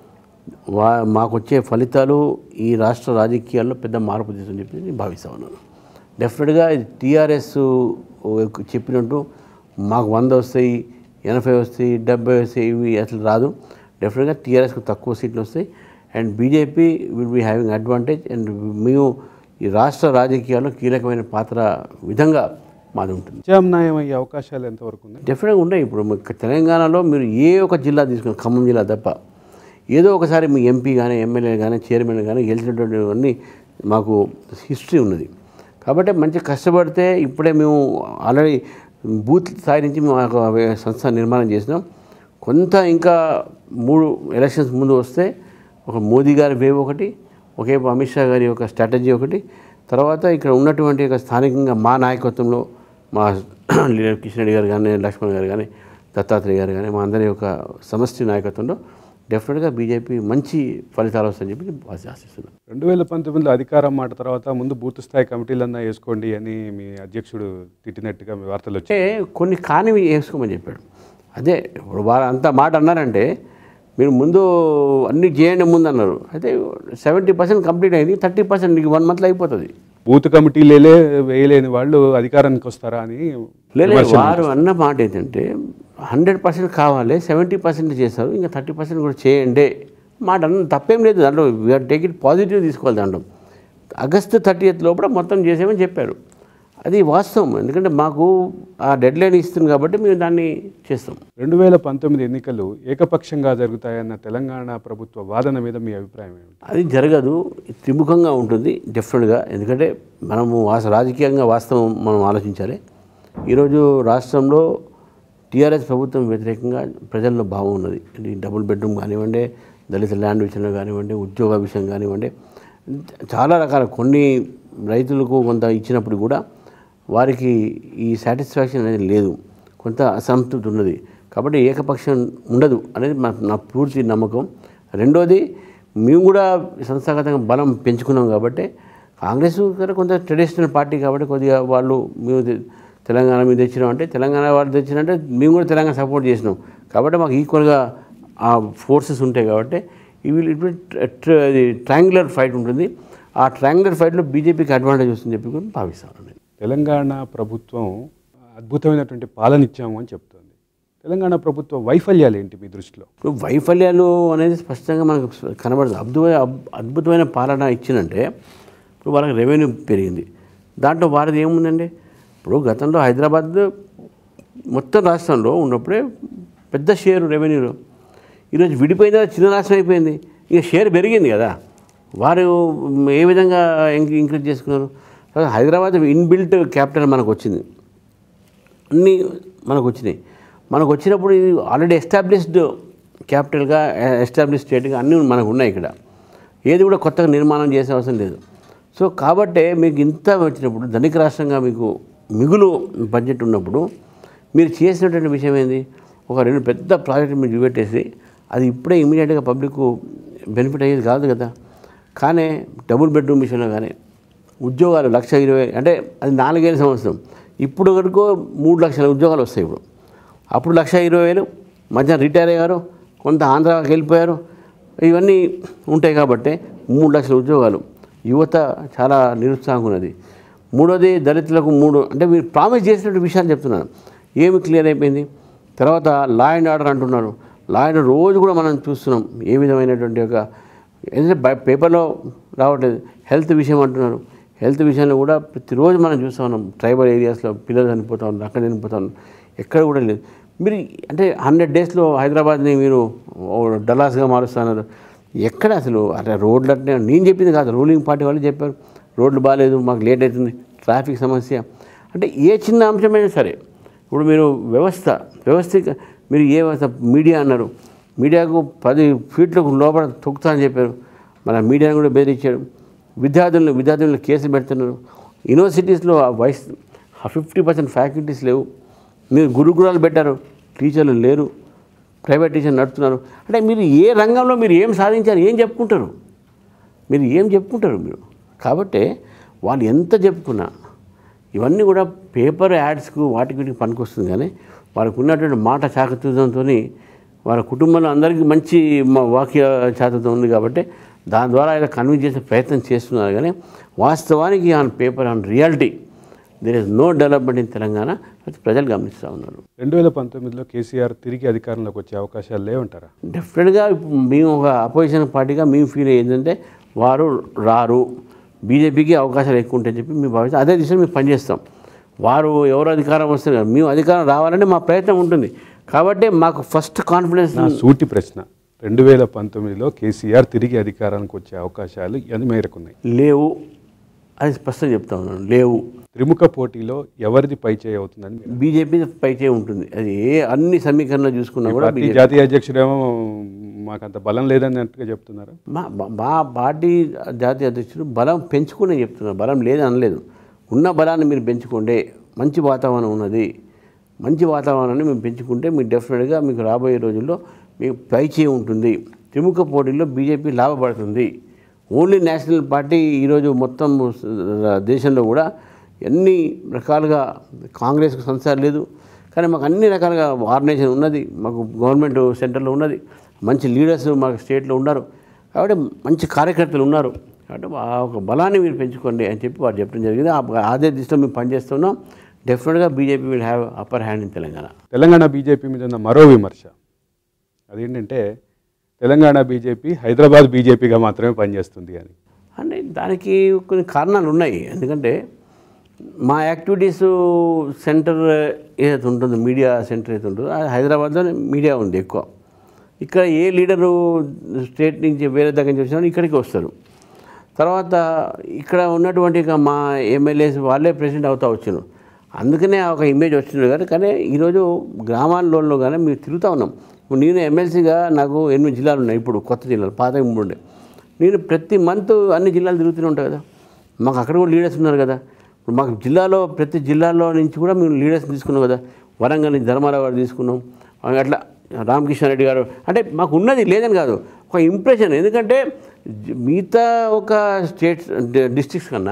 వా మాకు వచ్చే ఫలితాలు ఈ రాష్ట్ర రాజకీయాల్లో పెద్ద మార్పు తీసుకుని చెప్పి నేను భావిస్తా ఉన్నాను డెఫినెట్గా ఇది టీఆర్ఎస్ చెప్పినట్టు మాకు వంద వస్తాయి ఎనభై వస్తాయి డెబ్బై వస్తాయి ఇవి అసలు రాదు డెఫినెట్గా టీఆర్ఎస్కు తక్కువ సీట్లు వస్తాయి and BJP will be having advantage and మేము ఈ రాష్ట్ర రాజకీయాల్లో కీలకమైన పాత్ర విధంగా మాది ఉంటుంది ప్రత్యామ్నాయం అయ్యే అవకాశాలు ఎంతవరకు ఉన్నాయి డెఫినెట్గా ఉన్నాయి ఇప్పుడు మీకు తెలంగాణలో మీరు ఏ ఒక జిల్లా తీసుకుని ఖమ్మం జిల్లా తప్ప ఏదో ఒకసారి మీ ఎంపీ కానీ ఎమ్మెల్యే కానీ చైర్మన్ కానీ గెలిచినటువంటివన్నీ మాకు హిస్టరీ ఉన్నది కాబట్టి మంచి కష్టపడితే ఇప్పుడే మేము ఆల్రెడీ బూత్ స్థాయి నుంచి మేము ఒక సంస్థ నిర్మాణం చేసినాం కొంత ఇంకా మూడు ఎలక్షన్స్ ముందు వస్తే ఒక మోదీ గారి వేవ్ ఒకటి ఒకేపు అమిత్ షా గారి యొక్క స్ట్రాటజీ ఒకటి తర్వాత ఇక్కడ ఉన్నటువంటి ఒక స్థానికంగా మా నాయకత్వంలో మా లీడర్ కిషన్ రెడ్డి గారు కానీ లక్ష్మణ్ గారు కానీ దత్తాత్రేయ గారు కానీ మా అందరి యొక్క సమష్టి నాయకత్వంలో డెఫినెట్గా బీజేపీ మంచి ఫలితాలు వస్తాయని చెప్పి నేను ఆశ- ఆశిస్తున్నాను రెండు వేల పంతొమ్మిదిలో అధికారం మాట తర్వాత ముందు బూత్ స్థాయి కమిటీలన్నా వేసుకోండి అని మీ అధ్యక్షుడు తిట్టినట్టుగా మీ వార్తలు వచ్చాయి అంటే కొన్ని కానివి వేసుకోమని చెప్పాడు అదే ఇప్పుడు వారు అంత మాట అన్నారంటే మీరు ముందు అన్ని చేయండి ముందు అన్నారు అయితే సెవెంటీ పర్సెంట్ కంప్లీట్ అయింది థర్టీ పర్సెంట్ నీకు వన్ మంత్లో అయిపోతుంది బూత్ కమిటీలేలే వేయలేని వాళ్ళు అధికారానికి వస్తారా అని లేదు విమర్శలు వారు అన్న మాట ఏంటంటే హండ్రెడ్ పర్సెంట్ కావాలి సెవెంటీ పర్సెంట్ చేస్తారు ఇంకా థర్టీ పర్సెంట్ కూడా చేయండి మాట అన్న తప్పేం లేదు దాంట్లో వీఆర్ టేక్ ఇట్ పాజిటివ్ తీసుకోవాలి దాంట్లో ఆగస్టు థర్టీ ఎయిత్ లోపల మొత్తం చేసామని చెప్పారు అది వాస్తవం ఎందుకంటే మాకు ఆ డెడ్ లైన్ ఇస్తుంది కాబట్టి మేము దాన్ని చేస్తాం రెండు వేల పంతొమ్మిది ఎన్నికలు ఏకపక్షంగా జరుగుతాయన్న తెలంగాణ ప్రభుత్వ వాదన మీద మీ అభిప్రాయం ఏమిటి అది జరగదు త్రిముఖంగా ఉంటుంది డెఫినెట్గా ఎందుకంటే మనము వాస రాజకీయంగా వాస్తవం మనం ఆలోచించాలి ఈరోజు రాష్ట్రంలో టీఆర్ఎస్ ప్రభుత్వం వ్యతిరేకంగా ప్రజల్లో భావం ఉన్నది ఇది డబుల్ బెడ్రూమ్ కానివ్వండి దళిత ల్యాండ్ విషయంలో కానివ్వండి ఉద్యోగ విషయం కానివ్వండి చాలా రకాల కొన్ని రైతులకు కొంత ఇచ్చినప్పుడు కూడా వారికి ఈ సాటిస్ఫాక్షన్ అనేది లేదు కొంత అసంతృప్తి ఉన్నది కాబట్టి ఏకపక్షం ఉండదు అనేది మా నా పూర్తి నమ్మకం రెండోది మేము కూడా సంస్థాగతంగా బలం పెంచుకున్నాం కాబట్టి కాంగ్రెస్ కూడా కొంత ట్రెడిషనల్ పార్టీ కాబట్టి కొద్దిగా వాళ్ళు మేము తె- తెలంగాణ మీద తెచ్చినాం అంటే తెలంగాణ వాళ్ళు తెచ్చినంటే మేము కూడా తెలంగాణ సపోర్ట్ చేసినాం కాబట్టి మాకు ఈక్వల్గా ఆ ఫోర్సెస్ ఉంటాయి కాబట్టి ఈ విల్ ఇట్ అది ట్రయాంగులర్ ఫైట్ ఉంటుంది ఆ ట్రయాంగులర్ ఫైట్లో బీజేపీకి అడ్వాంటేజ్ వస్తుందని చెప్పి కూడా భావిస్తాను నేను తెలంగాణ ప్రభుత్వం అద్భుతమైనటువంటి పాలన ఇచ్చాము అని చెప్తోంది తెలంగాణ ప్రభుత్వ వైఫల్యాలు ఏంటి మీ దృష్టిలో ఇప్పుడు వైఫల్యాలు అనేది స్పష్టంగా మనకు కనబడదు అద్భుతమైన అద్భుతమైన పాలన ఇచ్చినంటే ఇప్పుడు వాళ్ళకి రెవెన్యూ పెరిగింది దాంట్లో వారిది ఏముందండి ఇప్పుడు గతంలో హైదరాబాద్ మొత్తం రాష్ట్రంలో ఉన్నప్పుడే పెద్ద షేరు రెవెన్యూలో ఈరోజు విడిపోయిన తర్వాత చిన్న రాష్ట్రం అయిపోయింది ఇక షేర్ పెరిగింది కదా వారు ఏ విధంగా ఇంక్ ఇంక్రీజ్ చేసుకున్నారు తర్వాత హైదరాబాద్ ఇన్బిల్ట్ క్యాపిటల్ మనకు వచ్చింది అన్నీ మనకు వచ్చినాయి మనకు వచ్చినప్పుడు ఇది ఆల్రెడీ ఎస్టాబ్లిష్డ్ క్యాపిటల్గా ఎస్టాబ్లిష్ స్టేట్గా అన్నీ మనకు ఉన్నాయి ఇక్కడ ఏది కూడా కొత్తగా నిర్మాణం చేసే అవసరం లేదు సో కాబట్టే మీకు ఇంత వచ్చినప్పుడు ధనిక రాష్ట్రంగా మీకు మిగులు బడ్జెట్ ఉన్నప్పుడు మీరు చేసినటువంటి విషయం ఏంది ఒక రెండు పెద్ద ప్రాజెక్ట్ మీరు చూపెట్టేసి అది ఇప్పుడే ఇమీడియట్గా పబ్లిక్ బెనిఫిట్ అయ్యేది కాదు కదా కానీ డబుల్ బెడ్రూమ్ విషయంలో కానీ ఉద్యోగాలు లక్ష ఇరవై అంటే అది నాలుగేళ్ళ సంవత్సరం ఇప్పుడు వరకు మూడు లక్షల ఉద్యోగాలు వస్తాయి ఇప్పుడు అప్పుడు లక్ష ఇరవై వేలు మధ్య రిటైర్ అయ్యారు కొంత ఆంధ్రాకి వెళ్ళిపోయారు ఇవన్నీ ఉంటాయి కాబట్టి మూడు లక్షల ఉద్యోగాలు యువత చాలా నిరుత్సాహం ఉన్నది మూడోది దళితులకు మూడు అంటే మీరు ప్రామిస్ చేసినటువంటి విషయాలు చెప్తున్నాను ఏమి క్లియర్ అయిపోయింది తర్వాత లా అండ్ ఆర్డర్ అంటున్నారు లా అండ్ రోజు కూడా మనం చూస్తున్నాం ఏ విధమైనటువంటి ఒక ఎందుకంటే బై- పేపర్లో రావట్లేదు హెల్త్ విషయం అంటున్నారు హెల్త్ విషయంలో కూడా ప్రతిరోజు మనం చూస్తూ ఉన్నాం ట్రైబల్ ఏరియాస్లో పిల్లలు చనిపోతా ఉన్నారు అక్కడ చనిపోతా ఉన్నారు ఎక్కడ కూడా లేదు మీరు అంటే హండ్రెడ్ డేస్లో హైదరాబాద్ని మీరు ఓ డలాస్గా మారుస్తున్నారు ఎక్కడ అసలు అట్లా రోడ్లు అంటే నేను చెప్పింది కాదు రూలింగ్ పార్టీ వాళ్ళు చెప్పారు రోడ్లు బాగాలేదు మాకు లేట్ అవుతుంది ట్రాఫిక్ సమస్య అంటే ఏ చిన్న అంశమైనా సరే ఇప్పుడు మీరు వ్యవస్థ వ్యవస్థ మీరు ఏ వ్యవస్థ మీడియా అన్నారు మీడియాకు పది ఫీట్లకు లోపల తొక్కుతా అని చెప్పారు మన మీడియాను కూడా బెదిరించారు విద్యార్థులను విద్యార్థులను కేసులు పెడుతున్నారు యూనివర్సిటీస్లో వయస్ ఫిఫ్టీ పర్సెంట్ ఫ్యాకల్టీస్ లేవు మీరు గురుకులాలు పెట్టారు టీచర్లు లేరు ప్రైవేట్ టీచర్ నడుపుతున్నారు అంటే మీరు ఏ రంగంలో మీరు ఏం సాధించారు ఏం చెప్పుకుంటారు మీరు ఏం చెప్పుకుంటారు మీరు కాబట్టి వాళ్ళు ఎంత చెప్పుకున్నా ఇవన్నీ కూడా పేపర్ యాడ్స్కు వాటికి వీటికి పనికొస్తుంది కానీ వాళ్ళకు ఉన్నటువంటి మాట చాకచూతంతో వాళ్ళ కుటుంబంలో అందరికీ మంచి మ- వాక్య చాతుర్యం ఉంది కాబట్టి దాని ద్వారా ఆయన కన్విన్స్ చేసే ప్రయత్నం చేస్తున్నారు కానీ వాస్తవానికి on paper on reality there is no development in Telangana అది ప్రజలు గమనిస్తూ ఉన్నారు రెండు వేల పంతొమ్మిదిలో కేసీఆర్ తిరిగి అధికారంలోకి వచ్చే అవకాశాలు లేవంటారా డెఫినెట్గా ఇప్పుడు మేము ఒక అపోజిషన్ పార్టీగా మేము ఫీల్ అయ్యేదంటే వారు రారు బీజేపీకి అవకాశాలు ఎక్కువ ఉంటాయని చెప్పి మేము భావిస్తాం అదే దిశలో మేము పనిచేస్తాం వారు ఎవరు అధికారం వస్తారు కదా, మేము అధికారం రావాలంటే మా ప్రయత్నం ఉంటుంది కాబట్టి మాకు ఫస్ట్ కాన్ఫిడెన్స్ నా సూటి ప్రశ్న రెండు వేల పంతొమ్మిదిలో కేసీఆర్ తిరిగి అధికారానికి వచ్చే అవకాశాలు ఎంత మేరకు ఉన్నాయి లేవు అది స్పష్టంగా చెప్తా ఉన్నాను లేవు త్రిముఖ పోటీలో ఎవరిది పై చేయి అవుతుందని మీరు- బీజేపీ పైచే ఉంటుంది అది ఏ అన్ని సమీకరణలు చూసుకున్నా కూడా పార్టీ జాతీయ అధ్యక్షుడేమో మాకు అంత బలం లేదన్నట్టుగా చెప్తున్నారు మా మా- మా పార్టీ జాతీయ అధ్యక్షుడు బలం పెంచుకునే చెప్తున్నారు బలం లేదని అనలేదు ఉన్న బలాన్ని మీరు పెంచుకోండి మంచి వాతావరణం ఉన్నది మంచి వాతావరణాన్ని మేము పెంచుకుంటే మీకు డెఫినెట్గా మీకు రాబోయే రోజుల్లో మీకు పైచేయి ఉంటుంది త్రిముఖ పోటీల్లో బీజేపీ లాభపడుతుంది ఓన్లీ నేషనల్ పార్టీ ఈరోజు మొత్తం దేశంలో కూడా ఎన్ని రకాలుగా కాంగ్రెస్కు సంస్థ లేదు కానీ మాకు అన్ని రకాలుగా ఆర్గనైజేషన్ ఉన్నది మాకు గవర్నమెంట్ సెంటర్లో ఉన్నది మంచి లీడర్స్ మా స్టేట్లో ఉన్నారు కాబట్టి మంచి కార్యకర్తలు ఉన్నారు కాబట్టి ఆ ఒక బలాన్ని మీరు పెంచుకోండి అని చెప్పి వారు చెప్పడం జరిగింది ఆ- అదే దిశలో మేము పనిచేస్తున్నాం డెఫినెట్గా BJP will have upper hand in Telangana Telangana BJP మీద ఉన్న మరో విమర్శ అదేంటంటే తెలంగాణ బీజేపీ హైదరాబాద్ బీజేపీగా మాత్రమే పనిచేస్తుంది అని అంటే దానికి కొన్ని కారణాలు ఉన్నాయి ఎందుకంటే మా యాక్టివిటీస్ సెంటర్ ఏదైతే ఉంటుందో మీడియా సెంటర్ ఏదైతే ఉంటుందో అది హైదరాబాద్లో మీడియా ఉంది ఎక్కువ ఇక్కడ ఏ లీడరు స్టేట్ నుంచి వేరే దగ్గర నుంచి వచ్చినా ఇక్కడికి వస్తారు తర్వాత ఇక్కడ ఉన్నటువంటి ఇక మా ఎమ్మెల్యేస్ వాళ్ళే ప్రెసిడెంట్ అవుతా వచ్చాను అందుకనే ఆ ఒక ఇమేజ్ వచ్చింది కానీ కానీ ఈరోజు గ్రామాల్లో కానీ మేము తిరుగుతూ ఉన్నాం ఇప్పుడు నేను ఎమ్మెల్సీగా నాకు ఎనిమిది జిల్లాలు ఉన్నాయి ఇప్పుడు కొత్త జిల్లాలు పాత మూడు ఉండే నేను ప్రతి మంత్ అన్ని జిల్లాలు తిరుగుతూనే ఉంటాను కదా మాకు అక్కడ కూడా లీడర్స్ ఉన్నారు కదా ఇప్పుడు మాకు జిల్లాలో ప్రతి జిల్లాలో నుంచి కూడా మేము లీడర్స్ తీసుకున్నాం కదా వరంగల్ నుంచి ధర్మారావు గారు తీసుకున్నాం అట్లా రామకృష్ణ రెడ్డి గారు అంటే మాకు ఉన్నది లేదని కాదు ఒక ఇంప్రెషన్ ఎందుకంటే జ- మిగతా ఒక స్టేట్స్ డిస్ట్రిక్ట్స్ కన్నా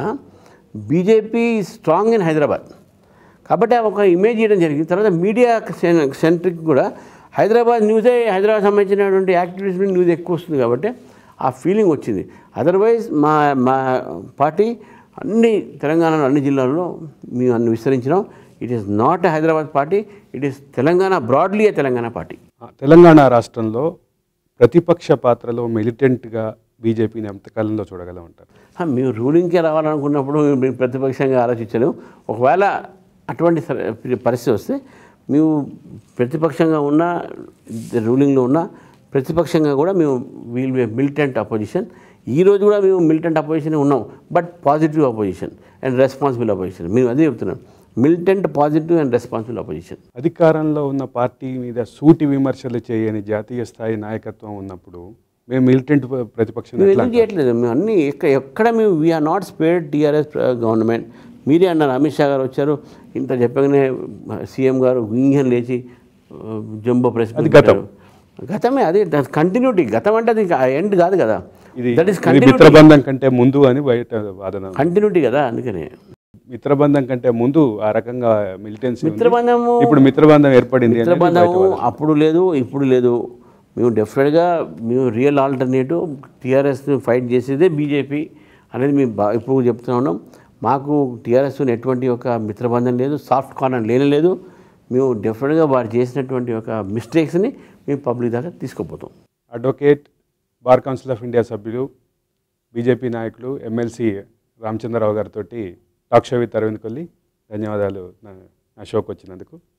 బీజేపీ స్ట్రాంగ్ ఇన్ హైదరాబాద్ కాబట్టి ఆ ఒక ఇమేజ్ ఇవ్వడం జరిగింది తర్వాత మీడియా సెంట్రిక్ కూడా హైదరాబాద్ న్యూసే హైదరాబాద్ సంబంధించినటువంటి యాక్టివిటీస్ మీద న్యూస్ ఎక్కువ వస్తుంది కాబట్టి ఆ ఫీలింగ్ వచ్చింది అదర్వైజ్ మా మా పార్టీ అన్ని తెలంగాణలో అన్ని జిల్లాల్లో మేము అన్ని విస్తరించినాం it is not a Hyderabad party it is Telangana broadly a Telangana party ఆ, తెలంగాణ రాష్ట్రంలో ప్రతిపక్ష పాత్రలో మిలిటెంట్గా బీజేపీని ఎంతకాలంలో చూడగలమంటారు ఆ, మేము రూలింగ్కే రావాలనుకున్నప్పుడు మేము ప్రతిపక్షంగా ఆలోచించలేము ఒకవేళ అటువంటి సర- పరిస్థితి వస్తే మేము ప్రతిపక్షంగా ఉన్న రూలింగ్లో ఉన్న ప్రతిపక్షంగా కూడా మేము వీల్ బి మిలిటెంట్ అపోజిషన్ ఈ రోజు కూడా మేము మిలిటెంట్ అపోజిషన్ ఉన్నాం but positive opposition and responsible opposition మేము అదే చెప్తున్నాం militant positive and responsible opposition అధికారంలో ఉన్న పార్టీ మీద సూటి విమర్శలు చేయని జాతీయ స్థాయి నాయకత్వం ఉన్నప్పుడు మేము మిలిటెంట్ ప్రతిపక్షం మేము ఎట్లా ఎందుకు చేయట్లేదు మేము అన్ని ఎక్కడ ఎక్కడ మేము we are not spared TRS government మీరే అన్నారు అమిత్ షా గారు వచ్చారు ఇంత చెప్పగానే సీఎం గారు వింగన్ లేచి ఆ, జంబో ప్రెస్ అది గతం. గతమే అదే కంటిన్యూటీ గతం అంటే అది ఎండ్ కాదు కదా ఇది దట్ ఈస్ ఇది కంటిన్యూటీ మిత్రబంధం కంటే ముందు అని బయట వాదన కంటిన్యూటీ కదా అందుకనే మిత్రబంధం కంటే ముందు ఆ రకంగా మిలిటెన్సీ ఉంది. మిత్రబంధము ఇప్పుడు మిత్రబంధం ఏర్పడింది అనేది మిత్రబంధము బయట వాదన. అప్పుడు లేదు ఇప్పుడు లేదు మేము డెఫినెట్గా మేము రియల్ ఆల్టర్నేటివ్ టీఆర్ఎస్ని ఫైట్ చేసేదే బీజేపీ అనేది మేము బా ఇప్పుడు చెప్తూ ఉన్నాం మాకు టీఆర్ఎస్ ఎటువంటి ఒక మిత్రబంధం లేదు సాఫ్ట్ కార్నర్ లేనే లేదు మేము డెఫినెట్గా వారు చేసినటువంటి ఒక మిస్టేక్స్ని మేము పబ్లిక్ దాకా తీసుకుపోతాం advocate bar council of India సభ్యులు బీజేపీ నాయకులు ఎమ్మెల్సీ రామచంద్రరావు గారితో talk show with Aravind Kolli ధన్యవాదాలు నా నా షోకి వచ్చినందుకు